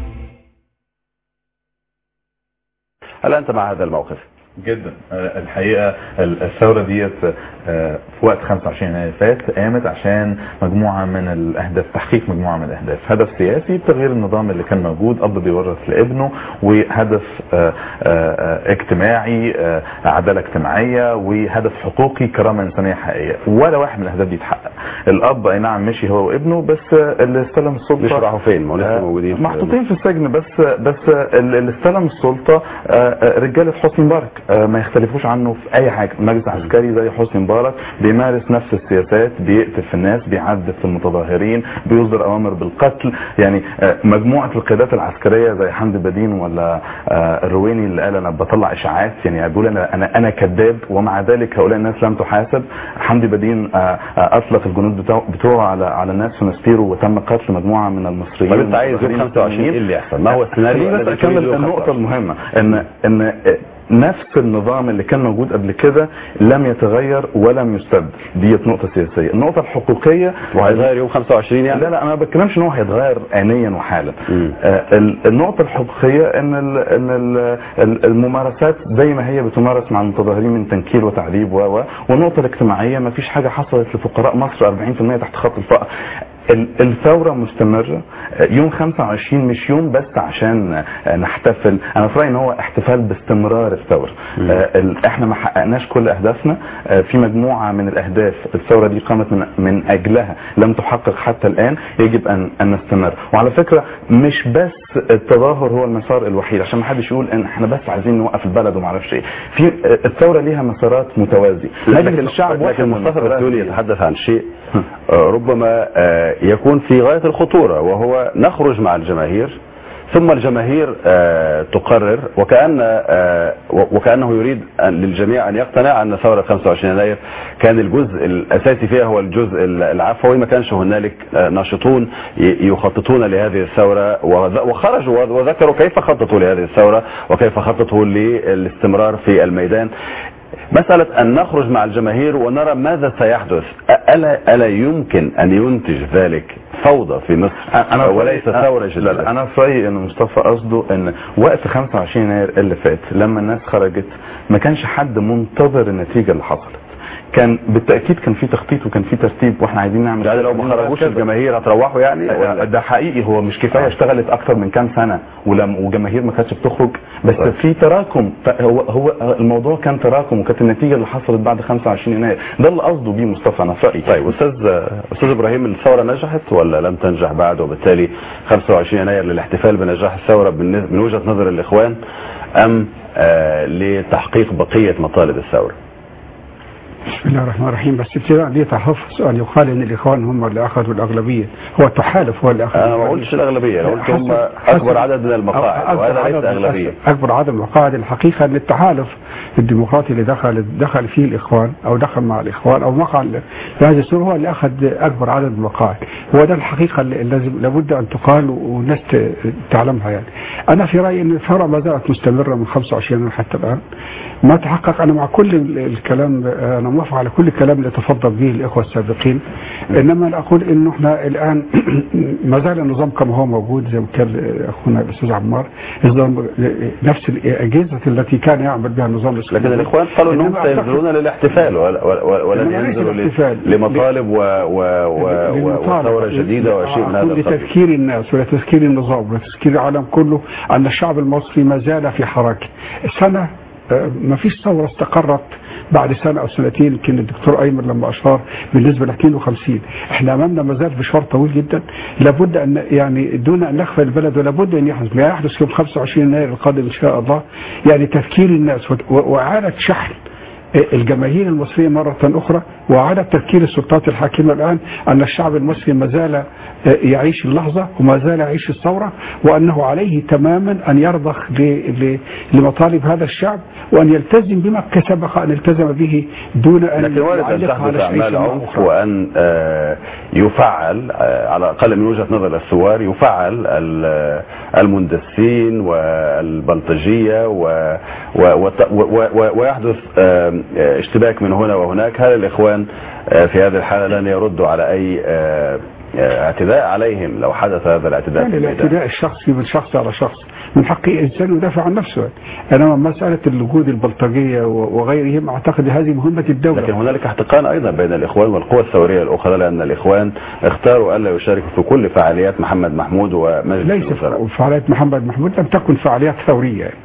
هل أنت مع هذا الموقف؟ جدا آه، الحقيقه ال- الثوره ديت آه، في وقت 25 يناير فات قامت عشان مجموعه من الاهداف تحقيق مجموعه من الاهداف هدف سياسي تغيير النظام اللي كان موجود اب بيورث لابنه وهدف آه، آه، اجتماعي آه، عداله اجتماعيه وهدف حقوقي كرامه انسانيه حقيقيه ولا واحد من الاهداف دي اتحقق الاب اي نعم مشي هو وابنه بس آه، اللي استلم السلطه مش راحوا فين؟ ما هو لسه آه، موجودين في- محطوطين في السجن بس بس اللي استلم السلطه آه، آه، رجاله حسني مبارك آه، ما يختلفوش عنه في اي حاجه المجلس العسكري زي حسني مبارك بيمارس نفس السياسات بيقتل في الناس بيعذب في المتظاهرين بيصدر اوامر بالقتل يعني آه، مجموعه القيادات العسكريه زي حمدي بدين ولا آه، الرويني اللي قال انا بطلع اشاعات يعني بيقول انا انا انا كذاب ومع ذلك هؤلاء الناس لم تحاسب حمدي بدين آه، آه، اطلق الجنود بتاعه بتوعه على على الناس في نسبيرو وتم قتل مجموعه من المصريين طب انت عايز يوم والمتظاهرين 25 ايه السلميين. اللي يحصل ما هو السيناريو خليني بس الذي تريد اكمل يوم النقطه 25. المهمه ان ان نفس النظام اللي كان موجود قبل كده لم يتغير ولم يستبدل ديت نقطه سياسيه النقطه الحقوقيه وهيتغير يوم 25 يعني لا لا انا ما بتكلمش ان هو هيتغير انيا وحالا آه، ال- النقطه الحقوقيه ان ال ان ال ال- الممارسات زي ما هي بتمارس مع المتظاهرين من تنكيل وتعذيب و و والنقطه الاجتماعيه ما فيش حاجه حصلت لفقراء مصر 40% تحت خط الفقر ال- الثورة مستمرة آه، يوم 25 مش يوم بس عشان آه، نحتفل انا في رأيي ان هو احتفال باستمرار الثورة آه، ال- احنا ما حققناش كل اهدافنا آه، في مجموعة من الاهداف الثورة دي قامت من, من اجلها لم تحقق حتى الان يجب ان, أن نستمر وعلى فكرة مش بس التظاهر هو المسار الوحيد عشان ما حدش يقول ان احنا بس عايزين نوقف البلد وما اعرفش ايه في آه، الثورة ليها مسارات متوازية لكن الشعب لكن مصطفى الرسولي يتحدث عن شيء آه، ربما آه، يكون في غاية الخطورة وهو نخرج مع الجماهير ثم الجماهير آه، تقرر وكأن آه، وكأنه يريد أن- للجميع أن يقتنع أن ثورة 25 يناير كان الجزء الأساسي فيها هو الجزء العفوي ما كانش هنالك آه، ناشطون ي- يخططون لهذه الثورة وذ- وخرجوا وذكروا كيف خططوا لهذه الثورة وكيف خططوا للاستمرار في الميدان مسألة أن نخرج مع الجماهير ونرى ماذا سيحدث ألا, ألا يمكن أن ينتج ذلك فوضى في مصر انا في وليس رأيي- ثورة لا جديدة لا انا في رايي ان مصطفى قصده ان وقت 25 يناير اللي فات لما الناس خرجت ما كانش حد منتظر النتيجه اللي حصلت كان بالتاكيد كان في تخطيط وكان في ترتيب واحنا عايزين نعمل يعني لو ما خرجوش الجماهير هتروحوا يعني ولا ده حقيقي هو مش كفايه اشتغلت اكتر من كام سنه ولم وجماهير ما كانتش بتخرج بس طيب. في تراكم ف- هو هو الموضوع كان تراكم وكانت النتيجه اللي حصلت بعد 25 يناير ده اللي قصده بيه مصطفى انا في رايي طيب استاذ استاذ ابراهيم الثوره نجحت ولا لم تنجح بعد وبالتالي 25 يناير للاحتفال بنجاح الثوره بالنسبة- من وجهه نظر الاخوان ام آه لتحقيق بقيه مطالب الثوره بسم الله الرحمن الرحيم بس ابتداء لي تحفظ ان يقال ان الاخوان هم اللي اخذوا الاغلبيه هو التحالف هو اللي اخذ انا ما قلتش الاغلبيه انا قلت هم حسب- اكبر حسب- عدد من المقاعد أكبر وهذا ليس عدد- اغلبيه اكبر عدد من المقاعد الحقيقه ان التحالف الديمقراطي اللي دخل دخل فيه الاخوان او دخل مع الاخوان او وقع بهذه الصوره هو اللي اخذ اكبر عدد من المقاعد هو ده الحقيقه اللي لازم لابد ان تقال والناس ت- تعلمها يعني انا في رايي ان الثوره ما زالت مستمره من 25 يناير حتى الان ما تحقق انا مع كل ال- الكلام انا موافق على كل الكلام اللي تفضل به الاخوه السابقين انما أنا اقول انه احنا الان ما زال النظام كما هو موجود زي ما كان اخونا الاستاذ عمار النظام نفس الاجهزه التي كان يعمل بها النظام الاسلامي لكن الاخوان قالوا انهم إنما أعتقد- سينزلون للاحتفال ولا- ولا- ولن إنما ليس ينزلوا ل- الاحتفال. لمطالب و- و- و- و- وثوره جديده وشيء من هذا أقول القبيل لتذكير الناس ولتذكير النظام ولتذكير العالم كله أن الشعب المصري ما زال في حركة سنة آه، ما فيش ثورة استقرت بعد سنة أو سنتين يمكن الدكتور أيمن لما أشار بالنسبة ل 52 احنا أمامنا ما زال مشوار طويل جدا لابد أن يعني دون أن نغفل البلد ولابد أن يحدث ما يحدث يوم 25 يناير القادم إن شاء الله يعني تذكير الناس و- وإعادة شحن الجماهير المصرية مرة أخرى وعلى تذكير السلطات الحاكمة الآن أن الشعب المصري ما زال يعيش اللحظة وما زال يعيش الثورة وأنه عليه تماما أن يرضخ ل- ل- لمطالب هذا الشعب وأن يلتزم بما سبق أن التزم به دون أن لكن وارد ان يعلق تحدث على شيء اعمال سماء عنف أخرى. وان آه، يفعل آه، على الاقل من وجهه نظر الثوار يفعل ال- المندسين والبلطجيه و- و- وت- و- و- ويحدث آه، آه، اشتباك من هنا وهناك هل الاخوان آه، في هذه الحاله لن يردوا على اي آه، آه، اعتداء عليهم لو حدث هذا الاعتداء في يعني الميدان الاعتداء الشخصي من شخص على شخص من حق أي انسان يدافع عن نفسه انما مساله الوجود البلطجيه و- وغيرهم اعتقد هذه مهمه الدوله لكن هنالك احتقان ايضا بين الاخوان والقوى الثوريه الاخرى لان الاخوان اختاروا الا يشاركوا في كل فعاليات محمد محمود ومجلس ليس الوزراء فعاليات محمد محمود لم تكن فعاليات ثوريه يعني.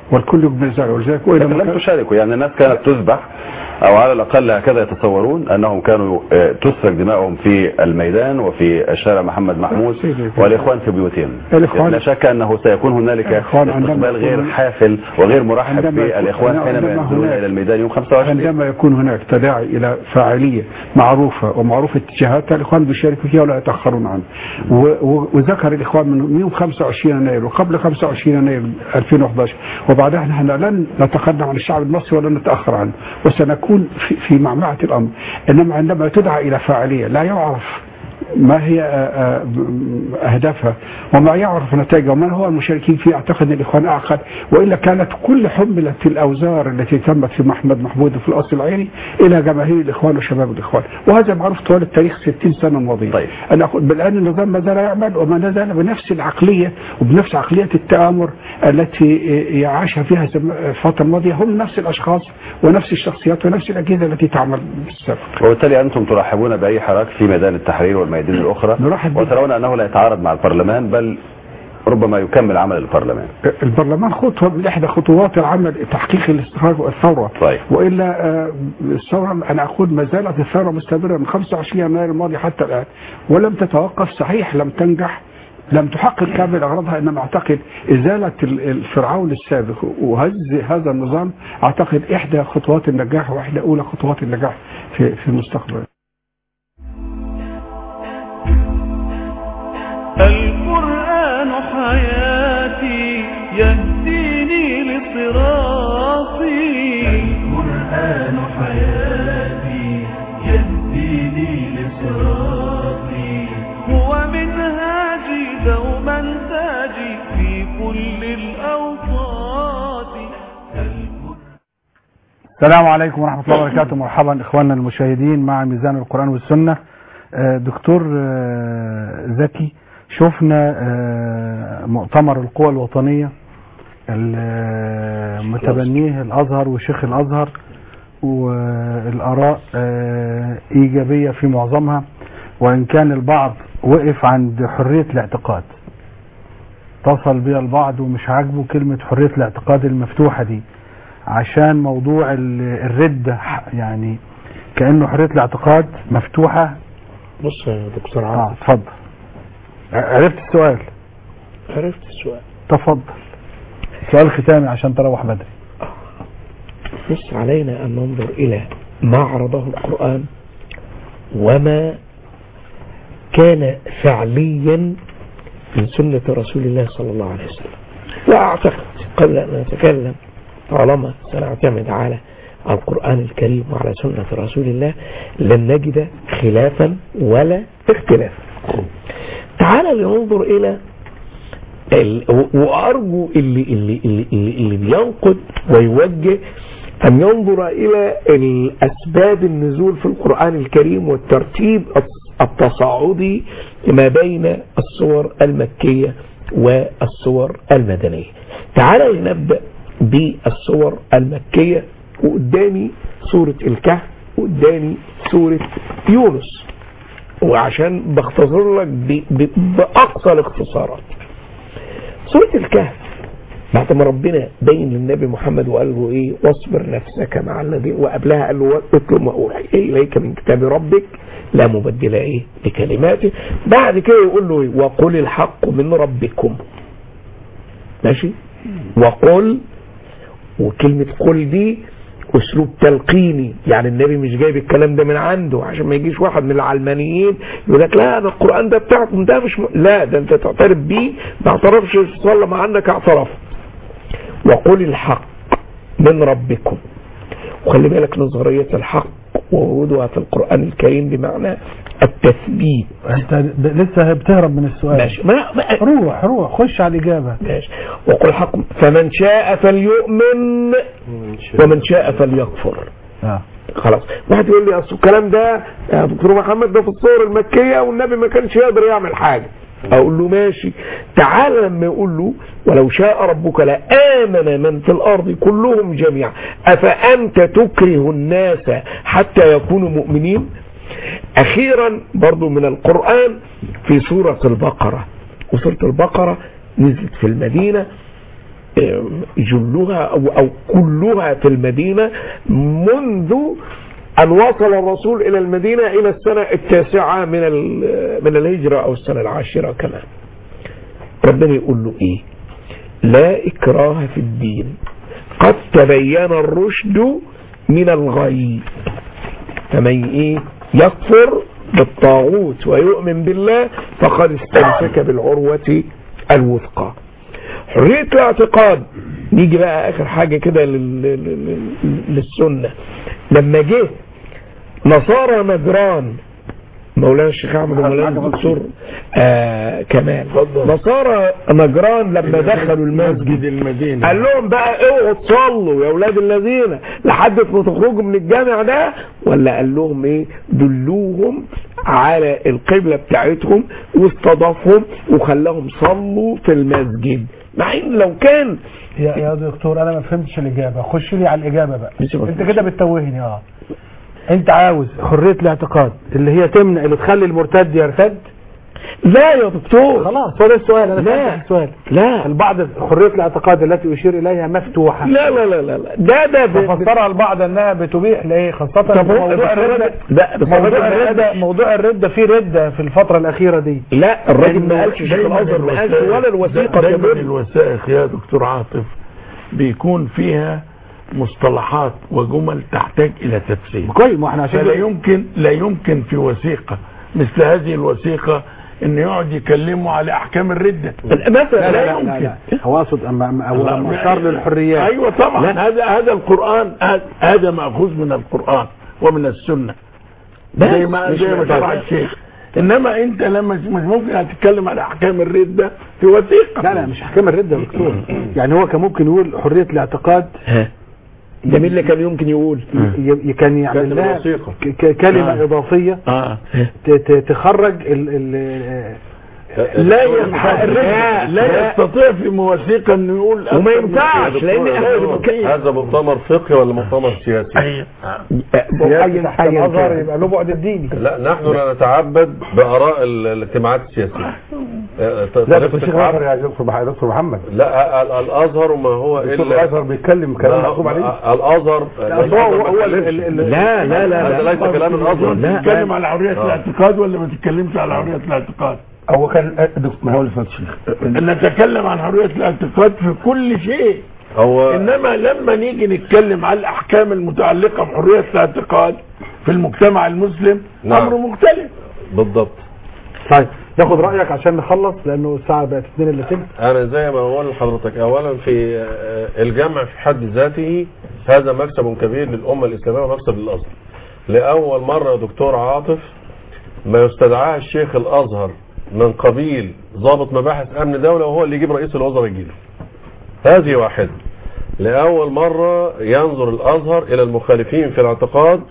والكل يقبل ذلك ولذلك وإلى لكن لم مكان- تشاركوا يعني الناس كانت تذبح او على الاقل هكذا يتصورون انهم كانوا آه، تسفك دماؤهم في الميدان وفي شارع محمد محمود والاخوان في بيوتهم الإخوان- لا شك انه سيكون هنالك الإخوان عندما استقبال غير يكون- حافل وغير مرحب عندما يكون- بالاخوان حينما عندما ينزلون هناك- الى الميدان يوم 25 عندما يكون هناك تداعي الى فاعليه معروفه ومعروف اتجاهاتها الاخوان بيشاركوا فيها ولا يتاخرون عنها و- و- وذكر الاخوان من يوم 25 يناير وقبل 25 يناير 2011 وبعدها نحن لن نتقدم عن الشعب المصري ولا نتاخر عنه وسنكون في, في معمعه الامر انما عندما تدعى الى فاعليه لا يعرف ما هي آه، آه، أهدافها وما يعرف نتائجها ومن هو المشاركين فيه أعتقد أن الإخوان أعقد وإلا كانت كل حملة الأوزار التي تمت في محمد محمود في الأصل العيني إلى جماهير الإخوان وشباب الإخوان وهذا معروف طوال التاريخ 60 سنة ماضية طيب. أنا أقول بالآن النظام ما زال يعمل وما زال بنفس العقلية وبنفس عقلية التآمر التي يعاشها فيها زم- الفترة الماضية هم نفس الأشخاص ونفس الشخصيات ونفس الأجهزة التي تعمل بالسابق وبالتالي انتم ترحبون باي حراك في ميدان التحرير والميادين الاخرى وترون انه لا يتعارض مع البرلمان بل ربما يكمل عمل البرلمان البرلمان خطوة من إحدى خطوات العمل تحقيق الاستقرار والثورة طيب. وإلا آه، الثورة أنا أقول ما زالت الثورة مستمرة من 25 يناير الماضي حتى الآن ولم تتوقف صحيح لم تنجح لم تحقق كامل أغراضها إنما أعتقد إزالة ال- الفرعون السابق وهز هذا النظام أعتقد إحدى خطوات النجاح وإحدى أولى خطوات النجاح في في المستقبل القرآن حياتي يهديني لصراطي القرآن حياتي يهديني لصراطي هو منهاجي دوما تاجي في كل الأوقات السلام عليكم ورحمة الله وبركاته مرحبا إخواننا المشاهدين مع ميزان القرآن والسنة آه، دكتور آه، زكي شفنا آه، مؤتمر القوى الوطنية ال- متبنيه الأزهر وشيخ الأزهر والآراء آه، إيجابية في معظمها وإن كان البعض وقف عند حرية الاعتقاد اتصل بي البعض ومش عاجبه كلمة حرية الاعتقاد المفتوحة دي عشان موضوع ال- الردة ح- يعني كأنه حرية الاعتقاد مفتوحة بص يا دكتور اه عاطف اتفضل ع- عرفت السؤال عرفت السؤال تفضل سؤال ختامي عشان تروح بدري بص علينا أن ننظر إلى ما عرضه القرآن وما كان فعليا من سنة رسول الله صلى الله عليه وسلم وأعتقد قبل أن نتكلم طالما سنعتمد على القرآن الكريم وعلى سنة رسول الله لن نجد خلافا ولا اختلافا تعال لننظر إلى ال... و- وأرجو اللي, اللي, اللي, اللي, اللي بينقد ويوجه أن ينظر إلى الأسباب النزول في القرآن الكريم والترتيب التص- التصاعدي ما بين الصور المكية والصور المدنية تعال لنبدأ بالصور المكية وقدامي سورة الكهف وقدامي سورة يونس وعشان بختصر لك ب- ب- بأقصى الاختصارات سورة الكهف بعد ما ربنا بين للنبي محمد وقال له ايه واصبر نفسك مع الذين وقبلها قال له اطلب ما اوحي اليك من كتاب ربك لا مبدل ايه لكلماته بعد كده يقول له ايه وقل الحق من ربكم ماشي وقل وكلمة قل دي اسلوب تلقيني يعني النبي مش جايب الكلام ده من عنده عشان ما يجيش واحد من العلمانيين يقول لك لا ده القران ده بتاعكم ده مش م... لا ده انت تعترف بيه ما اعترفش صلى ما عنك اعترف وقل الحق من ربكم وخلي بالك نظرية الحق وورودها في القرآن الكريم بمعنى التثبيت انت د- لسه بتهرب من السؤال ماشي ما ما روح روح خش على الإجابة ماشي وقل الحق فمن شاء فليؤمن ومن شاء فليكفر آه. خلاص واحد يقول لي اصل الكلام ده يا دكتور محمد ده في الصور المكيه والنبي ما كانش يقدر يعمل حاجه اقول له ماشي تعال لما يقول له ولو شاء ربك لآمن من في الارض كلهم جميعا افانت تكره الناس حتى يكونوا مؤمنين اخيرا برضو من القرآن في سورة البقرة وسورة البقرة نزلت في المدينة جلها أو, أو كلها في المدينة منذ أن وصل الرسول إلى المدينة إلى السنة التاسعة من ال- من الهجرة أو السنة العاشرة كمان ربنا يقول له إيه لا إكراه في الدين قد تبين الرشد من الغي فمن إيه يكفر بالطاغوت ويؤمن بالله فقد استمسك بالعروة الوثقى حرية الاعتقاد نيجي بقى آخر حاجة كده لل- لل- لل- للسنة لما جه نصارى نجران مولانا الشيخ احمد ومولانا الدكتور آه كمال نصارى نجران لما دخلوا المسجد المدينة قال لهم بقى اوعوا تصلوا يا اولاد الذين لحد ما تخرجوا من الجامع ده ولا قال لهم ايه دلوهم على القبلة بتاعتهم واستضافهم وخلاهم صلوا في المسجد مع ان لو كان يا يا دكتور انا ما فهمتش الاجابه خش لي على الاجابه بقى انت كده بتتوهني اه انت عاوز حريه الاعتقاد اللي هي تمنع اللي تخلي المرتد يرتد لا يا دكتور خلاص هو ده السؤال انا لا. سألتك السؤال لا البعض حريه الاعتقاد التي اشير اليها مفتوحه لا لا لا لا لا ده ده ب- ففسرها البعض انها بتبيح لايه خاصه طب هو- موضوع بس الراجل- الرده لا، بس موضوع الراجل- الرده موضوع الرده في رده في الفتره الاخيره دي لا الراجل ما إنه قالش شيخ دايماً الازهر ما قالش الوثائق- ولا الوثيقه دايما تدل الوثائق يا دكتور عاطف بيكون فيها مصطلحات وجمل تحتاج الى تفسير كويس ما احنا عشان فلا كده- يمكن لا يمكن في وثيقه مثل هذه الوثيقه ان يقعد يكلموا على احكام الرده مثلا لا لا لا, يمكن. لا, لا. هو اقصد اما أما- هو لا، لما اشار للحريات ايوه طبعا هذا هذا القران هذا- هذا ماخوذ من القران ومن السنه بس زي ما مش زي ما بس. شرح الشيخ انما انت لما مش ممكن هتتكلم على احكام الرده في وثيقه لا لا مش احكام الرده يا دكتور يعني هو كان ممكن يقول حريه الاعتقاد ده مين اللي كان يمكن يقول ي- كان يعمل كاتب لها الوثيقة. ك- ك- كلمه آه. اضافيه اه ت- ت- تخرج ال ال لا يستطيع لا يستطيع في موثيقه انه يقول وما أكثر من ينفعش كده. لان احنا بنتكلم هذا مؤتمر فقهي ولا مؤتمر سياسي؟ سياسي تحت الازهر يبقى له بعد الديني لا نحن لا نتعبد بآراء ال- الاجتماعات السياسية آه، ط- لا بس طريقة الشيخ التعبد- الازهر يا دكتور مح- دكتور محمد لا ال- الازهر ما هو دكتور الا الازهر بيتكلم كلام ما- مكتوب عليه ما- الازهر أصل هو- هو- هو ال- ال- ال- لا لا لا هذا لا ليس كلام الازهر لا. تتكلم على حريه آه. الاعتقاد ولا ما تتكلمش على حريه الاعتقاد هو كان دكتور ما هو اللي فات الشيخ نتكلم عن حريه الاعتقاد في كل شيء هو انما لما نيجي نتكلم على الاحكام المتعلقه بحريه الاعتقاد في المجتمع المسلم نعم. امر مختلف بالضبط طيب ناخد رايك عشان نخلص لانه الساعه بقت 2 الا تلت انا زي ما بقول لحضرتك اولا في آه، الجمع في حد ذاته هذا مكسب كبير للامه الاسلاميه ومكسب للازهر لاول مره يا دكتور عاطف ما يستدعاه الشيخ الازهر من قبيل ضابط مباحث امن دوله وهو اللي يجيب رئيس الوزراء يجيله هذه واحده لاول مره ينظر الازهر الى المخالفين في الاعتقاد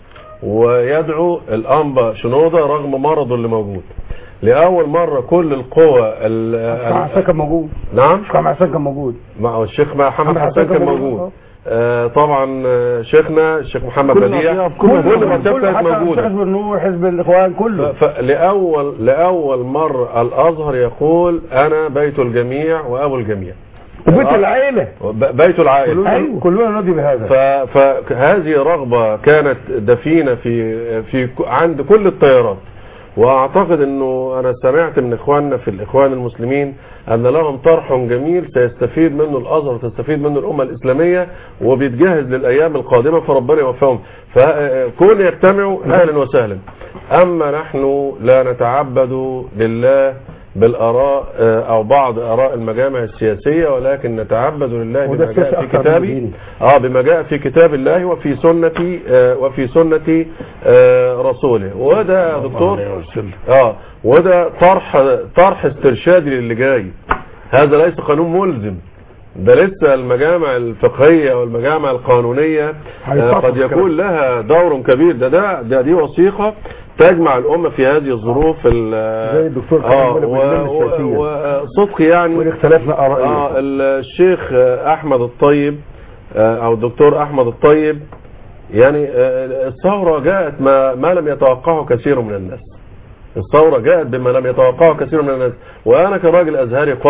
ويدعو الانبا شنوده رغم مرضه اللي موجود لاول مره كل القوى ال- محمد حسن كان موجود نعم محمد حسن كان موجود مع الشيخ محمد محمد حسن حسن كان كان موجود موجود. آه طبعا آه، شيخنا الشيخ محمد كل بديع الأطياف، كل كل المكتبة كانت موجودة حزب النور حزب الاخوان كله ف- فلأول لأول مرة الأزهر يقول أنا بيت الجميع وأبو الجميع وبيت العيله ب- بيت العائلة كلنا كلنا نرضي بهذا ف- فهذه رغبة كانت دفينة في في ك- عند كل التيارات واعتقد انه انا سمعت من اخواننا في الاخوان المسلمين ان لهم طرح جميل سيستفيد منه الازهر وتستفيد منه الامه الاسلاميه وبيتجهز للايام القادمه فربنا يوفقهم فكون يجتمعوا اهلا وسهلا اما نحن لا نتعبد لله بالاراء آه، او بعض اراء المجامع السياسيه ولكن نتعبد لله وده بما جاء سياسي في أكثر من كتابه دين. اه بما جاء في كتاب الله وفي سنة آه وفي سنة آه رسوله وده يا دكتور اه وده طرح طرح استرشادي للي جاي هذا ليس قانون ملزم ده لسه المجامع الفقهية والمجامع القانونية آه هيصفق قد يكون كمان. لها دور كبير ده ده, ده دي وثيقة تجمع الأمة في هذه الظروف ال- زي الدكتور كان اه بيقول لك باللجنة السياسية. وصدق يعني وإن اختلفنا آراء اه الشيخ احمد الطيب آه، او الدكتور احمد الطيب يعني آه، الثوره جاءت ما, ما لم يتوقعه كثير من الناس الثوره جاءت بما لم يتوقعه كثير من الناس وانا كراجل ازهري قح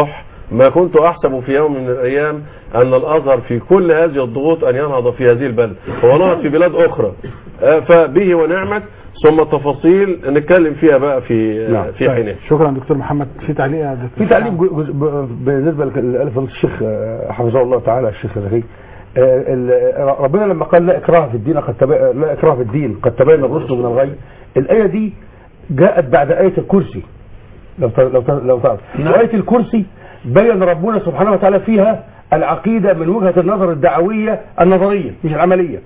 ما كنت احسب في يوم من الايام ان الازهر في كل هذه الضغوط ان ينهض في هذه البلد هو نهض في بلاد اخرى آه، فبه ونعمت ثم التفاصيل نتكلم فيها بقى في نعم. في حينها شكرا دكتور محمد في تعليق يا دكتور في تعليق جو- جو- ب- بالنسبه لفضيله الشيخ آه، حفظه الله تعالى الشيخ زكي آه، ال- ربنا لما قال لا اكراه في الدين قد تبا- لا اكراه في الدين قد تبين الرشد من الغي الايه دي جاءت بعد ايه الكرسي لو ت- لو ت- لو تعرف وايه الكرسي بين ربنا سبحانه وتعالى فيها العقيده من وجهه النظر الدعويه النظريه مش العمليه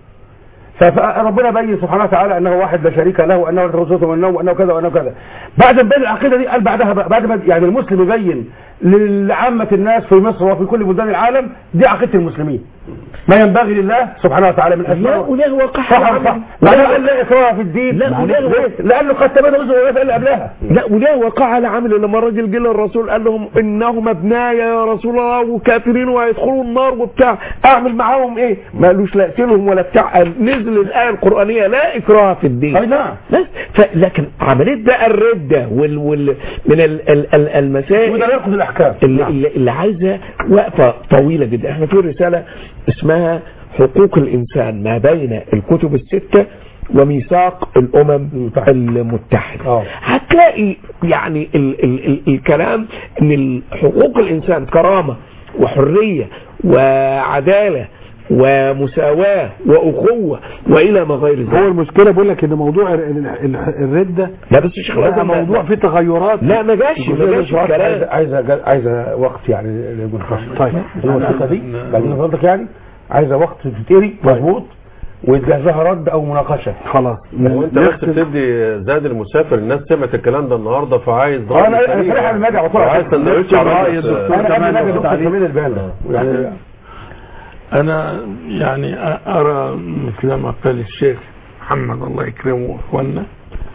فربنا بين سبحانه وتعالى انه واحد لا شريك له وانه له رسول وانه وانه كذا وانه كذا بعد ما بين العقيده دي قال بعدها بقى- بعد ما يعني المسلم يبين لعامه الناس في مصر وفي كل بلدان العالم دي عقيده المسلمين ما ينبغي لله سبحانه وتعالى من لا اسماء وله وقع صح العمل. صح بعدها قال لا اكراه في الدين لا، معناه وله- ليه؟ لانه قد تبين رسل ويفعل اللي قبلها لا ولا وقع على عمل لما الراجل جه للرسول قال لهم انهم ابنايا يا رسول الله وكافرين وهيدخلوا النار وبتاع اعمل معاهم ايه؟ ما قالوش لا اقتلهم ولا بتاع قال نزل الايه القرانيه لا اكراه في الدين اي نعم بس ف- لكن عمليه بقى الرده وال, وال من ال ال ال المسائل وده ياخذ الاحكام اللي, اللي, اللي عايزه وقفه طويله جدا احنا في رساله اسمها حقوق الانسان ما بين الكتب السته وميثاق الامم المتحده اه هتلاقي يعني ال ال ال الكلام ان حقوق الانسان كرامه وحريه وعداله ومساواه واخوه والى ما غير ذلك هو المشكله بقول لك ان موضوع ال- ال- ال- الرده لا بس يا شيخ ده لازم- موضوع فيه تغيرات لا ما جاش ما جاش الكلام عايزه عايزه عايزه وقت يعني للمناقشه طيب. الوثيقه دي بعدين فضلك يعني عايزه وقت تتقري مظبوط ويتجهز لها رد او مناقشه خلاص وانت بس بتدي زاد المسافر الناس سمعت الكلام ده النهارده فعايز اه انا انا فرح قبل ما اجي على طول عايز سندوتش رأي الدكتور انا قبل ما اجي كمان دكتور كمال البان يعني أنا يعني أرى مثل ما قال الشيخ محمد الله يكرمه وإخواننا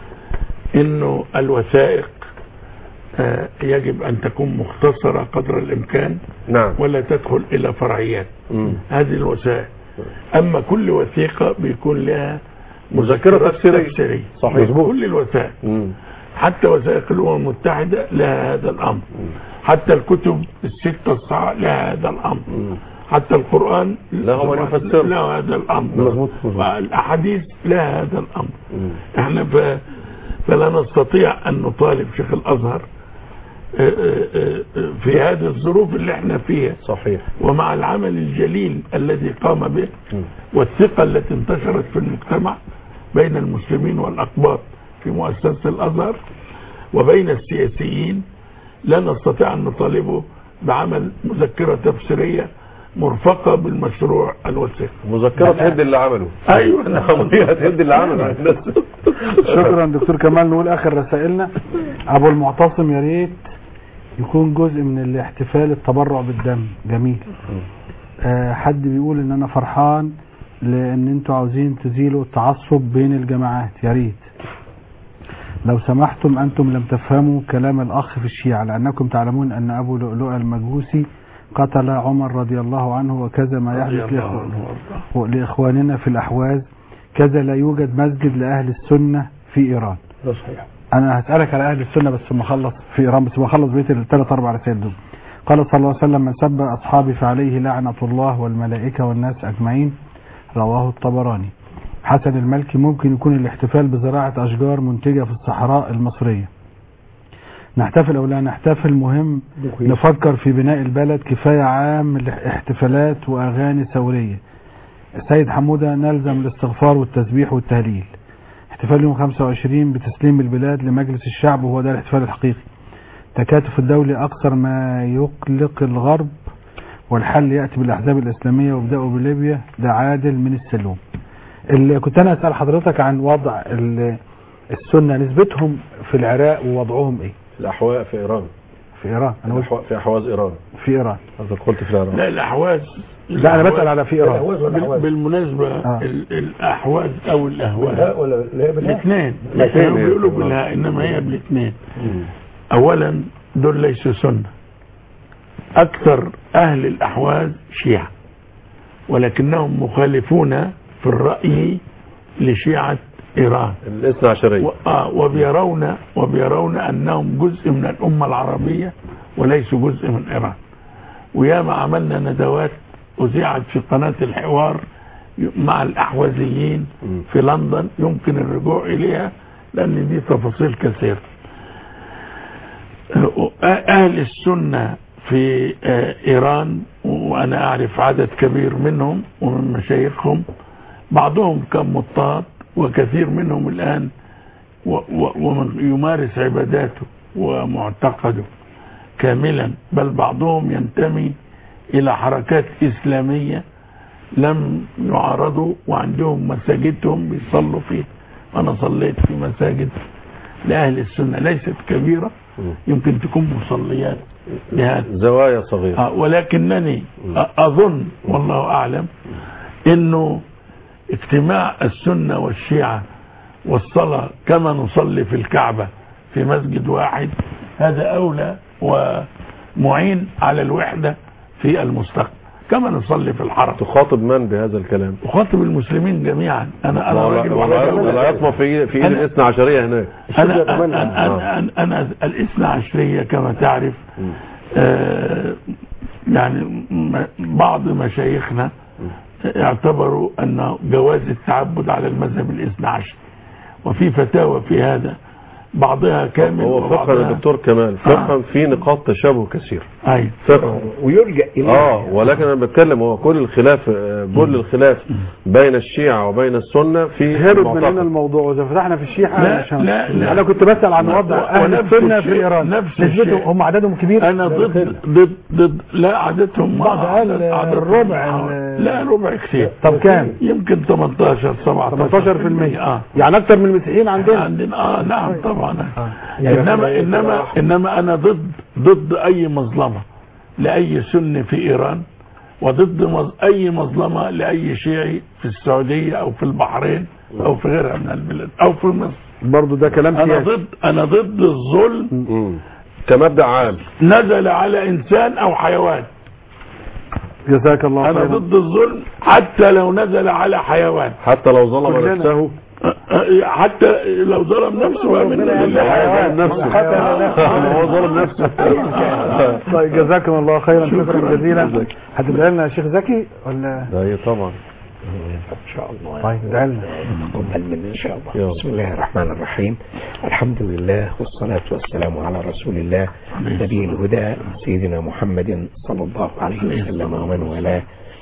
إنه الوثائق آه، يجب أن تكون مختصرة قدر الإمكان نعم ولا تدخل إلى فرعيات مم. هذه الوثائق أما كل وثيقة بيكون لها مذكرة تفسيرية. تفسيرية صحيح. كل الوثائق مم. حتى وثائق الأمم المتحدة لها هذا الأمر حتى الكتب الستة الصحاح لها هذا الأمر حتى القرآن له من يفسره. له هذا الأمر مظبوط مظبوط والأحاديث لها هذا الأمر احنا ف... فلا نستطيع أن نطالب شيخ الأزهر آه، آه، آه، في هذه الظروف اللي احنا فيها صحيح ومع العمل الجليل الذي قام به والثقة التي انتشرت في المجتمع بين المسلمين والأقباط في مؤسسة الأزهر وبين السياسيين لا نستطيع أن نطالبه بعمل مذكرة تفسيرية مرفقة بالمشروع الوثيقي مذكرة تهد اللي عمله أيوة هي هتهد اللي عمله شكرا دكتور كمال نقول اخر رسائلنا ابو المعتصم يا ريت يكون جزء من الاحتفال التبرع بالدم جميل آه حد بيقول ان انا فرحان لان انتوا عاوزين تزيلوا التعصب بين الجماعات يا ريت لو سمحتم انتم لم تفهموا كلام الاخ في الشيعة لانكم تعلمون ان ابو لؤلؤ المجوسي قتل عمر رضي الله عنه وكذا ما رضي يحدث الله لإخوان- عنه وارضاه. لإخواننا في الأحواز كذا لا يوجد مسجد لأهل السنة في إيران ده صحيح أنا هسألك على أهل السنة بس ما أخلص في إيران بس ما أخلص بيت الثلاث أربع رسائل دول قال صلى الله عليه وسلم من سب أصحابي فعليه لعنة الله والملائكة والناس أجمعين رواه الطبراني حسن الملكي ممكن يكون الاحتفال بزراعة أشجار منتجة في الصحراء المصرية نحتفل أو لا نحتفل مهم نفكر في بناء البلد كفاية عام الاحتفالات وأغاني ثورية السيد حمودة نلزم الاستغفار والتسبيح والتهليل احتفال يوم 25 بتسليم البلاد لمجلس الشعب وهو ده الاحتفال الحقيقي تكاتف الدولي أكثر ما يقلق الغرب والحل يأتي بالأحزاب الإسلامية وابدأوا بليبيا ده عادل من السلوم اللي كنت أنا أسأل حضرتك عن وضع ال- السنة نسبتهم في العراق ووضعهم إيه الأحواء في إيران في إيران أنا قلت الأحواء في أحواز إيران في إيران قصدك قلت في العراق لا الأحواز لا أنا بسأل على في إيران بال- بالمناسبة آه. ال- الأحواز أو الأهواء ولا لا بالله الاثنين الاثنين. كانوا بيقولوا بالله إنما هي بالاثنين أولا دول ليسوا سنة أكثر أهل الأحواز شيعة ولكنهم مخالفون في الرأي لشيعة إيران الاثنى عشرية و- آه وبيرون وبيرون أنهم جزء من الأمة العربية وليسوا جزء من إيران وياما عملنا ندوات أذيعت في قناة الحوار مع الأحوازيين في لندن يمكن الرجوع إليها لأن دي تفاصيل كثيرة أهل السنة في إيران وأنا أعرف عدد كبير منهم ومن مشايخهم بعضهم كان مضطهد وكثير منهم الآن ومن يمارس عباداته ومعتقده كاملا بل بعضهم ينتمي إلى حركات إسلامية لم يعارضوا وعندهم مساجدهم بيصلوا فيها أنا صليت في مساجد لأهل السنة ليست كبيرة يمكن تكون مصليات لهذا زوايا صغيرة آه ولكنني أظن والله أعلم أنه اجتماع السنة والشيعة والصلاة كما نصلي في الكعبة في مسجد واحد هذا أولى ومعين على الوحدة في المستقبل كما نصلي في الحرم تخاطب من بهذا الكلام أخاطب المسلمين جميعا أنا أنا راجل ولا يطمع في في أنا- الاثنى عشرية هناك أنا أنا, أنا, أنا, أنا الاثنى عشرية كما تعرف آه يعني م- بعض مشايخنا اعتبروا أن جواز التعبد على المذهب الاثنى عشر وفي فتاوى في هذا بعضها كامل هو فقه وبعضها الدكتور كمال فقه في نقاط تشابه كثير أي فقه ويلجأ إليه اه ولكن انا بتكلم هو كل الخلاف آه، كل الخلاف بين الشيعة وبين السنة في هرب من المعتقد. هنا الموضوع واذا فتحنا في الشيعة لا، عشان- لا، لا. انا كنت بسأل عن لا، وضع و- اهل ونفس السنة في الشيء- ايران نفس نسبتهم الشيء. هم عددهم كبير انا ضد ضد ضد لا عددهم بعض قال عددهم الربع حوالي- ال- لا ربع كثير طب كام؟ يمكن 18 17 18% اه يعني اكتر من المسيحيين عندنا عندنا اه نعم طبعا يعني انما انما انما انا ضد ضد اي مظلمه لاي سني في ايران وضد مظ... اي مظلمه لاي شيعي في السعوديه او في البحرين او في غيرها من البلاد او في مصر برضو ده كلام انا سياسي ضد انا ضد الظلم مم. كمبدأ عام نزل على انسان او حيوان جزاك الله انا خيرا ضد الظلم حتى لو نزل على حيوان حتى لو ظلم كلنا. نفسه حتى لو ظلم نفسه بقى من حيوان نفسه. هو ظلم نفسه طيب جزاكم الله خيرا شكرا جزيلا هتدعي لنا يا شيخ زكي ولا اي طبعا إن شاء الله طيب ادعي لنا تقبل منا إن شاء يلا. الله بسم الله الرحمن الرحيم الحمد لله والصلاة والسلام على رسول الله نبي الهدى سيدنا محمد صلى الله عليه وسلم ومن والاه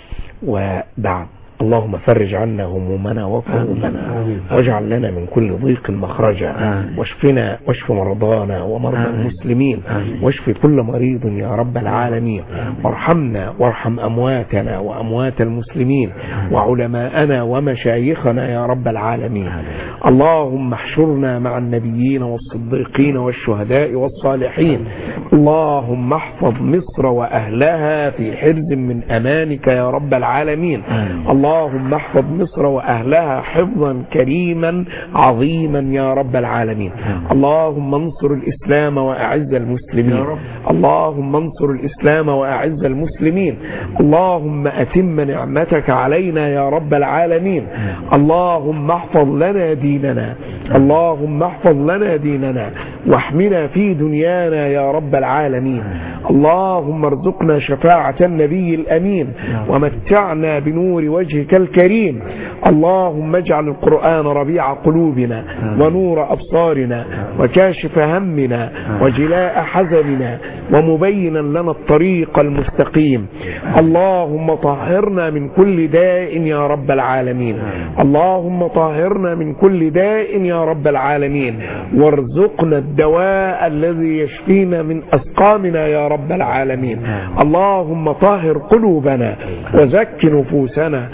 وبعد اللهم فرج عنا همومنا وكروبنا واجعل لنا من كل ضيق مخرجا واشفنا واشف مرضانا ومرضى المسلمين واشف كل مريض يا رب العالمين وارحمنا وارحم امواتنا واموات المسلمين وعلماءنا ومشايخنا يا رب العالمين اللهم احشرنا مع النبيين والصديقين والشهداء والصالحين اللهم احفظ مصر واهلها في حرز من امانك يا رب العالمين اللهم احفظ مصر واهلها حفظا كريما عظيما يا رب العالمين اللهم انصر الاسلام واعز المسلمين اللهم انصر الاسلام واعز المسلمين اللهم اتم نعمتك علينا يا رب العالمين اللهم احفظ لنا ديننا اللهم احفظ لنا ديننا واحمنا في دنيانا يا رب العالمين اللهم ارزقنا شفاعة النبي الأمين ومتعنا بنور وجهك الكريم اللهم اجعل القرآن ربيع قلوبنا ونور أبصارنا وكاشف همنا وجلاء حزننا ومبينا لنا الطريق المستقيم اللهم طهرنا من كل داء يا رب العالمين اللهم طهرنا من كل داء يا رب العالمين وارزقنا الدواء الذي يشفينا من أسقامنا يا رب العالمين اللهم طهر قلوبنا وزك نفوسنا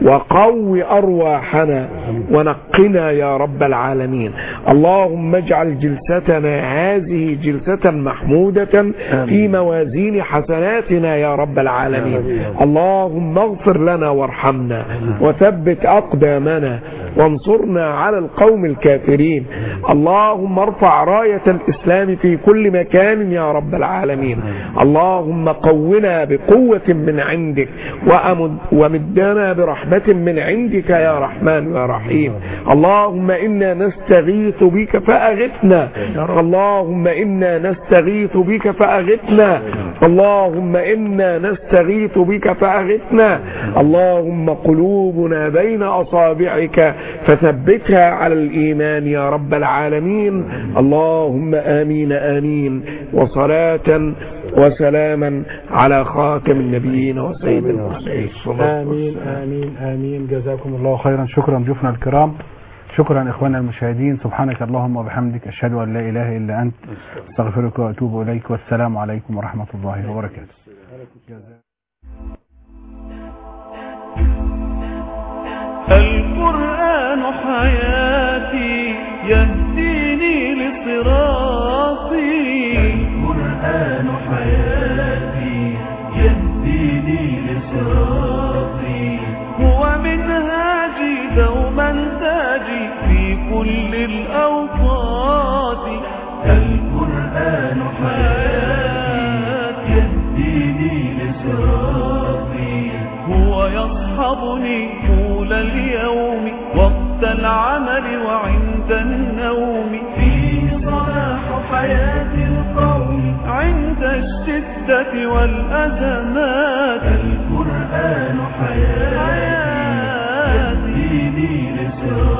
وقو أرواحنا ونقنا يا رب العالمين اللهم اجعل جلستنا هذه جلسة محمودة في موازين حسناتنا يا رب العالمين اللهم اغفر لنا وارحمنا وثبت أقدامنا وانصرنا على القوم الكافرين اللهم ارفع راية الإسلام في كل مكان يا رب العالمين اللهم قونا بقوة من عندك وأمد ومدنا برحمتك رحمة من عندك يا رحمن يا رحيم اللهم إنا نستغيث بك فأغثنا اللهم إنا نستغيث بك فأغثنا اللهم إنا نستغيث بك فأغثنا اللهم قلوبنا بين أصابعك فثبتها على الإيمان يا رب العالمين اللهم آمين آمين وصلاة وسلاما على خاتم النبيين وسيد المرسلين آمين آمين آمين جزاكم الله خيرا شكرا ضيوفنا الكرام شكرا إخواننا المشاهدين سبحانك اللهم وبحمدك أشهد أن لا إله إلا أنت استغفرك وأتوب إليك والسلام عليكم ورحمة الله وبركاته القرآن حياتي يهديني لصراطي القرآن حياتي يهديني لصراطي هو منهاجي دوما تاجي في كل الأوقات القرآن حياتي يهديني لصراطي هو يصحبني طول اليوم وقت العمل وعند النوم فيه صلاح حياة القوم عند الشدة والأزمات القرآن حياتي يهديني لصراطي